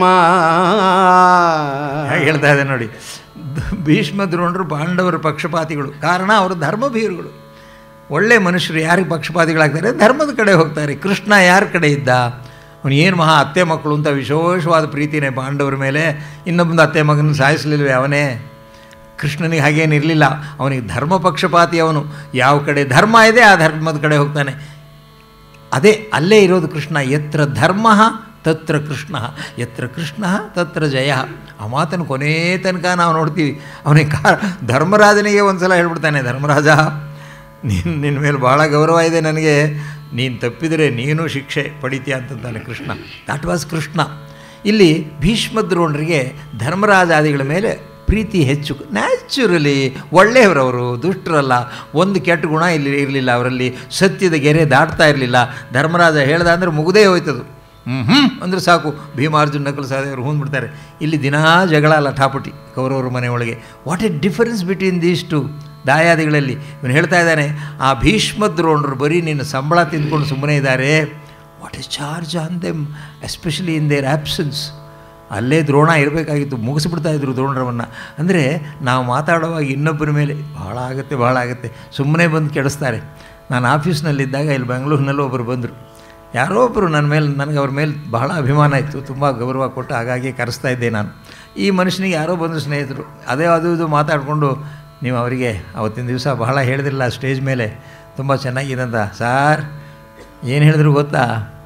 ಹೇಗೆ ಹೇಳ್ತಾ ಇದೆ ನೋಡಿ ಭೀಷ್ಮ ದ್ರೋಣರು ಪಾಂಡವರ ಪಕ್ಷಪಾತಿಗಳು ಕಾರಣ ಅವರು ಧರ್ಮಭೀರುಗಳು ಒಳ್ಳೆ ಮನುಷ್ಯರು ಯಾರಿಗೆ ಪಕ್ಷಪಾತಿಗಳಾಗ್ತಾರೆ ಧರ್ಮದ ಕಡೆ ಹೋಗ್ತಾರೆ ಕೃಷ್ಣ ಯಾರ ಕಡೆ ಇದ್ದ ಅವನು ಏನು ಮಹಾ ಅತ್ತೆ ಮಕ್ಕಳು ಅಂತ ವಿಶೇಷವಾದ ಪ್ರೀತಿನೇ ಪಾಂಡವರ ಮೇಲೆ ಇನ್ನೊಬ್ಬಂದು ಅತ್ತೆ ಮಗನ ಸಾಯಿಸಲಿಲ್ವೇ ಅವನೇ ಕೃಷ್ಣನಿಗೆ ಹಾಗೇನು ಇರಲಿಲ್ಲ ಅವನಿಗೆ ಧರ್ಮ ಪಕ್ಷಪಾತಿ ಅವನು ಯಾವ ಕಡೆ ಧರ್ಮ ಇದೆ ಆ ಧರ್ಮದ ಕಡೆ ಹೋಗ್ತಾನೆ ಅದೇ ಅಲ್ಲೇ ಇರೋದು ಕೃಷ್ಣ ಯತ್ರ ಧರ್ಮ ತತ್ರ ಕೃಷ್ಣ ಯತ್ರ ಕೃಷ್ಣ ತತ್ರ ಜಯ ಆ ಮಾತನ್ನು ಕೊನೇ ತನಕ ನಾವು ನೋಡ್ತೀವಿ ಅವನಿಗೆ ಕಾ ಧರ್ಮರಾಜನಿಗೆ ಒಂದು ಸಲ ಹೇಳ್ಬಿಡ್ತಾನೆ ಧರ್ಮರಾಜ ನೀನು ನಿನ್ನ ಮೇಲೆ ಭಾಳ ಗೌರವ ಇದೆ ನನಗೆ ನೀನು ತಪ್ಪಿದರೆ ನೀನು ಶಿಕ್ಷೆ ಪಡಿತೀಯ ಅಂತಂತಾನೆ ಕೃಷ್ಣ ದಟ್ ವಾಸ್ ಕೃಷ್ಣ ಇಲ್ಲಿ ಭೀಷ್ಮ ದ್ರೋಣರಿಗೆ ಧರ್ಮರಾಜಾದಿಗಳ ಮೇಲೆ ಪ್ರೀತಿ ಹೆಚ್ಚು ನ್ಯಾಚುರಲಿ ಒಳ್ಳೆಯವರವರು ದುಷ್ಟರಲ್ಲ ಒಂದು ಕೆಟ್ಟ ಗುಣ ಇಲ್ಲಿ ಇರಲಿಲ್ಲ ಅವರಲ್ಲಿ ಸತ್ಯದ ಗೆರೆ ದಾಟ್ತಾ ಇರಲಿಲ್ಲ ಧರ್ಮರಾಜ ಹೇಳ್ದ ಅಂದರೆ ಮುಗುದೇ ಹೋಯ್ತದು ಹ್ಞೂ ಹ್ಞೂ ಅಂದರೆ ಸಾಕು ಭೀಮಾರ್ಜುನ್ ನಕಲು ಸಹದೇವರು ಹೂಂದ್ಬಿಡ್ತಾರೆ ಇಲ್ಲಿ ದಿನಾ ಜಗಳ ಲಠಾಪಟಿ ಕೌರವರ ಮನೆಯೊಳಗೆ what a difference between these two ದಾಯಾದಿಗಳಲ್ಲಿ ಇವನು ಹೇಳ್ತಾ ಇದ್ದಾನೆ ಆ ಭೀಷ್ಮ ದ್ರೋಣರು ಬರೀ ನಿನ್ನ ಸಂಬಳ ತಿಂದ್ಕೊಂಡು ಸುಮ್ಮನೆ ಇದ್ದಾರೆ what is charge on them especially in their absence ಅಲ್ಲೇ ದ್ರೋಣ ಇರಬೇಕಾಗಿತ್ತು ಮುಗಿಸ್ಬಿಡ್ತಾ ಇದ್ರು ದ್ರೋಣರವನ್ನು ಅಂದರೆ ನಾವು ಮಾತಾಡುವಾಗ ಇನ್ನೊಬ್ಬರ ಮೇಲೆ ಭಾಳ ಆಗುತ್ತೆ ಭಾಳ ಆಗುತ್ತೆ ಸುಮ್ಮನೆ ಬಂದು ಕೆಡಿಸ್ತಾರೆ ನಾನು ಆಫೀಸ್ನಲ್ಲಿದ್ದಾಗ ಇಲ್ಲಿ ಬೆಂಗಳೂರಿನಲ್ಲೂ ಒಬ್ಬರು ಬಂದರು ಯಾರೋ ಒಬ್ಬರು ನನ್ನ ಮೇಲೆ ನನಗೆ ಅವ್ರ ಮೇಲೆ ಬಹಳ ಅಭಿಮಾನ ಇತ್ತು ತುಂಬ ಗೌರವ ಕೊಟ್ಟು ಹಾಗಾಗಿ ಕರೆಸ್ತಾ ಇದ್ದೆ ನಾನು ಈ ಮನುಷ್ಯನಿಗೆ ಯಾರೋ ಬಂದರು ಸ್ನೇಹಿತರು ಅದೇ ಅದು ಇದು ಮಾತಾಡಿಕೊಂಡು ನೀವು ಅವರಿಗೆ ಅವತ್ತಿನ ದಿವಸ ಬಹಳ ಹೇಳಿದ್ರಲ್ಲ ಸ್ಟೇಜ್ ಮೇಲೆ ತುಂಬ ಚೆನ್ನಾಗಿದೆ ಅಂತ ಸಾರ್ ಏನು ಹೇಳಿದ್ರು ಗೊತ್ತಾ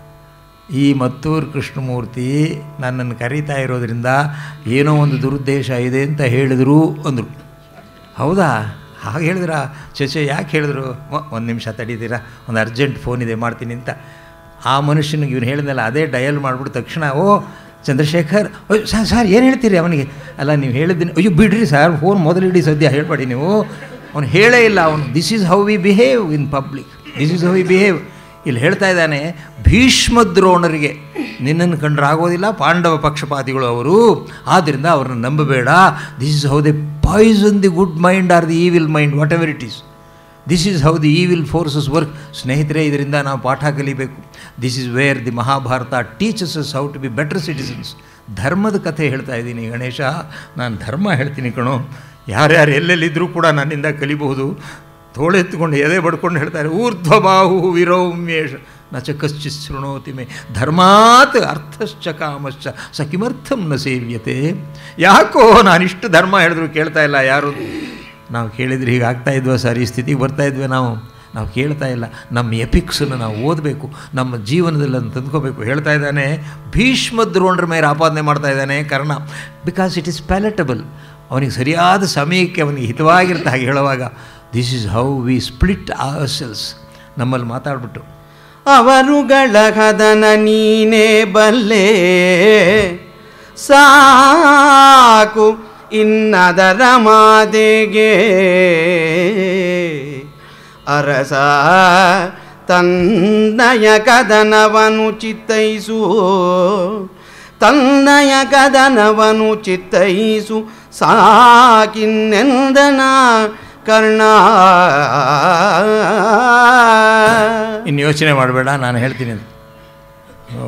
ಈ ಮತ್ತೂರು ಕೃಷ್ಣಮೂರ್ತಿ ನನ್ನನ್ನು ಕರೀತಾ ಇರೋದ್ರಿಂದ ಏನೋ ಒಂದು ದುರುದ್ದೇಶ ಇದೆ ಅಂತ ಹೇಳಿದರು ಅಂದರು ಹೌದಾ ಹಾಗೆ ಹೇಳಿದ್ರಾ ಚಚೆ ಯಾಕೆ ಹೇಳಿದ್ರು ಒಂದು ನಿಮಿಷ ತಡೀತೀರಾ ಒಂದು ಅರ್ಜೆಂಟ್ ಫೋನ್ ಇದೆ ಮಾಡ್ತೀನಿ ಅಂತ ಆ ಮನುಷ್ಯನಿಗೆ ಇವನು ಹೇಳಿದ್ನಲ್ಲ ಅದೇ ಡಯಲ್ ಮಾಡಿಬಿಟ್ಟು ತಕ್ಷಣ ಓ ಚಂದ್ರಶೇಖರ್ ಅಯ್ಯೋ ಸರ್ ಸರ್ ಏನು ಹೇಳ್ತೀರಿ ಅವನಿಗೆ ಅಲ್ಲ ನೀವು ಹೇಳಿದ್ದೀನಿ ಅಯ್ಯೋ ಬಿಡ್ರಿ ಸರ್ ಫೋನ್ ಮೊದಲಿಡಿ ಸದ್ಯ ಹೇಳ್ಬೇಡಿ ನೀವು ಅವನು ಹೇಳೇ ಇಲ್ಲ ಅವನು this is how we behave in public this is how we behave ಇಲ್ಲಿ ಹೇಳ್ತಾ ಇದ್ದಾನೆ ಭೀಷ್ಮ ದ್ರೋಣರಿಗೆ ನಿನ್ನನ್ನು ಕಂಡ್ರೆ ಆಗೋದಿಲ್ಲ ಪಾಂಡವ ಪಕ್ಷಪಾತಿಗಳು ಅವರು ಆದ್ದರಿಂದ ಅವ್ರನ್ನ ನಂಬಬೇಡ this is how they poison the good mind or the evil mind whatever it is this is how the evil forces work ಸ್ನೇಹಿತರೆ ಇದರಿಂದ ನಾವು ಪಾಠ ಕಲಿಬೇಕು this is where the Mahabharata teachers us how to be better citizens ಧರ್ಮದ ಕಥೆ ಹೇಳ್ತಾ ಇದ್ದೀನಿ ಗಣೇಶ ನಾನು ಧರ್ಮ ಹೇಳ್ತೀನಿ ಕಣೋ ಯಾರ್ಯಾರು ಎಲ್ಲೆಲ್ಲಿದ್ದರೂ ಕೂಡ ನನ್ನಿಂದ ಕಲಿಬಹುದು ತೋಳೆತ್ತುಕೊಂಡು ಎದೆ ಬಡ್ಕೊಂಡು ಹೇಳ್ತಾರೆ ಊರ್ಧ್ವಬಾಹು ವಿರೌಮ್ಯೇಶ ನ ಚ ಕಶ್ಚಿತ್ ಶೃಣೋತಿ ಮೇ ಧರ್ಮಾತ್ ಅರ್ಥಶ್ಚ ಕಾಮಶ್ಚ ಸ ಕಿಮರ್ಥಂ ನ ಸೇವ್ಯತೆ ಯಾಕೋ ನಾನಿಷ್ಟು ಧರ್ಮ ಹೇಳಿದ್ರು ಕೇಳ್ತಾ ಇಲ್ಲ ಯಾರು ನಾವು ಕೇಳಿದ್ರೆ ಹೀಗೆ ಆಗ್ತಾ ಇದ್ವಾ ಸರ್ ಈ ಸ್ಥಿತಿಗೆ ಬರ್ತಾ ಇದ್ವಿ ನಾವು ನಾವು ಕೇಳ್ತಾ ಇಲ್ಲ ನಮ್ಮ ಎಪಿಕ್ಸನ್ನು ನಾವು ಓದಬೇಕು ನಮ್ಮ ಜೀವನದಲ್ಲಿ ಅದನ್ನು ತಂದ್ಕೋಬೇಕು ಹೇಳ್ತಾ ಇದ್ದಾನೆ ಭೀಷ್ಮ ದ್ರೋಣರ ಮೇಲೆ ಆಪಾದನೆ ಮಾಡ್ತಾ ಇದ್ದಾನೆ ಕಾರಣ ಬಿಕಾಸ್ ಇಟ್ ಈಸ್ ಪ್ಯಾಲೆಟಬಲ್ ಅವನಿಗೆ ಸರಿಯಾದ ಸಮಯಕ್ಕೆ ಅವನಿಗೆ ಹಿತವಾಗಿರುತ್ತೆ ಹಾಗೆ ಹೇಳುವಾಗ this is how we split ourselves ನಮ್ಮಲ್ಲಿ ಮಾತಾಡ್ಬಿಟ್ಟು ಅವರುಗಳ ಹದನ ನೀನೇ ಬಲ್ಲೆ ಸಾಕು ಇನ್ನದರ ಮಾದೆಗೆ ಅರಸ ತನ್ನಯ ಕದನವನು ಚಿತ್ತೈಸು ತನ್ನಯ ಕದನವನು ಚಿತ್ತೈಸು ಸಾಕಿನ್ನೆಂದನ ಕರ್ಣ ಇನ್ನು ಯೋಚನೆ ಮಾಡಬೇಡ ನಾನು ಹೇಳ್ತೀನಿ ಅದು ಓ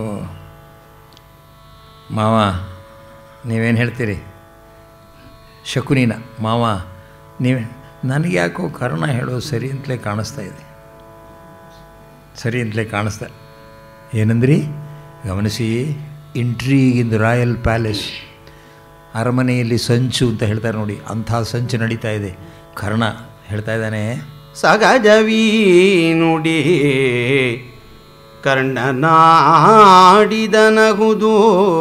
ಮಾವ ನೀವೇನು ಹೇಳ್ತೀರಿ ಶಕುನಿನ ಮಾವ ನೀವೇ ನನಗೆ ಯಾಕೋ ಕರ್ಣ ಹೇಳೋದು ಸರಿ ಅಂತಲೇ ಕಾಣಿಸ್ತಾ ಇದೆ ಸರಿ ಅಂತಲೇ ಕಾಣಿಸ್ತಾ ಏನಂದ್ರಿ ಗಮನಿಸಿ intrigue in the royal palace ಅರಮನೆಯಲ್ಲಿ ಸಂಚು ಅಂತ ಹೇಳ್ತಾರೆ ನೋಡಿ ಅಂಥ ಸಂಚು ನಡೀತಾ ಇದೆ ಕರ್ಣ ಹೇಳ್ತಾ ಇದ್ದಾನೆ ಸಗಜವೀ ನುಡಿ ಕರ್ಣನಾಡಿದನಹುದು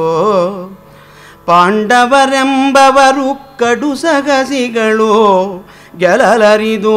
ಪಾಂಡವರೆಂಬವರು ಕಡು ಸಗಸಿಗಳು ಗೆಲಲರಿದು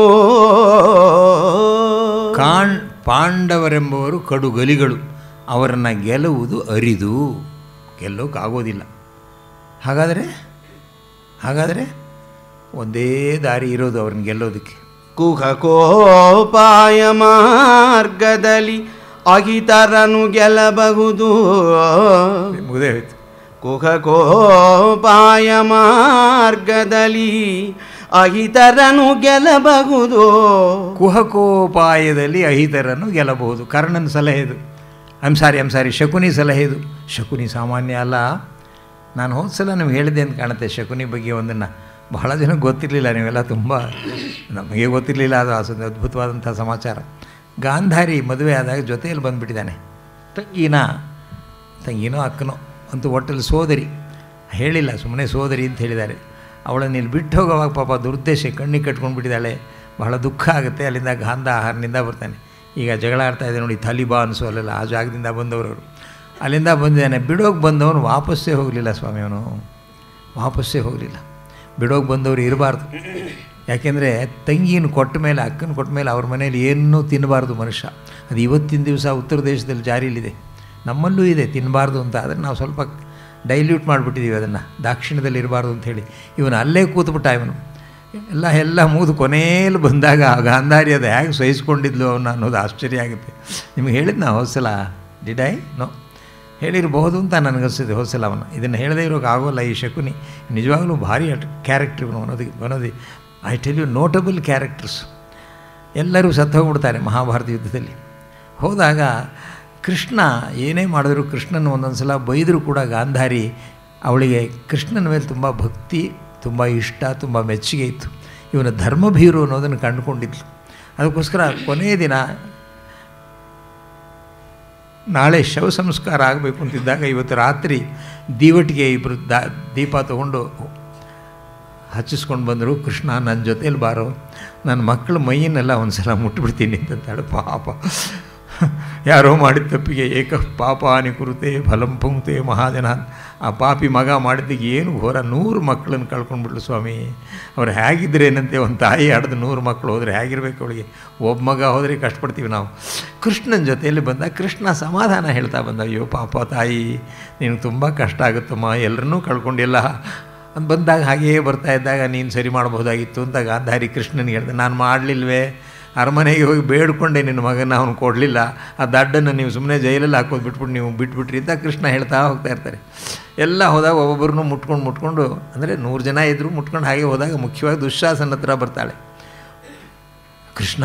ಕಾಣ್ ಪಾಂಡವರೆಂಬವರು ಕಡುಗಲಿಗಳು ಅವರನ್ನು ಗೆಲ್ಲುವುದು ಅರಿದು ಗೆಲ್ಲೋಕ್ಕಾಗೋದಿಲ್ಲ ಹಾಗಾದರೆ ಹಾಗಾದರೆ ಒಂದೇ ದಾರಿ ಇರೋದು ಅವ್ರನ್ನ ಗೆಲ್ಲೋದಕ್ಕೆ ಕುಹಕೋಪಾಯ ಮಾರ್ಗದಲ್ಲಿ ಅಹಿತರನು ಗೆಲ್ಲಬಹುದು ಮುಗದೇ ಹೋಯ್ತು ಕುಹಕೋಪಾಯ ಮಾರ್ಗದಲ್ಲಿ ಅಹಿತರನು ಗೆಲ್ಲಬಹುದು ಕುಹಕೋಪಾಯದಲ್ಲಿ ಅಹಿತರನ್ನು ಗೆಲ್ಲಬಹುದು ಕರ್ಣನ ಸಲಹೆದು I'm sorry I'm sorry Shakuni ಸಲಹೆದು ಶಕುನಿ ಸಾಮಾನ್ಯ ಅಲ್ಲ ನಾನು ಹೋದ ಸಲ ನಿಮ್ಗೆ ಹೇಳಿದ್ದೆ ಅಂತ ಕಾಣುತ್ತೆ ಶಕುನಿ ಬಗ್ಗೆ ಒಂದನ್ನು ಬಹಳ ಜನ ಗೊತ್ತಿರಲಿಲ್ಲ ನೀವೆಲ್ಲ ತುಂಬ ನಮಗೆ ಗೊತ್ತಿರಲಿಲ್ಲ ಅದು ಅಸೊಂದು ಅದ್ಭುತವಾದಂಥ ಸಮಾಚಾರ ಗಾಂಧಾರಿ ಮದುವೆ ಆದಾಗ ಜೊತೆಯಲ್ಲಿ ಬಂದುಬಿಟ್ಟಿದ್ದಾನೆ ತಂಗಿನ ತಂಗಿನೋ ಅಕ್ಕನೋ ಅಂತೂ ಒಟ್ಟಲ್ಲಿ ಸೋದರಿ ಹೇಳಿಲ್ಲ ಸುಮ್ಮನೆ ಸೋದರಿ ಅಂತ ಹೇಳಿದ್ದಾರೆ ಅವಳನ್ನು ಇಲ್ಲಿ ಬಿಟ್ಟು ಹೋಗೋವಾಗ ಪಾಪ ದುರುದ್ದೇಶ ಕಣ್ಣಿಗೆ ಕಟ್ಕೊಂಡು ಬಿಟ್ಟಿದ್ದಾಳೆ ಬಹಳ ದುಃಖ ಆಗುತ್ತೆ ಅಲ್ಲಿಂದ ಗಾಂಧಾಹಾರನಿಂದ ಬರ್ತಾನೆ ಈಗ ಜಗಳ ಆಡ್ತಾ ಇದೆ ನೋಡಿ ತಾಲಿಬಾನ್ಸು ಅಲ್ಲೆಲ್ಲ ಆ ಜಾಗದಿಂದ ಬಂದವರು ಅವರು ಅಲ್ಲಿಂದ ಬಂದಿದ್ದಾನೆ ಬಿಡೋಗಿ ಬಂದವನು ವಾಪಸ್ಸೇ ಹೋಗಲಿಲ್ಲ ಸ್ವಾಮಿ ಅವನು ವಾಪಸ್ಸೇ ಹೋಗಲಿಲ್ಲ ಬಿಡೋಗಿ ಬಂದವರು ಇರಬಾರ್ದು ಯಾಕೆಂದರೆ ತಂಗಿನ ಕೊಟ್ಟ ಮೇಲೆ ಅಕ್ಕನ ಕೊಟ್ಟ ಮೇಲೆ ಅವ್ರ ಮನೇಲಿ ಏನೂ ತಿನ್ನಬಾರ್ದು ಮನುಷ್ಯ ಅದು ಇವತ್ತಿನ ದಿವಸ ಉತ್ತರ ದೇಶದಲ್ಲಿ ಜಾರಿಯಲ್ಲಿದೆ ನಮ್ಮಲ್ಲೂ ಇದೆ ತಿನ್ನಬಾರ್ದು ಅಂತ ಆದರೆ ನಾವು ಸ್ವಲ್ಪ ಡೈಲ್ಯೂಟ್ ಮಾಡಿಬಿಟ್ಟಿದ್ದೀವಿ ಅದನ್ನು ದಾಕ್ಷಿಣ್ಯದಲ್ಲಿ ಇರಬಾರ್ದು ಅಂಥೇಳಿ ಇವನು ಅಲ್ಲೇ ಕೂತ್ಬಿಟ್ಟ ಇವನು ಎಲ್ಲ ಎಲ್ಲ ಮುಗಿದು ಕೊನೆಯಲ್ಲಿ ಬಂದಾಗ ಆ ಗಾಂಧಾರಿ ಅದು ಹೇಗೆ ಸಹಿಸ್ಕೊಂಡಿದ್ಲು ಅವನ್ನ ಅನ್ನೋದು ಆಶ್ಚರ್ಯ ಆಗುತ್ತೆ ನಿಮ್ಗೆ ಹೇಳಿದ್ ನಾ ಹೋದ್ಸಲ ಡಿಡ್ ಐ ನೋ ಹೇಳಿರಬಹುದು ಅಂತ ನನಗನ್ಸಿದೆ ಹೋದ್ಸಲ ಅವನು ಇದನ್ನು ಹೇಳದೇ ಇರೋಕೆ ಆಗೋಲ್ಲ ಈ ಶಕುನಿ ನಿಜವಾಗ್ಲೂ ಭಾರಿ ಕ್ಯಾರೆಕ್ಟರ್ ಇವನು ಅನ್ನೋದು ಅನ್ನೋದು I tell you notable characters ಎಲ್ಲರೂ ಸತ್ತು ಹೋಗ್ಬಿಡ್ತಾರೆ ಮಹಾಭಾರತ ಯುದ್ಧದಲ್ಲಿ ಹೋದಾಗ ಕೃಷ್ಣ ಏನೇ ಮಾಡಿದ್ರು ಕೃಷ್ಣನ ಒಂದೊಂದು ಸಲ ಬೈದರೂ ಕೂಡ ಗಾಂಧಾರಿ ಅವಳಿಗೆ ಕೃಷ್ಣನ ಮೇಲೆ ತುಂಬ ಭಕ್ತಿ ತುಂಬ ಇಷ್ಟ ತುಂಬ ಮೆಚ್ಚುಗೆ ಇತ್ತು ಇವನ ಧರ್ಮಭೀರು ಅನ್ನೋದನ್ನು ಕಂಡುಕೊಂಡಿದ್ಲು ಅದಕ್ಕೋಸ್ಕರ ಕೊನೆಯ ದಿನ ನಾಳೆ ಶವ ಸಂಸ್ಕಾರ ಆಗಬೇಕು ಅಂತಿದ್ದಾಗ ಇವತ್ತು ರಾತ್ರಿ ದೀವಟಿಗೆ ಇಬ್ಬರು ದಾ ದೀಪ ತಗೊಂಡು ಹಚ್ಚಿಸ್ಕೊಂಡು ಬಂದರು ಕೃಷ್ಣ ನನ್ನ ಜೊತೇಲಿ ಬಾರೋ ನನ್ನ ಮಕ್ಕಳ ಮೈಯನ್ನೆಲ್ಲ ಒಂದು ಸಲ ಮುಟ್ಬಿಡ್ತೀನಿ ಅಂತಂತಾಳೆ ಪಾಪ ಯಾರೋ ಮಾಡಿದ ತಪ್ಪಿಗೆ ಏಕ ಪಾಪಾನಿ ಕುರುತೆ ಫಲಂ ಪುಂಕ್ತೆ ಮಹಾಜನ ಆ ಪಾಪಿ ಮಗ ಮಾಡಿದ್ದಕ್ಕೆ ಏನು ಘೋರ ನೂರು ಮಕ್ಕಳನ್ನು ಕಳ್ಕೊಂಡ್ಬಿಟ್ಲು ಸ್ವಾಮಿ ಅವ್ರು ಹೇಗಿದ್ರೇನಂತೆ ಒಂದು ತಾಯಿ ಆಡಿದ ನೂರು ಮಕ್ಕಳು ಹೋದರೆ ಹೇಗಿರ್ಬೇಕು ಅವಳಿಗೆ ಒಬ್ಬ ಮಗ ಹೋದರೆ ಕಷ್ಟಪಡ್ತೀವಿ ನಾವು ಕೃಷ್ಣನ ಜೊತೆಯಲ್ಲಿ ಬಂದ ಕೃಷ್ಣ ಸಮಾಧಾನ ಹೇಳ್ತಾ ಬಂದ ಅಯ್ಯೋ ಪಾಪ ತಾಯಿ ನಿನಗೆ ತುಂಬ ಕಷ್ಟ ಆಗುತ್ತಮ್ಮ ಎಲ್ಲರನ್ನೂ ಕಳ್ಕೊಂಡಿಲ್ಲ ಅಂತ ಬಂದಾಗ ಹಾಗೆಯೇ ಬರ್ತಾ ಇದ್ದಾಗ ನೀನು ಸರಿ ಮಾಡ್ಬೋದಾಗಿತ್ತು ಅಂತ ಗಾಂಧಾರಿ ಕೃಷ್ಣನಿಗೆ ಹೇಳಿದೆ ನಾನು ಮಾಡಲಿಲ್ವೇ ಅರಮನೆಗೆ ಹೋಗಿ ಬೇಡ್ಕೊಂಡೆ ನಿನ್ನ ಮಗನ ಅವನು ಕೊಡಲಿಲ್ಲ ಆ ದಡ್ಡನ್ನು ನೀವು ಸುಮ್ಮನೆ ಜೈಲಲ್ಲಿ ಹಾಕೋದು ಬಿಟ್ಬಿಟ್ಟು ನೀವು ಬಿಟ್ಬಿಟ್ರಿ ಅಂತ ಕೃಷ್ಣ ಹೇಳ್ತಾ ಹೋಗ್ತಾ ಇರ್ತಾರೆ ಎಲ್ಲ ಹೋದಾಗ ಒಬ್ಬೊಬ್ಬರನ್ನು ಮುಟ್ಕೊಂಡು ಮುಟ್ಕೊಂಡು ಅಂದರೆ ನೂರು ಜನ ಇದ್ದರು ಮುಟ್ಕೊಂಡು ಹಾಗೆ ಹೋದಾಗ ಮುಖ್ಯವಾಗಿ ದುಶ್ಯಾಸನ ಹತ್ರ ಬರ್ತಾಳೆ ಕೃಷ್ಣ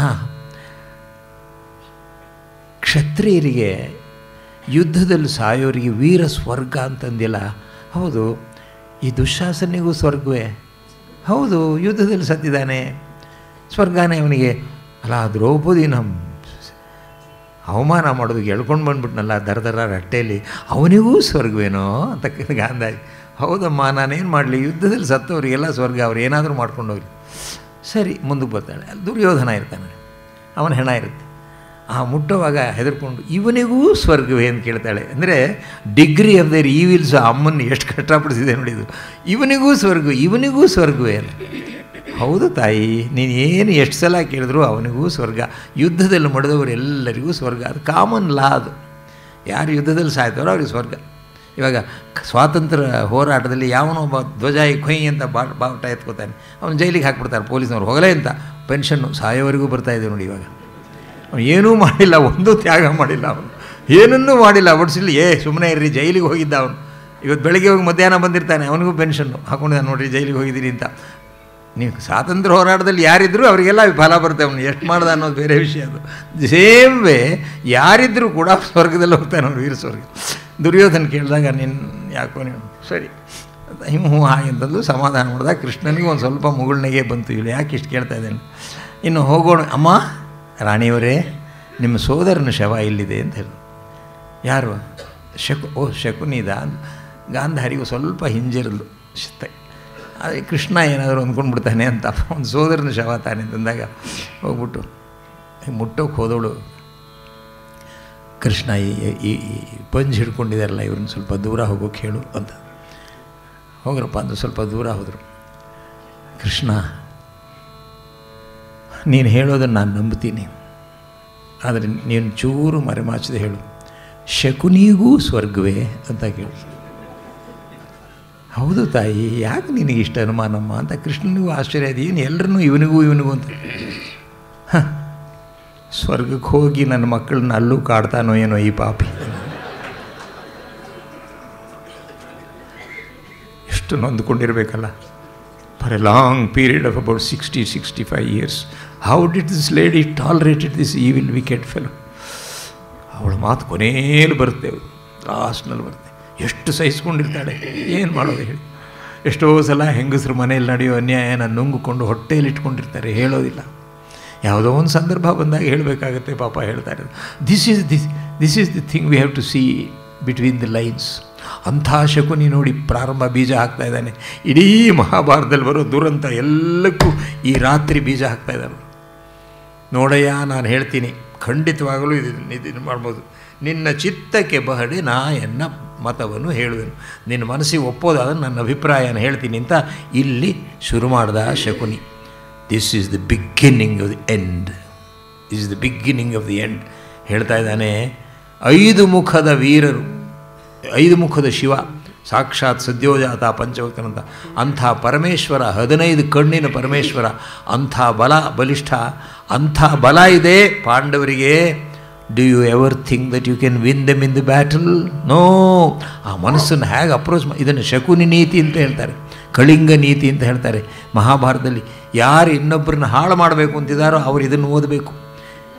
ಕ್ಷತ್ರಿಯರಿಗೆ ಯುದ್ಧದಲ್ಲಿ ಸಾಯೋರಿಗೆ ವೀರ ಸ್ವರ್ಗ ಅಂತಂದಿಲ್ಲ ಹೌದು ಈ ದುಶ್ಯಾಸನಿಗೂ ಸ್ವರ್ಗವೇ ಹೌದು ಯುದ್ಧದಲ್ಲಿ ಸತ್ತಿದ್ದಾನೆ ಸ್ವರ್ಗನೇ ಅವನಿಗೆ ಅಲ್ಲ ದ್ರೌಪದಿ ನಮ್ಮ ಅವಮಾನ ಮಾಡೋದು ಎಳ್ಕೊಂಡು ಬಂದ್ಬಿಟ್ನಲ್ಲ ದರ ದರ ರಟ್ಟೆಯಲ್ಲಿ ಅವನಿಗೂ ಸ್ವರ್ಗವೇನೋ ಅಂತ ಗಾಂಧಾರಿ ಹೌದಮ್ಮ ನಾನೇನು ಮಾಡಲಿ ಯುದ್ಧದಲ್ಲಿ ಸತ್ತವರಿಗೆಲ್ಲ ಸ್ವರ್ಗ ಅವ್ರು ಏನಾದರೂ ಮಾಡ್ಕೊಂಡು ಹೋಗ್ಲಿ ಸರಿ ಮುಂದಕ್ಕೆ ಬರ್ತಾಳೆ ಅಲ್ಲಿ ದುರ್ಯೋಧನ ಇರ್ತಾನೆ ಅವನ ಹೆಣ ಇರುತ್ತೆ ಆ ಮುಟ್ಟುವಾಗ ಹೆದರ್ಕೊಂಡು ಇವನಿಗೂ ಸ್ವರ್ಗವೇ ಅಂತ ಕೇಳ್ತಾಳೆ ಅಂದರೆ ಡಿಗ್ರಿ ಆಫ್ ದೇರ್ ಈವಿಲ್ಸ್ ಅಮ್ಮನ ಎಷ್ಟು ಕಷ್ಟಪಡಿಸಿದೆ ನೋಡಿದು ಇವನಿಗೂ ಸ್ವರ್ಗ ಇವನಿಗೂ ಸ್ವರ್ಗವೇ ಅಂತ ಹೌದು ತಾಯಿ ನೀನು ಏನು ಎಷ್ಟು ಸಲ ಕೇಳಿದ್ರು ಅವನಿಗೂ ಸ್ವರ್ಗ ಯುದ್ಧದಲ್ಲಿ ಮಡಿದವರು ಎಲ್ಲರಿಗೂ ಸ್ವರ್ಗ ಅದು ಕಾಮನ್ ಲಾ ಅದು ಯಾರು ಯುದ್ಧದಲ್ಲಿ ಸಾಯ್ತಾರೋ ಅವ್ರಿಗೆ ಸ್ವರ್ಗ ಇವಾಗ ಸ್ವಾತಂತ್ರ್ಯ ಹೋರಾಟದಲ್ಲಿ ಯಾವನೊಬ್ಬ ಧ್ವಜ ಕೊಯ್ ಅಂತ ಬಾ ಬಾವುಟ ಎತ್ಕೋತಾನೆ ಅವನು ಜೈಲಿಗೆ ಹಾಕ್ಬಿಡ್ತಾರೆ ಪೊಲೀಸ್ನವ್ರು ಹೋಗಲೇ ಅಂತ ಪೆನ್ಷನ್ನು ಸಾಯೋವರೆಗೂ ಬರ್ತಾಯಿದೆ ನೋಡಿ ಇವಾಗ ಅವನು ಏನೂ ಮಾಡಿಲ್ಲ ಒಂದು ತ್ಯಾಗ ಮಾಡಿಲ್ಲ ಅವನು ಏನನ್ನೂ ಮಾಡಿಲ್ಲ ಒಡಿಸಿಲ್ಲ ಏ ಸುಮ್ಮನೆ ಇರ್ರಿ ಜೈಲಿಗೆ ಹೋಗಿದ್ದ ಅವನು ಇವತ್ತು ಬೆಳಗ್ಗೆ ಹೋಗಿ ಮಧ್ಯಾಹ್ನ ಬಂದಿರ್ತಾನೆ ಅವನಿಗೂ ಪೆನ್ಷನ್ನು ಹಾಕೊಂಡಿದ್ದಾನೆ ನೋಡಿರಿ ಜೈಲಿಗೆ ಹೋಗಿದ್ದೀನಿ ಅಂತ ನೀವು ಸ್ವಾತಂತ್ರ್ಯ ಹೋರಾಟದಲ್ಲಿ ಯಾರಿದ್ದರೂ ಅವರಿಗೆಲ್ಲ ಫಲ ಬರುತ್ತೆ ಅವನು ಎಷ್ಟು ಮಾಡ್ದ ಅನ್ನೋದು ಬೇರೆ ವಿಷಯ ಅದು ಸೇಮ್ ವೇ ಯಾರಿದ್ದರೂ ಕೂಡ ಸ್ವರ್ಗದಲ್ಲಿ ಹೋಗ್ತಾನೆ ಅವನು ವೀರ ಸ್ವರ್ಗ ದುರ್ಯೋಧನ ಕೇಳಿದಾಗ ನಿನ್ನ ಯಾಕೋ ನೀವು ಸರಿ ಹಿಮ್ ಹ್ಞೂ ಹಾಗೆ ಅಂತಂದು ಸಮಾಧಾನ ಮಾಡಿದಾಗ ಕೃಷ್ಣನಿಗೂ ಒಂದು ಸ್ವಲ್ಪ ಮುಗುಳ್ನೆಗೆ ಬಂತು ಇಲ್ಲಿ ಯಾಕೆ ಇಷ್ಟು ಕೇಳ್ತಾ ಇದ್ದೇನೆ ಇನ್ನು ಹೋಗೋಣ ಅಮ್ಮ ರಾಣಿಯವರೇ ನಿಮ್ಮ ಸೋದರನ ಶವ ಇಲ್ಲಿದೆ ಅಂತ ಹೇಳಿ ಯಾರು ಶಕು ಓ ಶಕುನಿದ ಗಾಂಧಾರಿಗೂ ಸ್ವಲ್ಪ ಹಿಂಜಿರಲು ಶಿಸ್ತೆ ಆದರೆ ಕೃಷ್ಣ ಏನಾದರೂ ಅಂದ್ಕೊಂಡ್ಬಿಡ್ತಾನೆ ಅಂತ ಒಂದು ಸೋದರನ ಶವ ತಾನೆ ಅಂತಂದಾಗ ಹೋಗ್ಬಿಟ್ಟು ಮುಟ್ಟೋಕೆ ಹೋದವಳು ಕೃಷ್ಣ ಈ ಈ ಪಂಜ್ ಹಿಡ್ಕೊಂಡಿದ್ದಾರಲ್ಲ ಇವ್ರನ್ನ ಸ್ವಲ್ಪ ದೂರ ಹೋಗೋಕೆ ಹೇಳು ಅಂತ ಹೋಗ್ರಪ್ಪ ಅಂತ ಸ್ವಲ್ಪ ದೂರ ಹೋದರು ಕೃಷ್ಣ ನೀನು ಹೇಳೋದನ್ನು ನಾನು ನಂಬ್ತೀನಿ ಆದರೆ ನೀನು ಚೂರು ಮರೆಮಾಚದೆ ಹೇಳು ಶಕುನಿಗೂ ಸ್ವರ್ಗವೇ ಅಂತ ಕೇಳು ಹೌದು ತಾಯಿ ಯಾಕೆ ನಿನಗೆ ಇಷ್ಟ ಅನುಮಾನಮ್ಮ ಅಂತ ಕೃಷ್ಣನಿಗೂ ಆಶ್ಚರ್ಯ ಅದು ಏನು ಎಲ್ಲರನ್ನೂ ಇವನಿಗೂ ಇವನಿಗೂ ಅಂತ ಸ್ವರ್ಗಕ್ಕೆ ಹೋಗಿ ನನ್ನ ಮಕ್ಕಳನ್ನ ಅಲ್ಲೂ ಕಾಡ್ತಾನೋ ಏನೋ ಈ ಪಾಪಿ ಎಷ್ಟು ನೊಂದ್ಕೊಂಡಿರ್ಬೇಕಲ್ಲ for a long period of about sixty sixty five years how did this lady tolerated this evil wicked fellow ಅವಳ ಮಾತು ಕೊನೆಯಲ್ಲಿ ಬರುತ್ತೆ ಲಾಸ್ಟ್ನಲ್ಲಿ ಬರುತ್ತೆ ಎಷ್ಟು ಸಹಿಸ್ಕೊಂಡಿರ್ತಾಳೆ ಏನು ಮಾಡೋದು ಹೇಳಿ ಎಷ್ಟೋ ಸಲ ಹೆಂಗಸರು ಮನೆಯಲ್ಲಿ ನಡೆಯೋ ಅನ್ಯಾಯನ ನುಂಗಿಕೊಂಡು ಹೊಟ್ಟೆಯಲ್ಲಿ ಇಟ್ಕೊಂಡಿರ್ತಾರೆ ಹೇಳೋದಿಲ್ಲ ಯಾವುದೋ ಒಂದು ಸಂದರ್ಭ ಬಂದಾಗ ಹೇಳಬೇಕಾಗತ್ತೆ ಪಾಪ ಹೇಳ್ತಾರೆ this is this this is the thing we have to see between the lines ಅಂಥ ಶಕುನಿ ನೋಡಿ ಪ್ರಾರಂಭ ಬೀಜ ಹಾಕ್ತಾ ಇದ್ದಾನೆ ಇಡೀ ಮಹಾಭಾರತದಲ್ಲಿ ಬರೋ ದುರಂತ ಎಲ್ಲಕ್ಕೂ ಈ ರಾತ್ರಿ ಬೀಜ ಹಾಕ್ತಾ ಇದ್ದಾನೆ ನೋಡಯ್ಯ ನಾನು ಹೇಳ್ತೀನಿ ಖಂಡಿತವಾಗಲೂ ಇದು ಇದು ಮಾಡ್ಬೋದು ನಿನ್ನ ಚಿತ್ತಕ್ಕೆ ಬಹಡಿ ನಾ ಎನ್ನ ಮತವನ್ನು ಹೇಳುವೆನು ನಿನ್ನ ಮನಸ್ಸಿಗೆ ಒಪ್ಪೋದಾದ್ರೆ ನನ್ನ ಅಭಿಪ್ರಾಯನ ಹೇಳ್ತೀನಿ ಅಂತ ಇಲ್ಲಿ ಶುರು ಮಾಡ್ದ Shakuni this is the beginning of the end this is the beginning of the end ಹೇಳ್ತಾ ಇದ್ದಾನೆ ಐದು ಮುಖದ ವೀರರು ಐದು ಮುಖದ ಶಿವ ಸಾಕ್ಷಾತ್ ಸದ್ಯೋಜಾತ ಪಂಚವಕ್ತನಂತ ಅಂಥ ಪರಮೇಶ್ವರ ಹದಿನೈದು ಕಣ್ಣಿನ ಪರಮೇಶ್ವರ ಅಂಥ ಬಲ ಬಲಿಷ್ಠ ಅಂಥ ಬಲ ಇದೆ ಪಾಂಡವರಿಗೆ do you ever think that you can win them in the battle no ಆ ಮನಸ್ಸನ್ನು ಹೇಗೆ ಅಪ್ರೋಚ್ ಇದನ್ನು ಶಕುನಿ ನೀತಿ ಅಂತ ಹೇಳ್ತಾರೆ ಕಳಿಂಗ ನೀತಿ ಅಂತ ಹೇಳ್ತಾರೆ ಮಹಾಭಾರತದಲ್ಲಿ ಯಾರು ಇನ್ನೊಬ್ಬರನ್ನ ಹಾಳು ಮಾಡಬೇಕು ಅಂತಿದ್ದಾರೋ ಅವ್ರು ಇದನ್ನು ಓದಬೇಕು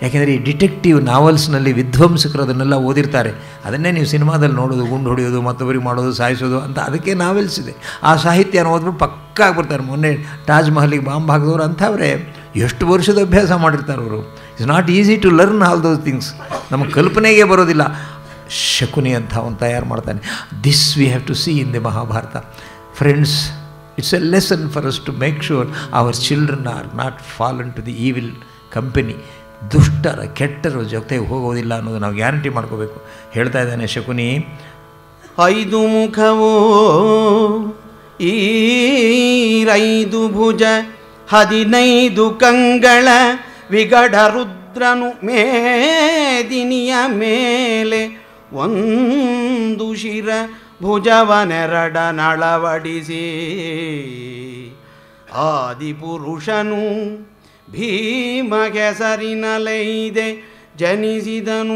ಯಾಕೆಂದರೆ ಈ ಡಿಟೆಕ್ಟಿವ್ ನಾವಲ್ಸ್ನಲ್ಲಿ ವಿಧ್ವಂಸಕರು ಅದನ್ನೆಲ್ಲ ಓದಿರ್ತಾರೆ ಅದನ್ನೇ ನೀವು ಸಿನಿಮಾದಲ್ಲಿ ನೋಡೋದು ಗುಂಡು ಹೊಡೆಯೋದು ಮತ್ತೊಬ್ಬರಿಗೆ ಮಾಡೋದು ಸಾಯಿಸೋದು ಅಂತ ಅದಕ್ಕೆ ನಾವೆಲ್ಸ್ ಇದೆ ಆ ಸಾಹಿತ್ಯನ ಓದ್ಬಿಟ್ಟು ಪಕ್ಕ ಆಗ್ಬಿಡ್ತಾರೆ ಮೊನ್ನೆ ತಾಜ್ ಮಹಲಿಗೆ ಬಾಂಬ್ ಹಾಕಿದವರು ಅಂಥವ್ರೆ ಎಷ್ಟು ವರ್ಷದ ಅಭ್ಯಾಸ ಮಾಡಿರ್ತಾರೆ ಅವರು it's not easy to learn all those things ನಮಗೆ ಕಲ್ಪನೆಗೆ ಬರೋದಿಲ್ಲ ಶಕುನಿ ಅಂತ ಅವನು ತಯಾರು ಮಾಡ್ತಾನೆ this we have to see in the Mahabharata friends it's a lesson for us to make sure our children are not fallen to the evil company ದುಷ್ಟರ ಕೆಟ್ಟರ ಜೊತೆಗೆ ಹೋಗೋದಿಲ್ಲ ಅನ್ನೋದು ನಾವು ಗ್ಯಾರಂಟಿ ಮಾಡ್ಕೋಬೇಕು ಹೇಳ್ತಾ ಇದ್ದಾನೆ ಶಕುನಿ ಐದು ಮುಖವೋ ಈರೈದು ಭುಜ ಹದಿನೈದು ಕಂಗಳ ವಿಗಡ ರುದ್ರನು ಮೇದಿನಿಯ ಮೇಲೆ ಒಂದು ಶಿರ ಭುಜವನೆರಡ ನಳವಡಿಸಿ ಆದಿಪುರುಷನು ಭೀಮ ಹೆಸರಿನಲೈದೆ ಜನಿಸಿದನು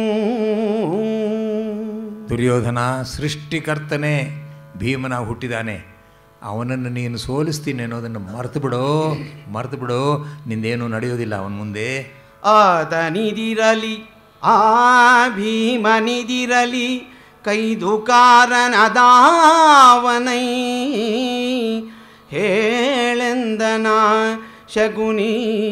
ದುರ್ಯೋಧನ ಸೃಷ್ಟಿಕರ್ತನೇ ಭೀಮನ ಹುಟ್ಟಿದಾನೆ ಅವನನ್ನು ನೀನು ಸೋಲಿಸ್ತೀನಿ ಅನ್ನೋದನ್ನು ಮರೆತು ಬಿಡೋ ಮರೆತು ಬಿಡೋ ನಿಂದೇನು ನಡೆಯೋದಿಲ್ಲ ಅವನ ಮುಂದೆ ಆತನಿದಿರಲಿ ಆ ಭೀಮನಿದಿರಲಿ ಕೈದು ಕಾರನದಾವನೈ ಹೇಳೆಂದನ ಶಗುನಿ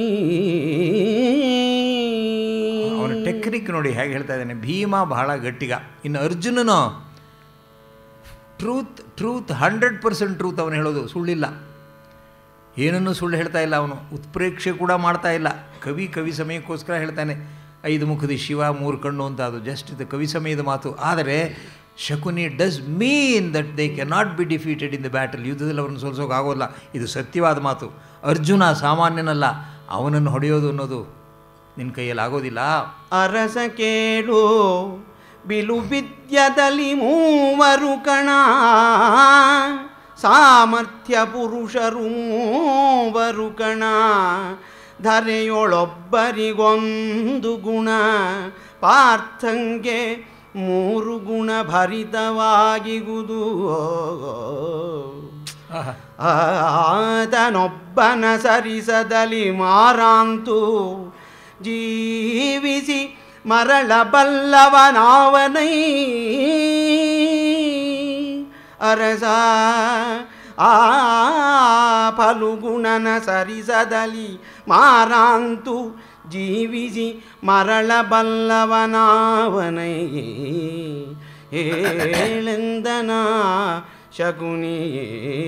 ಅವನ ಟೆಕ್ನಿಕ್ ನೋಡಿ ಹೇಗೆ ಹೇಳ್ತಾ ಇದ್ದಾನೆ ಭೀಮ ಬಹಳ ಗಟ್ಟಿಗ ಇನ್ನು ಅರ್ಜುನನು truth truth hundred percent truth ಅವನು ಹೇಳೋದು ಸುಳ್ಳಿಲ್ಲ ಏನನ್ನು ಸುಳ್ಳು ಹೇಳ್ತಾ ಇಲ್ಲ ಅವನು ಉತ್ಪ್ರೇಕ್ಷೆ ಕೂಡ ಮಾಡ್ತಾ ಇಲ್ಲ ಕವಿ ಕವಿ ಸಮಯಕ್ಕೋಸ್ಕರ ಹೇಳ್ತಾನೆ ಐದು ಮುಖದ ಶಿವ ಮೂರು ಕಣ್ಣು ಅಂತ ಅದು ಜಸ್ಟ್ ಇದು ಕವಿ ಸಮಯದ ಮಾತು ಆದರೆ Shakuni does mean that they can not be defeated in the battle ಯುದ್ಧದಲ್ಲಿ ಅವರನ್ನು ಸೋಲಿಸೋಕೆ ಆಗೋಲ್ಲ ಇದು ಸತ್ಯವಾದ ಮಾತು ಅರ್ಜುನ ಸಾಮಾನ್ಯನಲ್ಲ ಅವನನ್ನು ಹೊಡೆಯೋದು ಅನ್ನೋದು ನಿನ್ನ ಕೈಯಲ್ಲಿ ಆಗೋದಿಲ್ಲ ಅರಸ ಕೇಳು ಬಿಲು ವಿದ್ಯದಲ್ಲಿ ಮೂವರು ಕಣ ಸಾಮರ್ಥ್ಯ ಪುರುಷರು ಮೂವರು ಕಣ ಧರೆಯೊಳೊಬ್ಬರಿಗೊಂದು ಗುಣ ಪಾರ್ಥಂಗೆ ಮೂರು ಗುಣ ಭರಿತವಾಗಿಗುವುದು ಆಹಾ. ಆತನೊಬ್ಬನ ಸರಿಸದಲಿ ಮಾರಾಂತು ಜೀವಿಸಿ ಮರಳಬಲ್ಲವನಾವನೈ ಅರಸ ಆ ಫಲುಗುಣನ ಸರಿಸದಲಿ ಮಾರಾಂತು ಜೀವಿಸಿ ಮರಳಬಲ್ಲವನಾವನೈ ಹೇಳೆಂದನ ಶಕುನಿಯೇ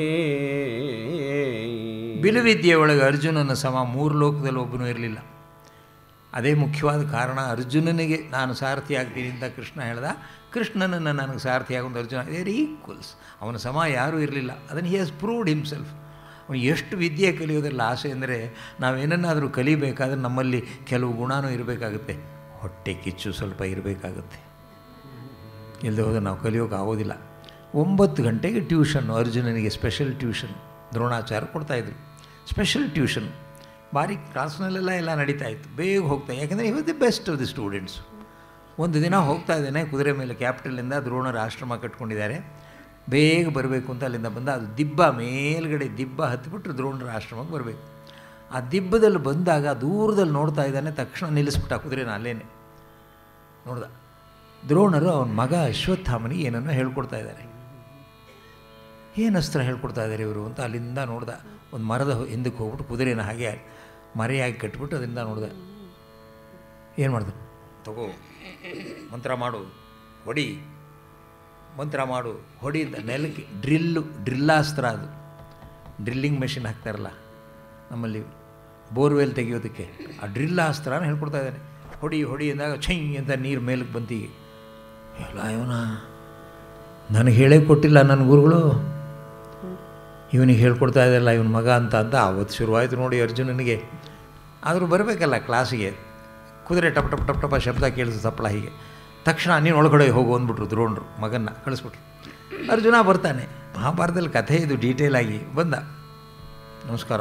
ಬಿಲುವಿದ್ಯೆ ಒಳಗೆ ಅರ್ಜುನನ ಸಮ ಮೂರು ಲೋಕದಲ್ಲಿ ಒಬ್ಬನೂ ಇರಲಿಲ್ಲ ಅದೇ ಮುಖ್ಯವಾದ ಕಾರಣ ಅರ್ಜುನನಿಗೆ ನಾನು ಸಾರಥಿ ಆಗ್ತೀನಿ ಅಂತ ಕೃಷ್ಣ ಹೇಳ್ದ ಕೃಷ್ಣನನ್ನು ನನಗೆ ಸಾರಥಿ ಆಗೊಂಡು ಅರ್ಜುನ ದೇರ್ ಈಕ್ವಲ್ಸ್ ಅವನ ಸಮ ಯಾರೂ ಇರಲಿಲ್ಲ ಅದನ್ನು ಹಿ ಹ್ಯಾಸ್ ಪ್ರೂವ್ಡ್ ಹಿಮ್ಸೆಲ್ಫ್ ಅವನು ಎಷ್ಟು ವಿದ್ಯೆ ಕಲಿಯೋದ್ರಲ್ಲಿ ಆಸೆ ಅಂದರೆ ನಾವೇನನ್ನಾದರೂ ಕಲಿಬೇಕಾದ್ರೆ ನಮ್ಮಲ್ಲಿ ಕೆಲವು ಗುಣನೂ ಇರಬೇಕಾಗುತ್ತೆ ಹೊಟ್ಟೆ ಕಿಚ್ಚು ಸ್ವಲ್ಪ ಇರಬೇಕಾಗುತ್ತೆ ಇಲ್ಲದೆ ಹೋದರೆ ನಾವು ಕಲಿಯೋಕೆ ಆಗೋದಿಲ್ಲ ಒಂಬತ್ತು ಗಂಟೆಗೆ ಟ್ಯೂಷನ್ನು ಅರ್ಜುನನಿಗೆ ಸ್ಪೆಷಲ್ ಟ್ಯೂಷನ್ ದ್ರೋಣಾಚಾರ್ಯ ಕೊಡ್ತಾಯಿದ್ರು ಸ್ಪೆಷಲ್ ಟ್ಯೂಷನ್ ಭಾರಿ ಕ್ಲಾಸ್ನಲ್ಲೆಲ್ಲ ಎಲ್ಲ ನಡೀತಾ ಇತ್ತು ಬೇಗ ಹೋಗ್ತಾ ಯಾಕೆಂದರೆ ಇವಾಗ the best of the students ಒಂದು ದಿನ ಹೋಗ್ತಾ ಇದ್ದೇನೆ ಕುದುರೆ ಮೇಲೆ ಕ್ಯಾಪಿಟಲಿಂದ ದ್ರೋಣರ ಆಶ್ರಮ ಕಟ್ಕೊಂಡಿದ್ದಾರೆ ಬೇಗ ಬರಬೇಕು ಅಂತ ಅಲ್ಲಿಂದ ಬಂದ ಅದು ದಿಬ್ಬ ಮೇಲ್ಗಡೆ ದಿಬ್ಬ ಹತ್ತಿಬಿಟ್ರೆ ದ್ರೋಣರ ಆಶ್ರಮಕ್ಕೆ ಬರಬೇಕು ಆ ದಿಬ್ಬದಲ್ಲಿ ಬಂದಾಗ ದೂರದಲ್ಲಿ ನೋಡ್ತಾ ಇದ್ದಾನೆ ತಕ್ಷಣ ನಿಲ್ಲಿಸ್ಬಿಟ್ಟ ಕುದುರೆನ ಅಲ್ಲೇನೆ ನೋಡ್ದ ದ್ರೋಣರು ಅವನ ಮಗ ಅಶ್ವತ್ಥಾಮನಿಗೆ ಏನನ್ನೋ ಹೇಳ್ಕೊಡ್ತಾ ಇದ್ದಾರೆ ಏನು ಅಸ್ತ್ರ ಹೇಳ್ಕೊಡ್ತಾ ಇದ್ದಾರೆ ಇವರು ಅಂತ ಅಲ್ಲಿಂದ ನೋಡ್ದ ಒಂದು ಮರದ ಹಿಂದಕ್ಕೆ ಹೋಗ್ಬಿಟ್ಟು ಕುದುರೆನ ಹಾಗೆ ಮರೆಯಾಗಿ ಕಟ್ಬಿಟ್ಟು ಅದರಿಂದ ನೋಡ್ದೆ ಏನು ಮಾಡ್ದೆ ತಗೋ ಮಂತ್ರ ಮಾಡು ಹೊಡಿ ಮಂತ್ರ ಮಾಡು ಹೊಡಿ ಅಂತ ನೆಲಕ್ಕೆ ಡ್ರಿಲ್ಲು ಡ್ರಿಲ್ಲಾಸ್ತ್ರ ಅದು ಡ್ರಿಲ್ಲಿಂಗ್ ಮೆಷಿನ್ ಹಾಕ್ತಾರಲ್ಲ ನಮ್ಮಲ್ಲಿ ಬೋರ್ವೆಲ್ ತೆಗೆಯೋದಕ್ಕೆ ಆ ಡ್ರಿಲ್ಲಾಸ್ತ್ರನ ಹೇಳ್ಕೊಡ್ತಾ ಇದ್ದಾನೆ ಹೊಡಿ ಹೊಡಿ ಅಂದಾಗ ಛೈ ಅಂತ ನೀರು ಮೇಲಕ್ಕೆ ಬಂತೀಗೆ ಎಲ್ಲ ಇವನ ನನಗೆ ಹೇಳೇ ಕೊಟ್ಟಿಲ್ಲ ನನ್ನ ಗುರುಗಳು ಇವನಿಗೆ ಹೇಳ್ಕೊಡ್ತಾ ಇದ್ದಾರಲ್ಲ ಇವನ ಮಗ ಅಂತ ಅಂತ ಆವತ್ತು ಶುರುವಾಯಿತು ನೋಡಿ ಅರ್ಜುನನಿಗೆ ಆದರೂ ಬರಬೇಕಲ್ಲ ಕ್ಲಾಸಿಗೆ ಕುದುರೆ ಟಪ್ ಟಪ್ ಟಪ್ ಟಪ ಶಬ್ದ ಕೇಳಿಸು ಸಪ್ಪಳ ಹೀಗೆ ತಕ್ಷಣ ನೀನು ಒಳಗಡೆ ಹೋಗು ಅಂದ್ಬಿಟ್ರು ದ್ರೋಣರು ಮಗನ್ನ ಕಳಿಸ್ಬಿಟ್ರು ಅರ್ಜುನ ಬರ್ತಾನೆ ಮಹಾಭಾರತದಲ್ಲಿ ಕಥೆ ಇದು ಡೀಟೇಲ್ ಆಗಿ ಬಂದ ನಮಸ್ಕಾರ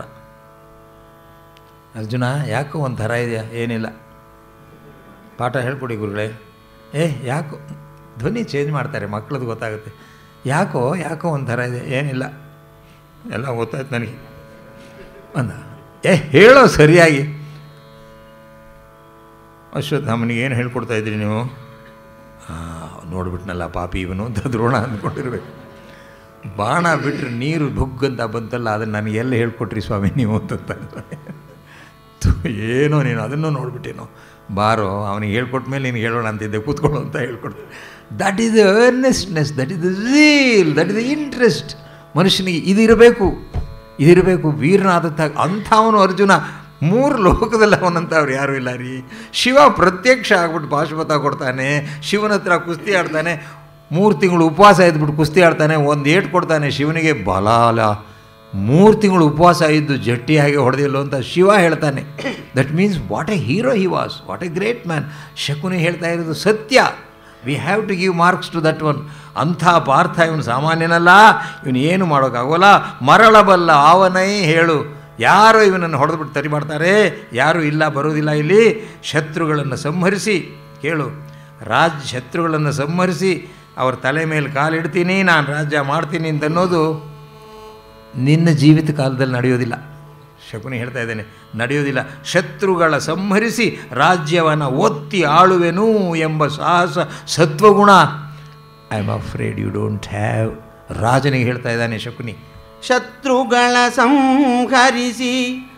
ಅರ್ಜುನ ಯಾಕೋ ಒಂಥರ ಇದೆಯಾ ಏನಿಲ್ಲ ಪಾಠ ಹೇಳ್ಕೊಡಿ ಗುರುಗಳೇ ಏ ಯಾಕೋ ಧ್ವನಿ ಚೇಂಜ್ ಮಾಡ್ತಾರೆ ಮಕ್ಕಳದ್ದು ಗೊತ್ತಾಗುತ್ತೆ ಯಾಕೋ ಯಾಕೋ ಒಂಥರ ಇದೆ ಏನಿಲ್ಲ ಎಲ್ಲ ಗೊತ್ತಾಯ್ತು ನನಗೆ ಅಂದ ಏ ಹೇಳೋ ಸರಿಯಾಗಿ ಅಶ್ವತ್ಥಾಮನಿಗೆ ಏನು ಹೇಳ್ಕೊಡ್ತಾ ಇದ್ರಿ ನೀವು ನೋಡ್ಬಿಟ್ನಲ್ಲ ಪಾಪಿ ಇವನು ಅಂತ ದ್ರೋಣ ಅಂದ್ಕೊಂಡಿರ್ಬೇಕು ಬಾಣ ಬಿಟ್ಟರೆ ನೀರು ಭುಗ್ಗಂತ ಬಂತಲ್ಲ ಅದನ್ನು ನನಗೆ ಎಲ್ಲಿ ಹೇಳ್ಕೊಟ್ರಿ ಸ್ವಾಮಿ ನೀವು ಅಂತ ಥು, ಏನೋ ನೀನು ಅದನ್ನು ನೋಡ್ಬಿಟ್ಟೇನೋ ಬಾರೋ ಅವನಿಗೆ ಹೇಳ್ಕೊಟ್ಟ ಮೇಲೆ ನೀನು ಹೇಳೋಣ ಅಂತಿದ್ದೆ ಕೂತ್ಕೊಳ್ಳು ಅಂತ ಹೇಳ್ಕೊಡ್ತೀನಿ that is the earnestness that is the zeal that is the interest ಮನುಷ್ಯನಿಗೆ ಇದಿರಬೇಕು ಇದಿರಬೇಕು ವೀರನಾದಂಥ ಅಂಥವನು ಅರ್ಜುನ ಮೂರು ಲೋಕದಲ್ಲಿ ಅವನಂತವ್ರು ಯಾರೂ ಇಲ್ಲ ರೀ ಶಿವ ಪ್ರತ್ಯಕ್ಷ ಆಗ್ಬಿಟ್ಟು ಪಾಶುಪತ ಕೊಡ್ತಾನೆ ಶಿವನ ಹತ್ರ ಕುಸ್ತಿ ಆಡ್ತಾನೆ ಮೂರು ತಿಂಗಳು ಉಪವಾಸ ಇದ್ಬಿಟ್ಟು ಕುಸ್ತಿ ಆಡ್ತಾನೆ ಒಂದು ಏಟ್ ಕೊಡ್ತಾನೆ ಶಿವನಿಗೆ ಬಲಾಲ ಮೂರು ತಿಂಗಳು ಉಪವಾಸ ಇದ್ದು ಜಟ್ಟಿಯಾಗಿ ಹೊಡೆದಿಲ್ಲ ಅಂತ ಶಿವ ಹೇಳ್ತಾನೆ that means what a hero he was what a great man Shakuni ಹೇಳ್ತಾ ಇರೋದು ಸತ್ಯ we have to give marks to that one ಅಂಥ ಪಾರ್ಥ ಇವನು ಸಾಮಾನ್ಯನಲ್ಲ ಇವನು ಏನು ಮಾಡೋಕ್ಕಾಗೋಲ್ಲ ಮರಳಬಲ್ಲ ಆವನೈ ಹೇಳು ಯಾರು ಇವನನ್ನು ಹೊಡೆದ್ಬಿಟ್ಟು ತರಿ ಮಾಡ್ತಾರೆ ಯಾರು ಇಲ್ಲ ಬರೋದಿಲ್ಲ ಇಲ್ಲಿ ಶತ್ರುಗಳನ್ನು ಸಂಹರಿಸಿ ಕೇಳು ರಾಜ್ ಶತ್ರುಗಳನ್ನು ಸಂಹರಿಸಿ ಅವ್ರ ತಲೆ ಮೇಲೆ ಕಾಲಿಡ್ತೀನಿ ನಾನು ರಾಜ್ಯ ಮಾಡ್ತೀನಿ ಅಂತ ಅನ್ನೋದು ನಿನ್ನ ಜೀವಿತ ಕಾಲದಲ್ಲಿ ನಡೆಯೋದಿಲ್ಲ ಶಕುನಿ ಹೇಳ್ತಾ ಇದ್ದೇನೆ ನಡೆಯೋದಿಲ್ಲ ಶತ್ರುಗಳ ಸಂಹರಿಸಿ ರಾಜ್ಯವನ್ನು ಒತ್ತಿ ಆಳುವೆನು ಎಂಬ ಸಾಹಸ ಸತ್ವಗುಣ I am afraid you don't have ರಾಜನಿಗೆ ಹೇಳ್ತಾ ಇದ್ದಾನೆ ಶಕುನಿ ಶತ್ರುಗಳ ಸಂಹರಿಸಿ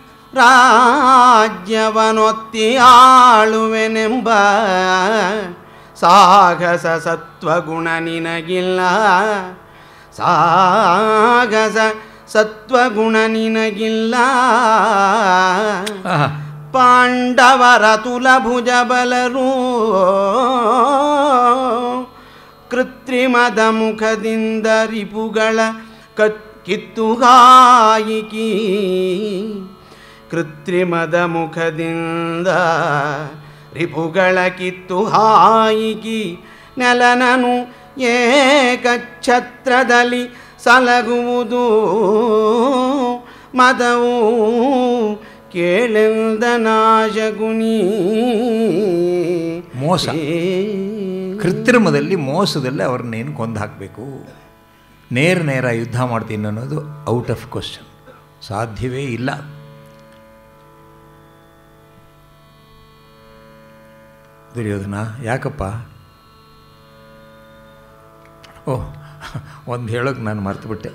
ರಾಜ್ಯವನೊತ್ತಿ ಆಳುವೆನೆಂಬ ಸಾಹಸ ಸತ್ವಗುಣ ನಿನಗಿಲ್ಲ ಸಾಹಸ ಸತ್ವಗುಣ ನಿನಗಿಲ್ಲ ಆಹಾ. ಪಾಂಡವರ ತುಲಭುಜ ಬಲರು ಕೃತ್ರಿಮದ ಮುಖದಿಂದ ರಿಪುಗಳ ಕತ್ ಕಿತ್ತುಗಾಯಿಕಿ ಕೃತ್ರಿಮದ ಮುಖದಿಂದ ರಿಪುಗಳ ಕಿತ್ತು ಹಾಯಿಕಿ ನೆಲನನು ಏಕಛತ್ರದಲ್ಲಿ ಸಲಗುವುದು ಮದವು ಕೇಳೆಂದ ನಾಶಗುಣಿ ಮೋಸ. ಕೃತ್ರಿಮದಲ್ಲಿ ಮೋಸದಲ್ಲಿ ಅವ್ರನ್ನೇನು ಕೊಂದು ಹಾಕಬೇಕು ನೇರ ನೇರ ಯುದ್ಧ ಮಾಡ್ತೀನಿ ಅನ್ನೋದು ಔಟ್ ಆಫ್ ಕ್ವಶನ್ ಸಾಧ್ಯವೇ ಇಲ್ಲ ದುರ್ಯೋಧನ ಯಾಕಪ್ಪ ಓಹ್ ಒಂದು ಹೇಳೋಕೆ ನಾನು ಮರ್ತುಬಿಟ್ಟೆ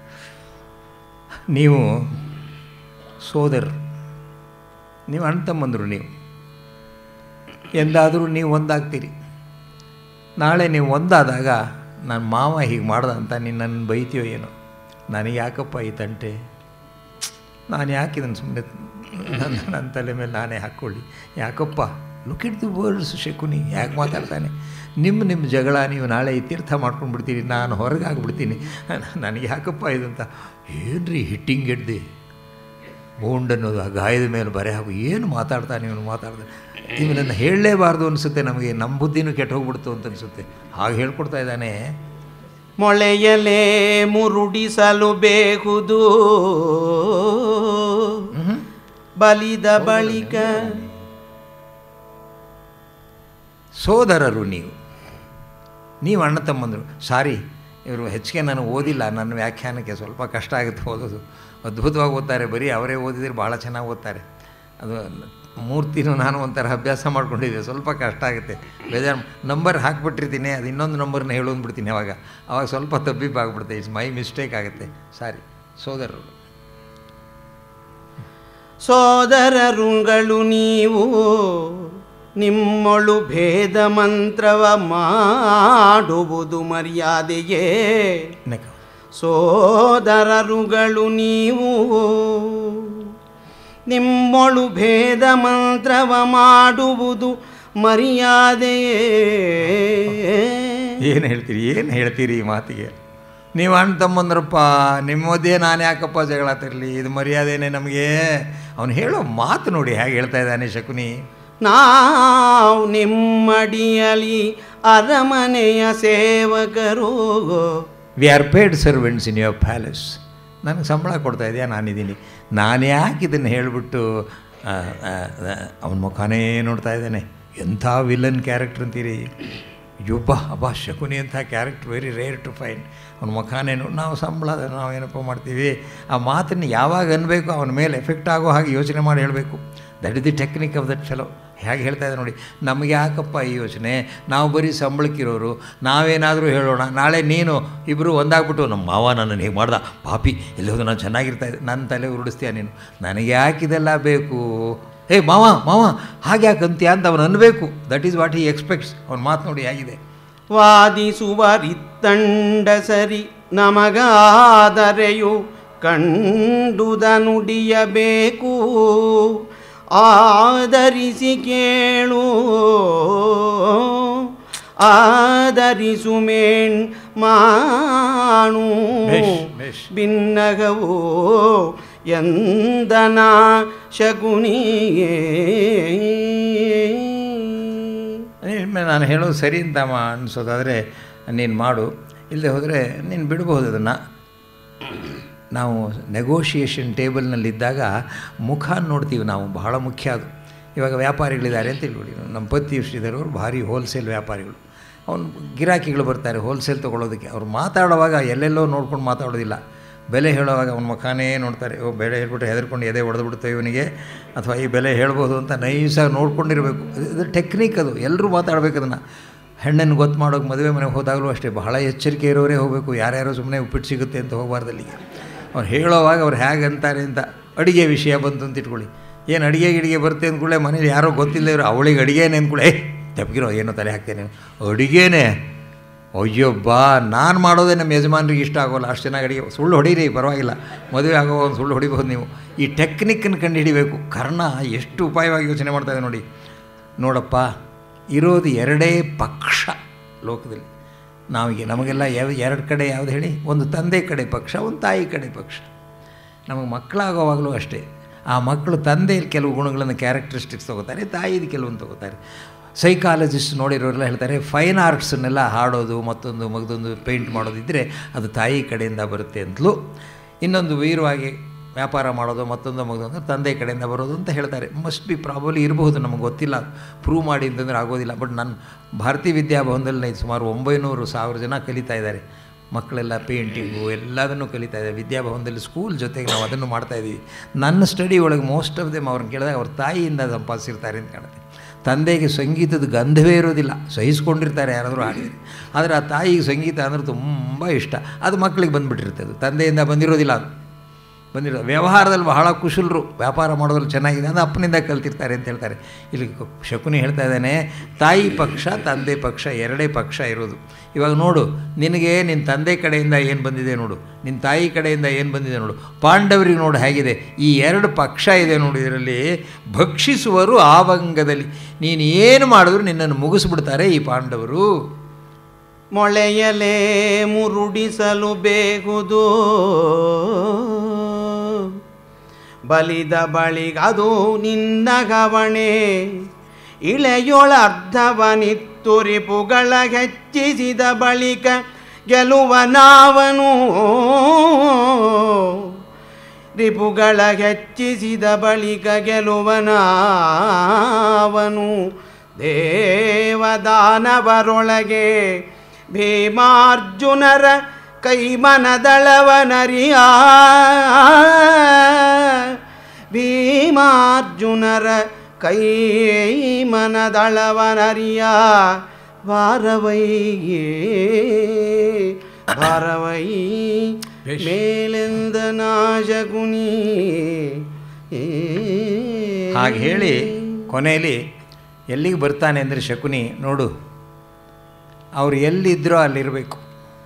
ನೀವು ಸೋದರರು ನೀವು ಅಣ್ಣ ತಮ್ಮಂದರು ನೀವು ಎಂದಾದರೂ ನೀವು ಒಂದಾಗ್ತೀರಿ ನಾಳೆ ನೀವು ಒಂದಾದಾಗ ನನ್ನ ಮಾವ ಹೀಗೆ ಮಾಡ್ದ ಅಂತ ನೀನು ನನ್ನ ಬೈತೀಯೋ ಏನೋ ನನಗೆ ಯಾಕಪ್ಪ ಈ ತಂಟೆ ನಾನು ಯಾಕೆ ಇದನ್ನು ಸುಮ್ಮನೆ ನನ್ನ ನನ್ನ ತಲೆ ಮೇಲೆ ನಾನೇ ಹಾಕ್ಕೊಳ್ಳಿ ಯಾಕಪ್ಪ look at the words Shakuni ಯಾಕೆ ಮಾತಾಡ್ತಾನೆ ನಿಮ್ಮ ನಿಮ್ಮ ಜಗಳ ನೀವು ನಾಳೆ ಇತ್ಯರ್ಥ ಮಾಡ್ಕೊಂಡು ಬಿಡ್ತೀರಿ ನಾನು ಹೊರಗೆ ಆಗಿಬಿಡ್ತೀನಿ ನನಗೆ ಯಾಕಪ್ಪ ಇದಂತ ಏನ್ರಿ ಹಿಟ್ಟಿಂಗ್ ಎಡ್ದೆ ಬೋಂಡ್ ಅನ್ನೋದು ಆ ಗಾಯದ ಮೇಲೆ ಬರೆ ಹಾಕು ಏನು ಮಾತಾಡ್ತಾನೆ ಇವನು ಮಾತಾಡ್ತಾನೆ ಇವನನ್ನು ಹೇಳಲೇಬಾರ್ದು ಅನಿಸುತ್ತೆ ನಮಗೆ ನಮ್ಮ ಬುದ್ಧಿನೂ ಕೆಟ್ಟ ಹೋಗ್ಬಿಡ್ತು ಅಂತ ಅನಿಸುತ್ತೆ ಹಾಗೆ ಹೇಳ್ಕೊಡ್ತಾ ಇದ್ದಾನೆ ಮೊಳೆಯಲೇ ಮುರುಡಿಸಲು ಬೇಕುದು ಬಲಿದ ಬಳಿಕ ಸೋದರರು ನೀವು ನೀವು ಅಣ್ಣ ತಮ್ಮಂದರು ಸಾರಿ ಇವರು ಹೆಚ್ಚಿಗೆ ನಾನು ಓದಿಲ್ಲ ನನ್ನ ವ್ಯಾಖ್ಯಾನಕ್ಕೆ ಸ್ವಲ್ಪ ಕಷ್ಟ ಆಗುತ್ತೆ ಓದೋದು ಅದ್ಭುತವಾಗಿ ಓದ್ತಾರೆ ಬರೀ ಅವರೇ ಓದಿದ್ರೆ ಭಾಳ ಚೆನ್ನಾಗಿ ಓದ್ತಾರೆ ಅದು ಮೂರ್ತಿನೂ ನಾನು ಒಂಥರ ಅಭ್ಯಾಸ ಮಾಡ್ಕೊಂಡಿದ್ದೆ ಸ್ವಲ್ಪ ಕಷ್ಟ ಆಗುತ್ತೆ ಬೇಜಾರು ನಂಬರ್ ಹಾಕ್ಬಿಟ್ಟಿರ್ತೀನಿ ಅದು ಇನ್ನೊಂದು ನಂಬರ್ನ ಹೇಳೋಂದ್ಬಿಡ್ತೀನಿ ಅವಾಗ ಅವಾಗ ಸ್ವಲ್ಪ ತಬ್ಬಿಬ್ಬಾಗ್ಬಿಡುತ್ತೆ ಇಟ್ಸ್ ಮೈ ಮಿಸ್ಟೇಕ್ ಆಗುತ್ತೆ ಸಾರಿ ಸೋದರರು ಸೋದರರುಗಳು ನೀವು ನಿಮ್ಮೊಳು ಭೇದ ಮಂತ್ರವ ಮಾಡುವುದು ಮರ್ಯಾದೆಯೇ ನೆಕ ಸೋದರರುಗಳು ನೀವು ನಿಮ್ಮೊಳು ಭೇದ ಮಂತ್ರವ ಮಾಡುವುದು ಮರ್ಯಾದೆಯೇ ಏನು ಹೇಳ್ತೀರಿ ಏನು ಹೇಳ್ತೀರಿ ಈ ಮಾತಿಗೆ ನೀವು ಅಣ್ಣ ತಮ್ಮಂದ್ರಪ್ಪ ನಿಮ್ಮ ಮಧ್ಯೆ ನಾನು ಯಾಕಪ್ಪ ಜಗಳ ತರಲಿ ಇದು ಮರ್ಯಾದೆನೇ ನಮಗೆ ಅವನು ಹೇಳೋ ಮಾತು ನೋಡಿ ಹೇಗೆ ಹೇಳ್ತಾ ಇದ್ದಾನೆ ಶಕುನಿ ನಾವು ನಿಮ್ಮಡಿಯಲಿ ಅರಮನೆಯ ಸೇವಕರು we are paid servants in your palace ನನಗೆ ಸಂಬಳ ಕೊಡ್ತಾ ಇದೆಯಾ ನಾನಿದ್ದೀನಿ ನಾನು ಯಾಕೆ ಇದನ್ನು ಹೇಳಿಬಿಟ್ಟು ಅವನ ಮುಖನೇ ನೋಡ್ತಾ ಇದ್ದಾನೆ ಎಂಥ ವಿಲನ್ ಕ್ಯಾರೆಕ್ಟರ್ ಅಂತೀರಿ ಯುಬ್ಬ ಅಬ್ಬಾ ಶಕುನಿ ಅಂತ character very rare to find ಅವನ ಮುಖಾನೇ ನೋಡಿ ನಾವು ಸಂಬಳ ನಾವು ಏನಪ್ಪ ಮಾಡ್ತೀವಿ ಆ ಮಾತನ್ನು ಯಾವಾಗ ಅನ್ಬೇಕು ಅವನ ಮೇಲೆ ಎಫೆಕ್ಟ್ ಆಗೋ ಹಾಗೆ ಯೋಚನೆ ಮಾಡಿ ಹೇಳಬೇಕು that is the technique of that fellow ಹೇಗೆ ಹೇಳ್ತಾ ಇದೆ ನೋಡಿ ನಮಗೆ ಯಾಕಪ್ಪ ಈ ಯೋಚನೆ ನಾವು ಬರೀ ಸಂಬಳಕ್ಕಿರೋರು ನಾವೇನಾದರೂ ಹೇಳೋಣ ನಾಳೆ ನೀನು ಇಬ್ಬರು ಒಂದಾಗ್ಬಿಟ್ಟು ನಮ್ಮ ಮಾವ ನನ್ನನ್ನು ಹೀಗೆ ಮಾಡ್ದ ಪಾಪಿ ಎಲ್ಲಿ ಹೋದ್ರೆ ನಾನು ಚೆನ್ನಾಗಿರ್ತಾ ಇದ್ದೆ ನನ್ನ ತಲೆ ಉರುಡಿಸ್ತೀಯ ನೀನು ನನಗೆ ಯಾಕಿದೆಲ್ಲ ಬೇಕು ಏ ಮಾವ ಮಾವ ಹಾಗೆ ಯಾಕೆ ಅಂತೀಯ ಅಂತ ಅವನು ಅನ್ಬೇಕು that is what he expects ಅವ್ನ ಮಾತು ನೋಡಿ ಹೇಗಿದೆ ವಾದಿಸುವರಿತ್ತಂಡ ಸರಿ ನಮಗಾದರೆಯು ಕಂಡುದ ನುಡಿಯಬೇಕು ಆದರಿಸಿ ಕೇಳು ಆದರಿಸು ಮೇಣ್ ಮಾಣು ಬೇಷ್, ಬೇಷ್. ಭಿನ್ನಗವು ಎಂದನ ಶಗುನಿಯೇ ಮೇಲೆ ನಾನು ಹೇಳೋದು ಸರಿ ಅಂತ ಮ ಅನಿಸೋದಾದರೆ ನೀನು ಮಾಡು ಇಲ್ಲದೆ ಹೋದರೆ ನೀನು ಬಿಡ್ಬೋದು ಅದನ್ನು ನಾವು ನೆಗೋಷಿಯೇಷನ್ ಟೇಬಲ್ನಲ್ಲಿದ್ದಾಗ ಮುಖ ನೋಡ್ತೀವಿ ನಾವು ಬಹಳ ಮುಖ್ಯ ಅದು ಇವಾಗ ವ್ಯಾಪಾರಿಗಳಿದ್ದಾರೆ ಅಂತ ತಿಳ್ಕೊಳ್ಳಿ ನಮ್ಮ ಪತಿ ಶ್ರೀಧರ್ ಅವರು ಭಾರಿ ಹೋಲ್ಸೇಲ್ ವ್ಯಾಪಾರಿಗಳು ಅವನು ಗಿರಾಕಿಗಳು ಬರ್ತಾರೆ ಹೋಲ್ಸೇಲ್ ತೊಗೊಳೋದಕ್ಕೆ ಅವ್ರು ಮಾತಾಡುವಾಗ ಎಲ್ಲೆಲ್ಲೋ ನೋಡ್ಕೊಂಡು ಮಾತಾಡೋದಿಲ್ಲ ಬೆಲೆ ಹೇಳುವಾಗ ಅವನ ಮುಖಾನೇ ನೋಡ್ತಾರೆ ಓ ಬೆಲೆ ಹೇಳ್ಬಿಟ್ಟು ಹೆದರ್ಕೊಂಡು ಎದೆ ಹೊಡೆದ್ಬಿಡ್ತೇವೆ ಇವನಿಗೆ ಅಥವಾ ಈ ಬೆಲೆ ಹೇಳ್ಬೋದು ಅಂತ ನೈಸಾಗಿ ನೋಡ್ಕೊಂಡಿರಬೇಕು ಇದು ಟೆಕ್ನಿಕ್ ಅದು ಎಲ್ಲರೂ ಮಾತಾಡಬೇಕು ಅದನ್ನು ಹೆಣ್ಣನ್ನು ಗೊತ್ತು ಮಾಡೋಕೆ ಮದುವೆ ಮನೆಗೆ ಹೋದಾಗಲೂ ಅಷ್ಟೇ ಬಹಳ ಎಚ್ಚರಿಕೆ ಇರೋರೇ ಹೋಗಬೇಕು ಯಾರ್ಯಾರೋ ಸುಮ್ಮನೆ ಉಪ್ಪಿಟ್ಟು ಸಿಗುತ್ತೆ ಅಂತ ಹೋಗಬಾರ್ದು ಅಲ್ಲಿಗೆ ಅವ್ರು ಹೇಳೋವಾಗ ಅವ್ರು ಹೇಗೆ ಅಂತಾರೆ ಅಂತ ಅಡುಗೆ ವಿಷಯ ಬಂತು ಅಂತ ಇಟ್ಕೊಳ್ಳಿ ಏನು ಅಡುಗೆ ಗಿಡಿಗೆ ಬರುತ್ತೆ ಅಂದ್ಕೊಳ್ಳೆ ಮನೇಲಿ ಯಾರೋ ಗೊತ್ತಿಲ್ಲ ಇರೋ ಅವಳಿಗೆ ಅಡುಗೆನೇ ಅಂದ್ಕೊಳ್ಳೆ ಏ ತಪ್ಪಿರೋ ಏನೋ ತಲೆ ಹಾಕ್ತೇನೆ ಅಡುಗೆನೇ ಅಯ್ಯೋ ಬಾ ನಾನು ಮಾಡೋದೇ ನಮ್ಮ ಯಜಮಾನ್ರಿಗೆ ಇಷ್ಟ ಆಗೋಲ್ಲ ಅಷ್ಟು ಚೆನ್ನಾಗಿ ಅಡುಗೆ ಸುಳ್ಳು ಹೊಡೀರಿ ಪರವಾಗಿಲ್ಲ ಮದುವೆ ಆಗೋ ಒಂದು ಸುಳ್ಳು ಹೊಡಿಬಹುದು ನೀವು ಈ ಟೆಕ್ನಿಕ್ಕನ್ನು ಕಂಡು ಹಿಡಿಬೇಕು ಕರ್ಣ ಎಷ್ಟು ಉಪಾಯವಾಗಿ ಯೋಚನೆ ಮಾಡ್ತಾಯಿದೆ ನೋಡಿ ನೋಡಪ್ಪ ಇರೋದು ಎರಡೇ ಪಕ್ಷ ಲೋಕದಲ್ಲಿ ನಾವಿಗೆ ನಮಗೆಲ್ಲ ಯಾವ ಎರಡು ಕಡೆ ಯಾವುದು ಹೇಳಿ ಒಂದು ತಂದೆ ಕಡೆ ಪಕ್ಷ ಒಂದು ತಾಯಿ ಕಡೆ ಪಕ್ಷ ನಮಗೆ ಮಕ್ಕಳಾಗೋವಾಗಲೂ ಅಷ್ಟೇ ಆ ಮಕ್ಕಳು ತಂದೆಯಲ್ಲಿ ಕೆಲವು ಗುಣಗಳನ್ನು ಕ್ಯಾರೆಕ್ಟರಿಸ್ಟಿಕ್ಸ್ ತೊಗೋತಾರೆ ತಾಯಿದು ಕೆಲವೊಂದು ತೊಗೋತಾರೆ ಸೈಕಾಲಜಿಸ್ಟ್ ನೋಡಿರೋರೆಲ್ಲ ಹೇಳ್ತಾರೆ ಫೈನ್ ಆರ್ಟ್ಸನ್ನೆಲ್ಲ ಹಾಡೋದು ಮತ್ತೊಂದು ಮಗದೊಂದು ಪೇಂಟ್ ಮಾಡೋದಿದ್ದರೆ ಅದು ತಾಯಿ ಕಡೆಯಿಂದ ಬರುತ್ತೆ ಅಂತಲೂ ಇನ್ನೊಂದು ವೀರವಾಗಿ ವ್ಯಾಪಾರ ಮಾಡೋದು ಮತ್ತೊಂದು ಮಗದೊಂದು ತಂದೆ ಕಡೆಯಿಂದ ಬರೋದು ಅಂತ ಹೇಳ್ತಾರೆ ಮಸ್ಟ್ ಬಿ ಪ್ರಾಬಲಿ ಇರಬಹುದು ನಮಗೆ ಗೊತ್ತಿಲ್ಲ ಪ್ರೂವ್ ಮಾಡಿ ಅಂತಂದರೆ ಆಗೋದಿಲ್ಲ ಬಟ್ ನಾನು ಭಾರತೀಯ ವಿದ್ಯಾಭವನದಲ್ಲಿ ಸುಮಾರು ಒಂಬೈನೂರು ಸಾವಿರ ಜನ ಕಲಿತಾ ಇದ್ದಾರೆ ಮಕ್ಕಳೆಲ್ಲ ಪೇಂಟಿಂಗು ಎಲ್ಲದನ್ನು ಕಲಿತಾ ಇದ್ದಾರೆ ವಿದ್ಯಾಭವನದಲ್ಲಿ ಸ್ಕೂಲ್ ಜೊತೆಗೆ ನಾವು ಅದನ್ನು ಮಾಡ್ತಾ ಇದ್ದೀವಿ ನನ್ನ ಸ್ಟಡಿ ಒಳಗೆ ಮೋಸ್ಟ್ ಆಫ್ ದೆಮ್ ಅವ್ರನ್ನ ಕೇಳಿದಾಗ ಅವ್ರ ತಾಯಿಯಿಂದ ಸಂಪಾದಿಸಿರ್ತಾರೆ ಅಂತ ಕಾಣುತ್ತೆ ತಂದೆಗೆ ಸಂಗೀತದ ಗಂಧವೇ ಇರೋದಿಲ್ಲ ಸಹಿಸ್ಕೊಂಡಿರ್ತಾರೆ ಯಾರಾದರೂ ಹಾಡಿದರೆ ಆದರೆ ಆ ತಾಯಿಗೆ ಸಂಗೀತ ಅಂದರೆ ತುಂಬ ಇಷ್ಟ ಅದು ಮಕ್ಕಳಿಗೆ ಬಂದುಬಿಟ್ಟಿರ್ತದೆ ಅದು ತಂದೆಯಿಂದ ಬಂದಿರೋದಿಲ್ಲ ಅದು ಬಂದಿರೋ ವ್ಯವಹಾರದಲ್ಲಿ ಬಹಳ ಕುಶಲರು ವ್ಯಾಪಾರ ಮಾಡೋದ್ರಲ್ಲಿ ಚೆನ್ನಾಗಿದೆ ಅದು ಅಪ್ಪನಿಂದ ಕಲ್ತಿರ್ತಾರೆ ಅಂತ ಹೇಳ್ತಾರೆ ಇಲ್ಲಿ ಕ- ಶಕುನಿ ಹೇಳ್ತಾ ಇದ್ದಾನೆ ತಾಯಿ ಪಕ್ಷ ತಂದೆ ಪಕ್ಷ ಎರಡೇ ಪಕ್ಷ ಇರೋದು ಇವಾಗ ನೋಡು ನಿನಗೆ ನಿನ್ನ ತಂದೆ ಕಡೆಯಿಂದ ಏನು ಬಂದಿದೆ ನೋಡು ನಿನ್ನ ತಾಯಿ ಕಡೆಯಿಂದ ಏನು ಬಂದಿದೆ ನೋಡು ಪಾಂಡವರಿಗೆ ನೋಡು ಹೇಗಿದೆ ಈ ಎರಡು ಪಕ್ಷ ಇದೆ ನೋಡು ಇದರಲ್ಲಿ ಭಕ್ಷಿಸುವರು ಆವಂಗದಲ್ಲಿ ನೀನು ಏನು ಮಾಡಿದ್ರು ನಿನ್ನನ್ನು ಮುಗಿಸ್ಬಿಡ್ತಾರೆ ಈ ಪಾಂಡವರು ಮೊಳೆಯಲೇ ಮುರುಡಿಸಲು ಬೇಗುದು ಬಲಿದ ಬಳಿಗದು ನಿನ್ನ ಗವಣೆ ಇಳೆಯೊಳರ್ಧವನಿತ್ತುರಿಪುಗಳ ಹೆಚ್ಚಿಸಿದ ಬಳಿಕ ಗೆಲುವನಾವನು ರಿಪುಗಳ ಹೆಚ್ಚಿಸಿದ ಬಳಿಕ ಗೆಲುವನಾವನು ದೇವದಾನವರೊಳಗೆ ಭೀಮಾರ್ಜುನರ ಕೈಮನದಳವನರಿಯ ಭೀಮಾರ್ಜುನರ ಕೈಮನದಳವನರಿಯ ಭಾರವೈಯೇ ಭಾರವೈ ಬೇಷ್. ಮೇಲೆಂದ ನಾಶಗುಣಿ ಹಾಗೆ ಹೇಳಿ ಕೊನೆಯಲ್ಲಿ ಎಲ್ಲಿಗೆ ಬರ್ತಾನೆ ಅಂದರೆ ಶಕುನಿ ನೋಡು ಅವ್ರು ಎಲ್ಲಿದ್ದರೋ ಅಲ್ಲಿರಬೇಕು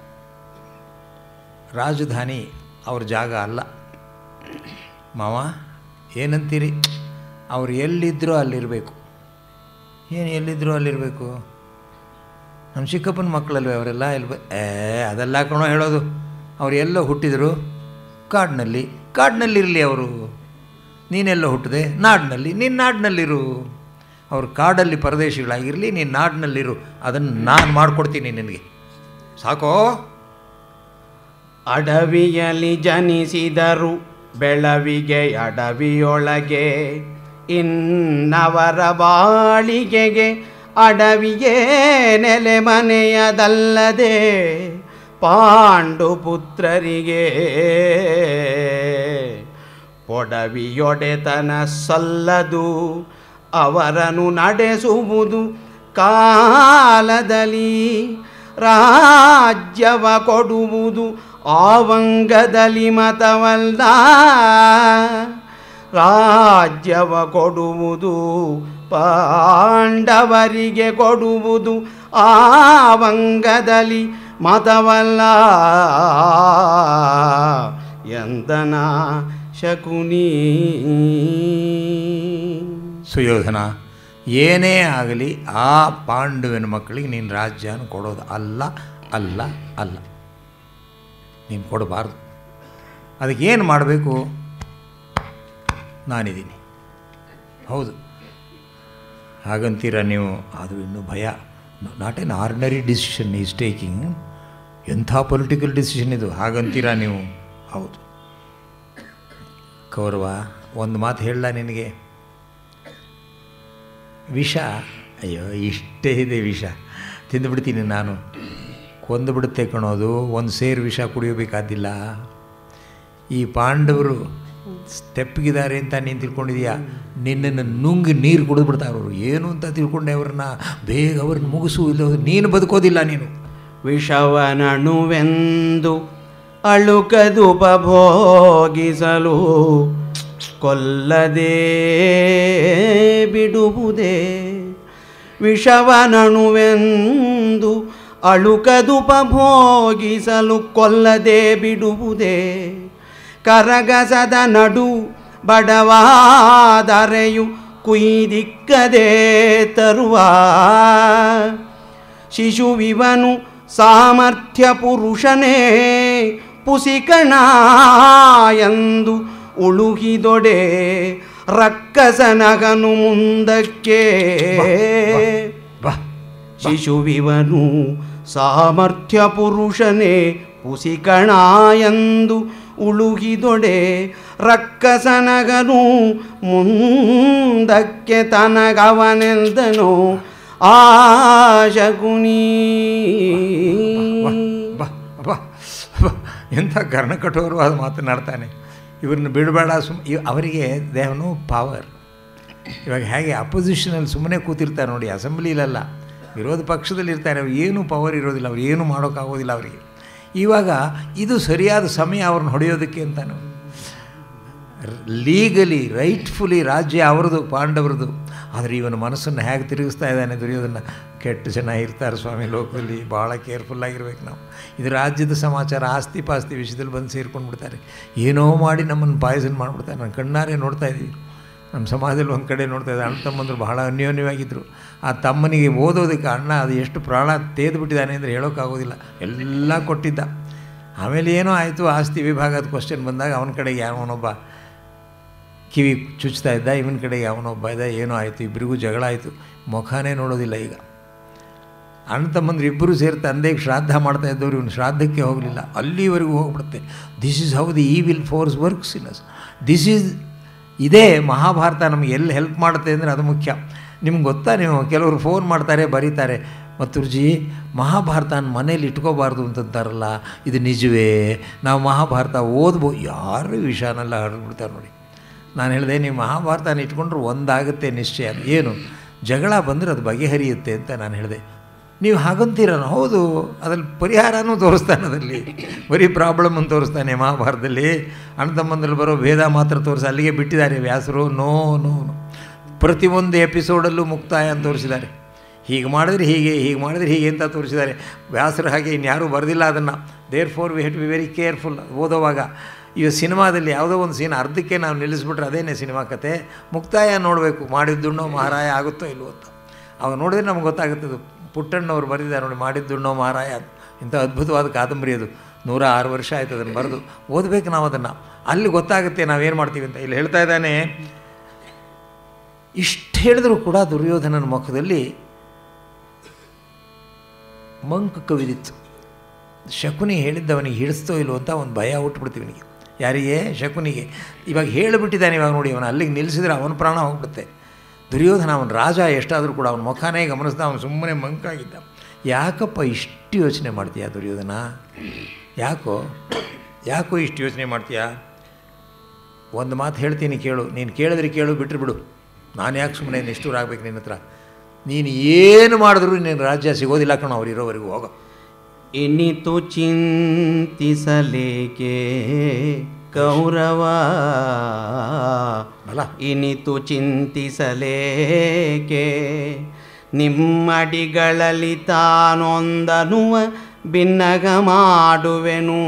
ರಾಜಧಾನಿ ಅವ್ರ ಜಾಗ ಅಲ್ಲ ಮಾವ ಏನಂತೀರಿ ಅವ್ರು ಎಲ್ಲಿದ್ದರೋ ಅಲ್ಲಿರಬೇಕು ಏನು ಎಲ್ಲಿದ್ದರೋ ಅಲ್ಲಿರಬೇಕು ನಮ್ಮ ಚಿಕ್ಕಪ್ಪನ ಮಕ್ಕಳಲ್ವೇ ಅವರೆಲ್ಲ ಎಲ್ಲಿ ಬ- ಏ ಅದೆಲ್ಲ ಕಣೋ ಹೇಳೋದು ಅವ್ರು ಎಲ್ಲೋ ಹುಟ್ಟಿದರು ಕಾಡಿನಲ್ಲಿ ಕಾಡಿನಲ್ಲಿರಲಿ ಅವರು ನೀನೆಲ್ಲೋ ಹುಟ್ಟಿದೆ ನಾಡಿನಲ್ಲಿ ನೀನು ನಾಡಿನಲ್ಲಿರು ಅವ್ರು ಕಾಡಲ್ಲಿ ಪರದೇಶಿಗಳಾಗಿರಲಿ ನೀನು ನಾಡಿನಲ್ಲಿರು ಅದನ್ನು ನಾನು ಮಾಡಿಕೊಡ್ತೀನಿ ನಿನಗೆ ಸಾಕೋ ಅಡವಿಯಲ್ಲಿ ಜನಿಸಿದರು ಬೆಳವಿಗೆ ಅಡವಿಯೊಳಗೆ ಇನ್ನವರ ಬಾಳಿಗೆಗೆ ಅಡವಿಯೇ ನೆಲೆ ಮನೆಯದಲ್ಲದೆ ಪಾಂಡು ಪುತ್ರರಿಗೆ ಒಡವಿಯೊಡೆತನ ಸಲ್ಲದು ಅವರನ್ನು ನಡೆಸುವುದು ಕಾಲದಲ್ಲಿ ರಾಜ್ಯವ ಕೊಡುವುದು ಆವಂಗದಲ್ಲಿ ಮತವಲ್ಲ ರಾಜ್ಯವ ಕೊಡುವುದು ಪಾಂಡವರಿಗೆ ಕೊಡುವುದು ಆವಂಗದಲ್ಲಿ ಮತವಲ್ಲ ಎಂದನ ಶಕುನಿ ಸುಯೋಧನ ಏನೇ ಆಗಲಿ ಆ ಪಾಂಡುವಿನ ಮಕ್ಕಳಿಗೆ ನೀನು ರಾಜ್ಯನ ಕೊಡೋದು ಅಲ್ಲ ಅಲ್ಲ ಅಲ್ಲ ನೀನು ಕೊಡಬಾರ್ದು ಅದಕ್ಕೆ ಏನು ಮಾಡಬೇಕು ನಾನಿದ್ದೀನಿ ಹೌದು ಹಾಗಂತೀರ ನೀವು ಅದು ಇನ್ನೂ ಭಯ not an ordinary decision is taking ಎಂಥ ಪೊಲಿಟಿಕಲ್ ಡಿಸಿಷನ್ ಇದು ಹಾಗಂತೀರಾ ನೀವು ಹೌದು ಕೌರವ ಒಂದು ಮಾತು ಹೇಳಲ್ಲ ನಿನಗೆ ವಿಷ ಅಯ್ಯೋ ಇಷ್ಟೇ ಇದೆ ವಿಷ ತಿಂದುಬಿಡ್ತೀನಿ ನಾನು ಕೊಂದು ಬಿಡುತ್ತೆ ಕಣೋದು ಒಂದು ಸೇರು ವಿಷ ಕುಡಿಯಬೇಕಾದಿಲ್ಲ ಈ ಪಾಂಡವರು ತೆಪ್ಪಗಿದ್ದಾರೆ ಅಂತ ನೀನು ತಿಳ್ಕೊಂಡಿದೀಯಾ ನಿನ್ನನ್ನು ನುಂಗಿ ನೀರು ಕುಡಿದ್ಬಿಡ್ತಾರೆ ಅವರು ಏನು ಅಂತ ತಿಳ್ಕೊಂಡೆ ಅವ್ರನ್ನ ಬೇಗ ಅವ್ರನ್ನ ಮುಗಿಸು ಇಲ್ಲ ನೀನು ಬದುಕೋದಿಲ್ಲ ನೀನು ವಿಷವನಣುವೆಂದು ಅಳುಕದುಪಭೋಗಿಸಲು ಕೊಲ್ಲದೆ ಬಿಡುವುದೇ ವಿಷವನಣುವೆಂದು ಅಳುಕದುಪಭೋಗಿಸಲು ಕೊಲ್ಲದೆ ಬಿಡುವುದೇ ಕರಗಸದ ನಡು ಬಡವಾದರೆಯು ಕುಯ್ದಿಕ್ಕದೆ ತರುವ ಶಿಶುವಿವನು ಸಾಮರ್ಥ್ಯ ಪುರುಷನೇ ಪುಸಿಕಣ ಎಂದು ಉಳುಹಿದೊಡೆ ರಕ್ಕಸನಗನು ಮುಂದಕ್ಕೆ ಬಾ ಶಿಶುವಿವನು ಸಾಮರ್ಥ್ಯ ಪುರುಷನೇ ಪುಸಿಕಣ ಎಂದು ಉಳುಗಿದೊಡೆ ರಕ್ಕಸನಗನು ಮುಂದಕ್ಕೆ ತನಗವನೆಂದನು ಆಶಗುಣಿ ಬಾ ಬಾ ಬಾ ಎಂಥ ಕರ್ಣಕಠೋರವಾದ ಮಾತನಾಡ್ತಾನೆ ಇವ್ರನ್ನ ಬಿಡಬೇಡ ಸುಮ್ ಇವ್ ಅವರಿಗೆ ದೇ ಹ್ಯಾವ್ ನೋ ಪವರ್ ಇವಾಗ ಹೇಗೆ ಅಪೋಸಿಷನಲ್ಲಿ ಸುಮ್ಮನೆ ಕೂತಿರ್ತಾರೆ ನೋಡಿ ಅಸೆಂಬ್ಲಿಲಲ್ಲ ವಿರೋಧ ಪಕ್ಷದಲ್ಲಿ ಇರ್ತಾರೆ ಅವ್ರು ಏನೂ ಪವರ್ ಇರೋದಿಲ್ಲ ಅವ್ರು ಏನೂ ಮಾಡೋಕ್ಕಾಗೋದಿಲ್ಲ ಅವರಿಗೆ ಇವಾಗ ಇದು ಸರಿಯಾದ ಸಮಯ ಅವ್ರನ್ನ ಹೊಡೆಯೋದಕ್ಕೆ ಅಂತಾನು ಲೀಗಲಿ ರೈಟ್ಫುಲಿ ರಾಜ್ಯ ಅವರದು ಪಾಂಡವರದು ಆದರೆ ಇವನ ಮನಸ್ಸನ್ನು ಹೇಗೆ ತಿರುಗಿಸ್ತಾ ಇದ್ದಾನೆ ದುರ್ಯೋಧನ ಕೆಟ್ಟ ಜನ ಇರ್ತಾರೆ ಸ್ವಾಮಿ ಲೋಕದಲ್ಲಿ ಭಾಳ ಕೇರ್ಫುಲ್ಲಾಗಿರ್ಬೇಕು ನಾವು ಇದು ರಾಜ್ಯದ ಸಮಾಚಾರ ಆಸ್ತಿ ಪಾಸ್ತಿ ವಿಷಯದಲ್ಲಿ ಬಂದು ಸೇರ್ಕೊಂಡು ಬಿಡ್ತಾರೆ ಏನೋ ಮಾಡಿ ನಮ್ಮನ್ನು ಪಾಯ್ಸನ್ ಮಾಡಿಬಿಡ್ತಾರೆ ನಾನು ಕಣ್ಣಾರೆ ನೋಡ್ತಾ ಇದ್ದೀವಿ ನಮ್ಮ ಸಮಾಜದಲ್ಲಿ ಒಂದು ಕಡೆ ನೋಡ್ತಾ ಇದ್ದೆ ಅಣ್ಣ ತಮ್ಮಂದರು ಬಹಳ ಅನ್ಯೋನ್ಯವಾಗಿದ್ದರು ಆ ತಮ್ಮನಿಗೆ ಓದೋದಕ್ಕೆ ಅಣ್ಣ ಅದು ಎಷ್ಟು ಪ್ರಾಣ ತೇದು ಬಿಟ್ಟಿದ್ದಾನೆ ಅಂದರೆ ಹೇಳೋಕ್ಕಾಗೋದಿಲ್ಲ ಎಲ್ಲ ಕೊಟ್ಟಿದ್ದ ಆಮೇಲೆ ಏನೋ ಆಯಿತು ಆಸ್ತಿ ವಿಭಾಗದ ಕ್ವಶನ್ ಬಂದಾಗ ಅವನ ಕಡೆಗೆ ಯಾವನೊಬ್ಬ ಕಿವಿ ಚುಚ್ತಾ ಇದ್ದ ಇವನ ಕಡೆಗೆ ಅವನೊಬ್ಬ ಇದ್ದ ಏನೋ ಆಯಿತು ಇಬ್ಬರಿಗೂ ಜಗಳ ಆಯಿತು ಮುಖಾನೇ ನೋಡೋದಿಲ್ಲ ಈಗ ಅಣ್ಣ ತಮ್ಮಂದ್ರು ಇಬ್ಬರು ಸೇರಿ ತಂದೆಗೆ ಶ್ರಾದ್ದ ಮಾಡ್ತಾ ಇದ್ದವ್ರು ಇವನು ಶ್ರಾದ್ದಕ್ಕೆ ಹೋಗಲಿಲ್ಲ ಅಲ್ಲಿವರೆಗೂ ಹೋಗ್ಬಿಡುತ್ತೆ this is how the evil force works in us this is ಇದೇ ಮಹಾಭಾರತ ನಮಗೆ ಎಲ್ಲಿ ಹೆಲ್ಪ್ ಮಾಡುತ್ತೆ ಅಂದರೆ ಅದು ಮುಖ್ಯ ನಿಮ್ಗೆ ಗೊತ್ತಾ ನೀವು ಕೆಲವರು ಫೋನ್ ಮಾಡ್ತಾರೆ ಬರೀತಾರೆ ಮತ್ತುರ್ಜಿ ಮಹಾಭಾರತನ ಮನೇಲಿ ಇಟ್ಕೋಬಾರ್ದು ಅಂತಂತಾರಲ್ಲ ಇದು ನಿಜವೇ ನಾವು ಮಹಾಭಾರತ ಓದ್ಬೋ ಯಾರು ವಿಷಯನೆಲ್ಲ ಹರಡ್ಬಿಡ್ತಾರೆ ನೋಡಿ ನಾನು ಹೇಳಿದೆ ನೀವು ಮಹಾಭಾರತನ ಇಟ್ಕೊಂಡ್ರೆ ಒಂದಾಗುತ್ತೆ ನಿಶ್ಚಯ ಏನು ಜಗಳ ಬಂದರೆ ಅದು ಬಗೆಹರಿಯುತ್ತೆ ಅಂತ ನಾನು ಹೇಳಿದೆ ನೀವು ಹಾಗಂತೀರ ಹೌದು ಅದ್ರಲ್ಲಿ ಪರಿಹಾರನೂ ತೋರಿಸ್ತಾನೆ ಅದರಲ್ಲಿ ಬರೀ ಪ್ರಾಬ್ಲಮ್ ಅಂತ ತೋರಿಸ್ತಾನೆ ಮಹಾಭಾರತದಲ್ಲಿ ಅಣ್ಣ ತಮ್ಮಂದಲ್ಲಿ ಬರೋ ಭೇದ ಮಾತ್ರ ತೋರಿಸಿ ಅಲ್ಲಿಗೆ ಬಿಟ್ಟಿದ್ದಾರೆ ವ್ಯಾಸರು ನೋ ನೋ ನೋ ಪ್ರತಿಯೊಂದು ಎಪಿಸೋಡಲ್ಲೂ ಮುಕ್ತಾಯ ಅಂತ ತೋರಿಸಿದ್ದಾರೆ ಹೀಗೆ ಮಾಡಿದ್ರೆ ಹೀಗೆ ಹೀಗೆ ಮಾಡಿದ್ರೆ ಹೀಗೆ ಅಂತ ತೋರಿಸಿದ್ದಾರೆ ವ್ಯಾಸರು ಹಾಗೆ ಇನ್ಯಾರೂ ಬರೆದಿಲ್ಲ ಅದನ್ನು therefore we had be very careful ಓದೋವಾಗ ಈಗ ಸಿನಿಮಾದಲ್ಲಿ ಯಾವುದೋ ಒಂದು ಸೀನ್ ಅರ್ಧಕ್ಕೆ ನಾವು ನಿಲ್ಲಿಸ್ಬಿಟ್ರೆ ಅದೇನೇ ಸಿನಿಮಾ ಕತೆ ಮುಕ್ತಾಯ ನೋಡಬೇಕು ಮಾಡಿದ್ದುಣ್ಣೋ ಮಹಾರಾಯ ಆಗುತ್ತೋ ಇಲ್ವೋ ಅಂತ ಅವಾಗ ನೋಡಿದ್ರೆ ನಮ್ಗೆ ಗೊತ್ತಾಗುತ್ತದೆ ಪುಟ್ಟಣ್ಣವ್ರು ಬರೆದಿದ್ದಾರೆ ನೋಡಿ ಮಾಡಿದ್ದುಣ್ಣೋ ಮಹಾರಾಯ ಅಂತ. ಇಂಥ ಅದ್ಭುತವಾದ ಕಾದಂಬರಿ ಅದು ನೂರ ಆರು ವರ್ಷ ಆಯ್ತು ಅದನ್ನು ಬರೆದು ಓದಬೇಕು ನಾವು ಅದನ್ನು ಅಲ್ಲಿ ಗೊತ್ತಾಗುತ್ತೆ ನಾವೇನು ಮಾಡ್ತೀವಿ ಅಂತ ಇಲ್ಲಿ ಹೇಳ್ತಾ ಇದ್ದಾನೆ ಇಷ್ಟು ಹೇಳಿದ್ರು ಕೂಡ ದುರ್ಯೋಧನನ ಮುಖದಲ್ಲಿ ಮಂಕು ಕವಿದಿತ್ತು ಶಕುನಿ ಹೇಳಿದ್ದವನಿಗೆ ಹಿಡಿಸ್ತೋ ಇಲ್ವೋ ಅಂತ ಒಂದು ಭಯ ಹುಟ್ಬಿಡ್ತೀವಿ ಅವನಿಗೆ ಯಾರಿಗೆ ಶಕುನಿಗೆ ಇವಾಗ ಹೇಳಿಬಿಟ್ಟಿದ್ದಾನೆ ಇವಾಗ ನೋಡಿ ಅವನು ಅಲ್ಲಿಗೆ ನಿಲ್ಲಿಸಿದ್ರೆ ಅವನ ಪ್ರಾಣ ಹೋಗ್ಬಿಡುತ್ತೆ ದುರ್ಯೋಧನ ಅವನ ರಾಜ ಎಷ್ಟಾದರೂ ಕೂಡ ಅವನ ಮುಖಾನೇ ಗಮನಿಸ್ದ ಅವನು ಸುಮ್ಮನೆ ಮಂಕಾಗಿದ್ದ ಯಾಕಪ್ಪ ಇಷ್ಟು ಯೋಚನೆ ಮಾಡ್ತೀಯ ದುರ್ಯೋಧನ ಯಾಕೋ ಯಾಕೋ ಇಷ್ಟು ಯೋಚನೆ ಮಾಡ್ತೀಯಾ ಒಂದು ಮಾತು ಹೇಳ್ತೀನಿ ಕೇಳು ನೀನು ಕೇಳಿದ್ರೆ ಕೇಳು ಬಿಟ್ಟರು ಬಿಡು ನಾನು ಯಾಕೆ ಸುಮ್ಮನೆ ನಿಷ್ಠೂರ ಆಗ್ಬೇಕು ನಿನ್ನ ಹತ್ರ ನೀನು ಏನು ಮಾಡಿದ್ರು ನಿನ್ನ ರಾಜ್ಯ ಸಿಗೋದಿಲ್ಲ ಕಣೋ ಅವ್ರು ಇರೋವರೆಗೂ ಹೋಗೋ ಇನಿತು ಚಿಂತಿಸಲೇಕೆ ಕೌರವ ಅಲ್ಲ ಇನಿತು ಚಿಂತಿಸಲೇಕೆ ನಿಮ್ಮಡಿಗಳಲ್ಲಿ ತಾನೊಂದನುವ ಭಿನ್ನಗ ಮಾಡುವೆನು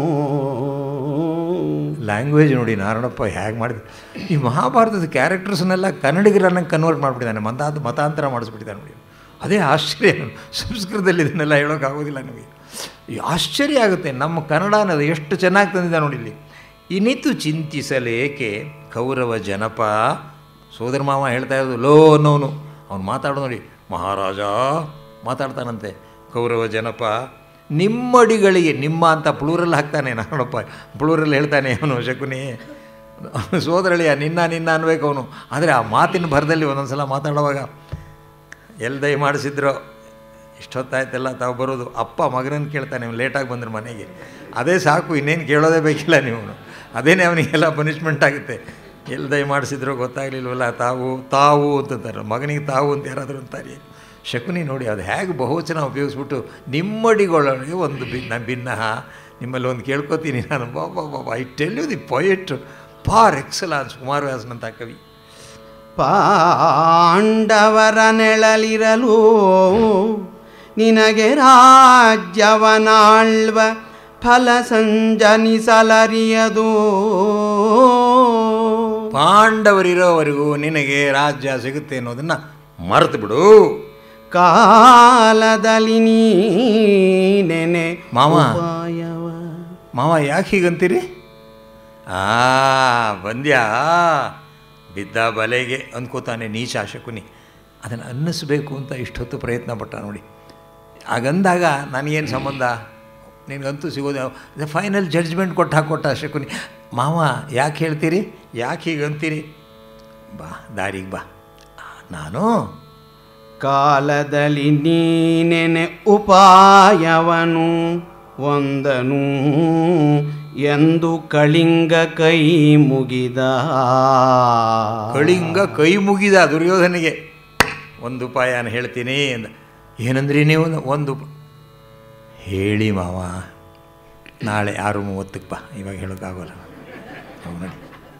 ಲ್ಯಾಂಗ್ವೇಜ್ ನೋಡಿ ನಾರಾಯಣಪ್ಪ ಹೇಗೆ ಮಾಡಿದೆ ಈ ಮಹಾಭಾರತದ ಕ್ಯಾರೆಕ್ಟರ್ಸ್ನೆಲ್ಲ ಕನ್ನಡಿಗರನ್ನ ಕನ್ವರ್ಟ್ ಮಾಡಿಬಿಟ್ಟಿದ್ದಾನೆ ಮತಾಂತ ಮತಾಂತರ ಮಾಡಿಸ್ಬಿಟ್ಟಿದ್ದಾನೆ ನೋಡಿ ಅದೇ ಆಶ್ಚರ್ಯ ಸಂಸ್ಕೃತದಲ್ಲಿ ಇದನ್ನೆಲ್ಲ ಹೇಳೋಕ್ಕಾಗೋದಿಲ್ಲ ನಮಗೆ ಈ ಆಶ್ಚರ್ಯ ಆಗುತ್ತೆ ನಮ್ಮ ಕನ್ನಡ ಅನ್ನೋದು ಎಷ್ಟು ಚೆನ್ನಾಗಿ ತಂದಿದ್ದ ನೋಡಿ ಇಲ್ಲಿ ಇನಿತು ಚಿಂತಿಸಲೇಕೆ ಕೌರವ ಜನಪ ಸೋದರ ಮಾವ ಹೇಳ್ತಾ ಇರೋದು ಲೋ ಅನ್ನೋನು ಅವ್ನು ಮಾತಾಡೋ ನೋಡಿ ಮಹಾರಾಜ ಮಾತಾಡ್ತಾನಂತೆ ಕೌರವ ಜನಪ ನಿಮ್ಮಡಿಗಳಿಗೆ ನಿಮ್ಮ ಅಂತ ಪ್ಲೂರಲ್ಲಿ ಹಾಕ್ತಾನೆ ನಾನಪ್ಪ ಪ್ಲೂರಲ್ಲಿ ಹೇಳ್ತಾನೆ ಅವನು ಶಕುನಿ ಸೋದರಳಿಯ ನಿನ್ನ ನಿನ್ನ ಅನ್ಬೇಕು ಅವನು ಆದರೆ ಆ ಮಾತಿನ ಭರದಲ್ಲಿ ಒಂದೊಂದು ಸಲ ಮಾತಾಡುವಾಗ ಎಲ್ಲಿ ದಯ ಮಾಡಿಸಿದ್ರು ಇಷ್ಟೊತ್ತಾಯ್ತೆಲ್ಲ ತಾವು ಬರೋದು ಅಪ್ಪ ಮಗನನ್ನು ಕೇಳ್ತಾನೆ ನೀವು ಲೇಟಾಗಿ ಬಂದ್ರೆ ಮನೆಗೆ ಅದೇ ಸಾಕು ಇನ್ನೇನು ಕೇಳೋದೇ ಬೇಕಿಲ್ಲ ನೀವು ಅದೇನೇ ಅವನಿಗೆಲ್ಲ ಪನಿಷ್ಮೆಂಟ್ ಆಗುತ್ತೆ ಎಲ್ಲಿ ದಯ ಮಾಡಿಸಿದ್ರು ಗೊತ್ತಾಗಲಿಲ್ವಲ್ಲ ತಾವು ತಾವು ಅಂತಾರೆ ಮಗನಿಗೆ ತಾವು ಅಂತ ಯಾರಾದರೂ ಅಂತಾರೆ ಶಕುನಿ ನೋಡಿ ಅದು ಹೇಗೆ ಬಹುವಚನ ಉಪಯೋಗಿಸ್ಬಿಟ್ಟು ನಿಮ್ಮಡಿಗೊಳಗೆ ಒಂದು ಭಿನ್ನ ಭಿನ್ನ ನಿಮ್ಮಲ್ಲಿ ಒಂದು ಕೇಳ್ಕೊತೀನಿ ನಾನು ಬಾಬಾ ಬಾಬಾ I tell you the poet par excellence ಕುಮಾರವ್ಯಾಸನಂತ ಕವಿ ಪಾಂಡವರ ನೆಳಲಿರಲು ನಿನಗೆ ರಾಜ್ಯವನಾಳ್ವ ಫಲ ಸಂಜನಿಸಲರಿಯದು ಪಾಂಡವರಿರೋವರೆಗೂ ನಿನಗೆ ರಾಜ್ಯ ಸಿಗುತ್ತೆ ಅನ್ನೋದನ್ನು ಮರೆತು ಬಿಡು ಕಾಲದಲ್ಲಿ ನೀನೆನೆ ಮಾವ. ಉಪಾಯವ ಮಾವ ಯಾಕೆ ಹೀಗಂತೀರಿ ಆ ಬಂದ್ಯಾ ಬಿದ್ದ ಬಲೆಗೆ ಅಂದ್ಕೋತಾನೆ ನೀಚ ಶಕುನಿ ಅದನ್ನು ಅನ್ನಿಸ್ಬೇಕು ಅಂತ ಇಷ್ಟೊತ್ತು ಪ್ರಯತ್ನ ಪಟ್ಟ ನೋಡಿ ಹಾಗಂದಾಗ ನನಗೇನು ಸಂಬಂಧ ನಿನಗಂತೂ ಸಿಗೋದು ಫೈನಲ್ ಜಡ್ಜ್ಮೆಂಟ್ ಕೊಟ್ಟು ಹಾಕೊಟ್ಟ ಶಕುನಿ ಮಾವ ಯಾಕೆ ಹೇಳ್ತೀರಿ ಯಾಕೆ ಹೀಗಂತೀರಿ ಬಾ ದಾರಿಗೆ ಬಾ ನಾನು ಕಾಲದಲ್ಲಿ ನೀನೆನೆ ಉಪಾಯವನು ಒಂದನು ಎಂದು ಕಳಿಂಗ ಕೈ ಮುಗಿದ ಕಳಿಂಗ ಕೈ ಮುಗಿದ ದುರ್ಯೋಧನಿಗೆ ಒಂದು ಉಪಾಯನ ಹೇಳ್ತೀನಿ ಅಂದ ಏನಂದ್ರಿ ನೀವು ಒಂದು ಉಪ- ಹೇಳಿ ಮಾವ ನಾಳೆ ಆರು ಮೂವತ್ತಕ್ಕೆ ಬಾ ಇವಾಗ ಹೇಳೋಕ್ಕಾಗೋಲ್ಲ ಹೌದು ನೋಡಿ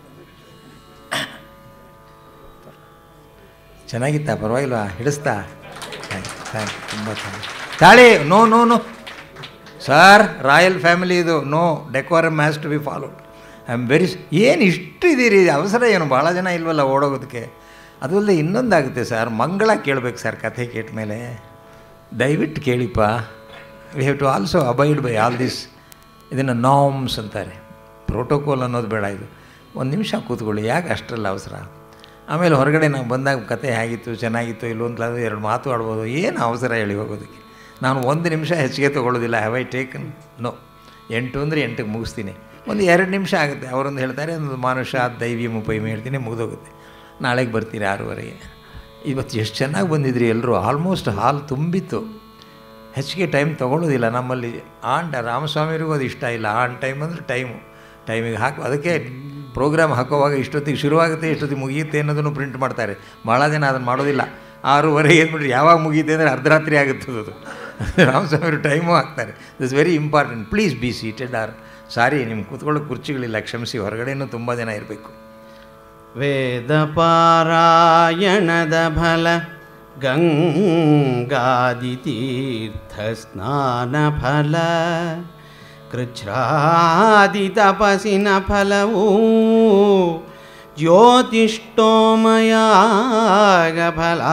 ಚೆನ್ನಾಗಿತ್ತಾ ಪರವಾಗಿಲ್ವಾ ಹಿಡಿಸ್ತಾ ಥ್ಯಾಂಕ್ ಥ್ಯಾಂಕ್ ತುಂಬ ಥ್ಯಾಂಕ್ ತಾಳಿ no no no sir royal family ಇದು no decorum has to be followed I am very ಏನು ಇಷ್ಟು ಇದೀರಿ ಅವಸರ ಏನು ಭಾಳ ಜನ ಇಲ್ವಲ್ಲ ಓಡೋಗೋದಕ್ಕೆ ಅದು ಅಲ್ಲದೆ ಇನ್ನೊಂದಾಗುತ್ತೆ ಸರ್ ಮಂಗಳ ಕೇಳಬೇಕು ಸರ್ ಕಥೆ ಕೇಟ ಮೇಲೆ ದಯವಿಟ್ಟು ಕೇಳಿಪ್ಪ we have to also abide by all this ಇದನ್ನು ನಾಮ್ಸ್ ಅಂತಾರೆ ಪ್ರೋಟೋಕಾಲ್ ಅನ್ನೋದು ಬೇಡ ಇದು ಒಂದು ನಿಮಿಷ ಕೂತ್ಕೊಳ್ಳಿ ಯಾಕೆ ಅಷ್ಟರಲ್ಲ ಅವಸರ ಆಮೇಲೆ ಹೊರಗಡೆ ನಾವು ಬಂದಾಗ ಕತೆ ಹೇಗಿತ್ತು ಚೆನ್ನಾಗಿತ್ತು ಇಲ್ಲೋ ಅಂತ ಎರಡು ಮಾತು ಆಡ್ಬೋದು ಏನು ಅವಸರ ಹೇಳಿ ಹೋಗೋದಕ್ಕೆ ನಾನು ಒಂದು ನಿಮಿಷ ಹೆಚ್ಚಿಗೆ ತೊಗೊಳ್ಳೋದಿಲ್ಲ ಹ್ಯಾವ್ ಐ ಟೇಕನ್ ನೋ ಎಂಟು ಅಂದರೆ ಎಂಟಿಗೆ ಮುಗಿಸ್ತೀನಿ ಒಂದು ಎರಡು ನಿಮಿಷ ಆಗುತ್ತೆ ಅವರೊಂದು ಹೇಳ್ತಾರೆ ಒಂದು ಮಾನುಷ ದೈವಿ ಮುಪೈಮಿ ಹೇಳ್ತೀನಿ ಮುಗಿದೋಗುತ್ತೆ ನಾಳೆಗೆ ಬರ್ತೀರಿ ಆರೂವರೆಗೆ ಇವತ್ತು ಎಷ್ಟು ಚೆನ್ನಾಗಿ ಬಂದಿದ್ರಿ ಎಲ್ಲರೂ ಆಲ್ಮೋಸ್ಟ್ ಹಾಲ್ ತುಂಬಿತ್ತು ಹೆಚ್ಚಿಗೆ ಟೈಮ್ ತೊಗೊಳ್ಳೋದಿಲ್ಲ ನಮ್ಮಲ್ಲಿ ಆನ್ ರಾಮಸ್ವಾಮಿಯರಿಗೂ ಅದು ಇಷ್ಟ ಇಲ್ಲ ಆನ್ ಟೈಮ್ ಅಂದರೆ ಟೈಮು ಟೈಮಿಗೆ ಹಾಕಿ ಅದಕ್ಕೆ ಪ್ರೋಗ್ರಾಮ್ ಹಾಕೋವಾಗ ಇಷ್ಟೊತ್ತಿಗೆ ಶುರುವಾಗುತ್ತೆ ಇಷ್ಟೊತ್ತಿಗೆ ಮುಗಿಯುತ್ತೆ ಅನ್ನೋದನ್ನು ಪ್ರಿಂಟ್ ಮಾಡ್ತಾರೆ ಭಾಳ ಜನ ಅದನ್ನು ಮಾಡೋದಿಲ್ಲ ಆರೂವರೆ ಏನ್ಬಿಟ್ರೆ ಯಾವಾಗ ಮುಗಿಯುತ್ತೆ ಅಂದರೆ ಅರ್ಧರಾತ್ರಿ ಆಗುತ್ತದೆ ಅದು ರಾಮಸ್ವಾಮಿಯವರು ಟೈಮು ಹಾಕ್ತಾರೆ this very important please be seated or sorry ನಿಮ್ಮ ಕೂತ್ಕೊಳ್ಳೋ ಕುರ್ಚಿಗಳಿಲ್ಲ ಕ್ಷಮಿಸಿ ಹೊರಗಡೆನೂ ತುಂಬ ಜನ ಇರಬೇಕು ವೇದ ಪಾರಾಯಣದ ಫಲ ಗಂಗಾದಿ ತೀರ್ಥ ಸ್ನಾನ ಫಲ ಕೃಚ್ಛ್ರಾದಿ ತಪಸಿನ ಫಲವು ಜ್ಯೋತಿಷ್ಠೋಮಯಾಗ ಫಲ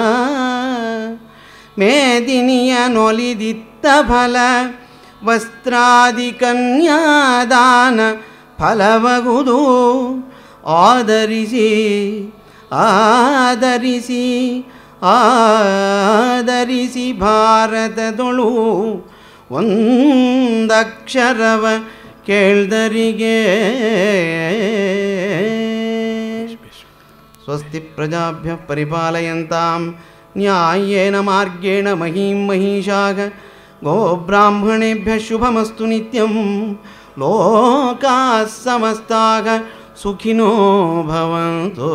ಮೇದಿನಿಯ ನೊಲಿದಿತ್ತ ಫಲ ವಸ್ತ್ರಾದಿ ಕನ್ಯಾದಾನ ಫಲವಗುದು ಆದರಿಸಿ ಆದರಿಸಿ ಆದರಿಸಿ ಭಾರತದೊಳು ಒಂದಕ್ಷರವ ಕೇಳ್ದರಿಗೆ ಸ್ವಸ್ತಿ ಪ್ರಜಾಭ್ಯ ಪರಿಪಾಲಯಂತಾಂ ನ್ಯಾಯೇನ ಮಾರ್ಗೇಣ ಮಹೀಂ ಮಹಿಷಾಗ ಗೋಬ್ರಾಹ್ಮಣೇಭ್ಯ ಶುಭಮಸ್ತು ನಿತ್ಯಂ ಲೋಕಾः ಸಮಸ್ತಾः ಸುಖಿನೋ ಭವಂತು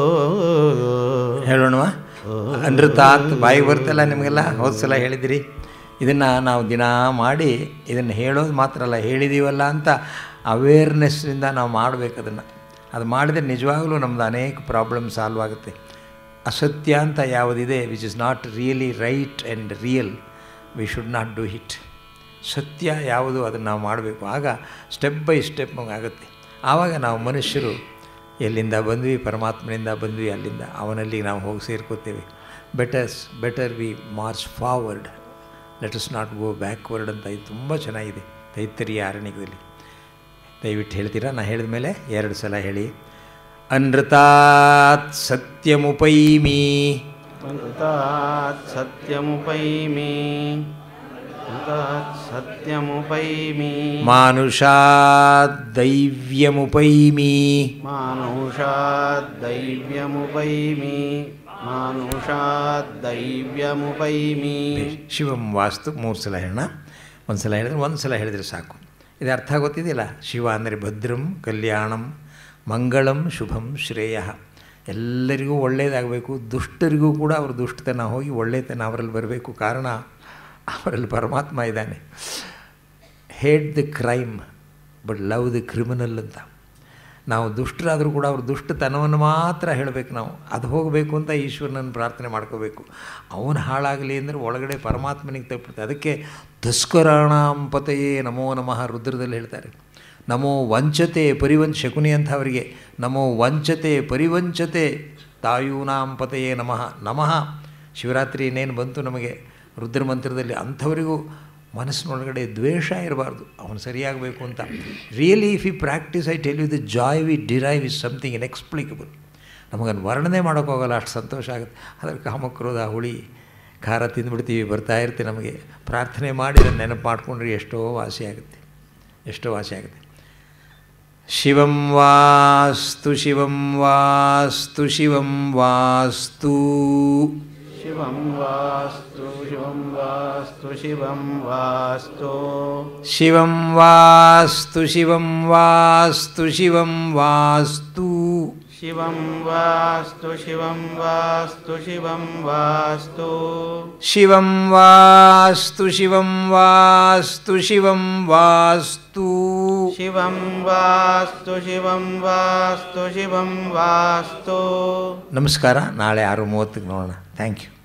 ಹೇಳೋಣವಾ ಅನೃತಾತ್ ಬಾಯಿಗೆ ಬರ್ತಲ್ಲ ನಿಮಗೆಲ್ಲ ಹೋದ ಸಲ ಹೇಳಿದಿರಿ ಇದನ್ನು ನಾವು ದಿನ ಮಾಡಿ ಇದನ್ನು ಹೇಳೋದು ಮಾತ್ರ ಅಲ್ಲ ಹೇಳಿದ್ದೀವಲ್ಲ ಅಂತ ಅವೇರ್ನೆಸ್ನಿಂದ ನಾವು ಮಾಡಬೇಕು ಅದನ್ನು ಅದು ಮಾಡಿದರೆ ನಿಜವಾಗಲೂ ನಮ್ಮದು ಅನೇಕ ಪ್ರಾಬ್ಲಮ್ ಸಾಲ್ವ್ ಆಗುತ್ತೆ ಅಸತ್ಯ ಅಂತ ಯಾವುದಿದೆ which is not really right and real we should not do it ಸತ್ಯ ಯಾವುದು ಅದನ್ನು ನಾವು ಮಾಡಬೇಕು ಆಗ ಸ್ಟೆಪ್ ಬೈ ಸ್ಟೆಪ್ ಆಗುತ್ತೆ ಆವಾಗ ನಾವು ಮನುಷ್ಯರು ಎಲ್ಲಿಂದ ಬಂದ್ವಿ ಪರಮಾತ್ಮನಿಂದ ಬಂದ್ವಿ ಅಲ್ಲಿಂದ ಅವನಲ್ಲಿ ನಾವು ಹೋಗಿ ಸೇರ್ಕೋತೇವೆ betters better we march forward let us not go backward ಅಂತ ಇದು ತುಂಬ ಚೆನ್ನಾಗಿದೆ ತೈತ್ತರಿಯ ಅರಣ್ಯದಲ್ಲಿ ದಯವಿಟ್ಟು ಹೇಳ್ತೀರಾ ನಾ ಹೇಳಿದ ಮೇಲೆ ಎರಡು ಸಲ ಹೇಳಿ ಅನೃತಾತ್ ಸತ್ಯಮುಪೈಮಿ ಅಮೃತಾತ್ ಸತ್ಯಮುಪೈಮಿ ಅಮೃತಾತ್ ಸತ್ಯಮುಪೈಮಿ ಮಾನುಷಾತ್ ದೈವ್ಯಮುಪೈಮಿ ಮಾನುಷಾತ್ ದೈವ್ಯಮುಪೈಮಿ ಮಾನುಷಾತ್ ದೈವ್ಯಮುಪೈಮಿ ಶಿವಂ ವಾಸ್ತು ಮೂರು ಸಲ ಹೇಳೋಣ ಒಂದು ಸಲ ಹೇಳಿದ್ರೆ ಒಂದು ಸಲ ಹೇಳಿದರೆ ಸಾಕು ಇದು ಅರ್ಥ ಗೊತ್ತಿದೆಯಲ್ಲ ಶಿವ ಅಂದರೆ ಭದ್ರಂ ಕಲ್ಯಾಣಂ ಮಂಗಳಂ ಶುಭಂ ಶ್ರೇಯ ಎಲ್ಲರಿಗೂ ಒಳ್ಳೆಯದಾಗಬೇಕು ದುಷ್ಟರಿಗೂ ಕೂಡ ಅವ್ರ ದುಷ್ಟತನ ಹೋಗಿ ಒಳ್ಳೆಯತನ ಅವರಲ್ಲಿ ಬರಬೇಕು ಕಾರಣ ಅವರಲ್ಲಿ ಪರಮಾತ್ಮ ಇದ್ದಾನೆ hate the crime but love the criminal ಅಂತ ನಾವು ದುಷ್ಟರಾದರೂ ಕೂಡ ಅವ್ರ ದುಷ್ಟತನವನ್ನು ಮಾತ್ರ ಹೇಳಬೇಕು ನಾವು ಅದು ಹೋಗಬೇಕು ಅಂತ ಈಶ್ವರನನ್ನು ಪ್ರಾರ್ಥನೆ ಮಾಡ್ಕೋಬೇಕು ಅವನು ಹಾಳಾಗಲಿ ಅಂದರೆ ಒಳಗಡೆ ಪರಮಾತ್ಮನಿಗೆ ತಪ್ಪುತ್ತೆ ಅದಕ್ಕೆ ತಸ್ಕರಾಣಾಂ ಪತೆಯೇ ನಮೋ ನಮಃ ರುದ್ರದಲ್ಲಿ ಹೇಳ್ತಾರೆ ನಮೋ ವಂಚತೆ ಪರಿವಂಚ ಶಕುನಿ ಅಂತ ಅವರಿಗೆ ನಮೋ ವಂಚತೆ ಪರಿವಂಚತೆ ತಾಯೂನಾಂ ಪತೆಯೇ ನಮಃ ನಮಃ ಶಿವರಾತ್ರಿ ಇನ್ನೇನು ಬಂತು ನಮಗೆ ರುದ್ರ ಮಂತ್ರದಲ್ಲಿ ಅಂಥವರಿಗೂ ಮನಸ್ಸಿನೊಳಗಡೆ ದ್ವೇಷ ಇರಬಾರ್ದು ಅವನು ಸರಿಯಾಗಬೇಕು ಅಂತ really if you practise I tell you the joy we derive is something inexplicable ನಮಗನ್ನು ವರ್ಣನೆ ಮಾಡೋಕ್ಕೋಗಲ್ಲ ಅಷ್ಟು ಸಂತೋಷ ಆಗುತ್ತೆ ಅದ್ರ ಕಾಮಕ್ರೋಧ ಹುಳಿ ಖಾರ ತಿಂದ್ಬಿಡ್ತೀವಿ ಬರ್ತಾ ಇರ್ತೀವಿ ನಮಗೆ ಪ್ರಾರ್ಥನೆ ಮಾಡಿ ಅದನ್ನು ನೆನಪು ಮಾಡಿಕೊಂಡ್ರೆ ಎಷ್ಟೋ ವಾಸಿ ಆಗುತ್ತೆ ಎಷ್ಟೋ ವಾಸಿ ಆಗುತ್ತೆ ಶಿವಂ ವಾಸ್ತು ಶಿವಂ ವಾಸ್ತು ಶಿವಂ ವಾಸ್ತು ಶಿವಂ ವಾಸ್ತು ಶಿವಂ ವಾಸ್ತು ಶಿವಂ ವಾಸ್ತು ಶಿವಂ ವಾಸ್ತು ಶಿವಂ ವಾಸ್ತು ಶಿವಂ ವಾಸ್ತು ಶಿವಂ ವಾಸ್ತು ಶಿವಂ ವಾಸ್ತು ಶಿವಂ ವಾಸ್ತು ಶಿವಂ ವಾಸ್ತು ಶಿವಂ ವಾಸ್ತು ಶಿವಂ ವಾಸ್ತು ಶಿವಂ ವಾಸ್ತು ಶಿವಂ ವಾಸ್ತು ಶಿವಂ ವಾಸ್ತು ನಮಸ್ಕಾರ ನಾಳೆ ಆರು ಮೂವತ್ತಕ್ಕೆ ನೋಡೋಣ ಥ್ಯಾಂಕ್ ಯು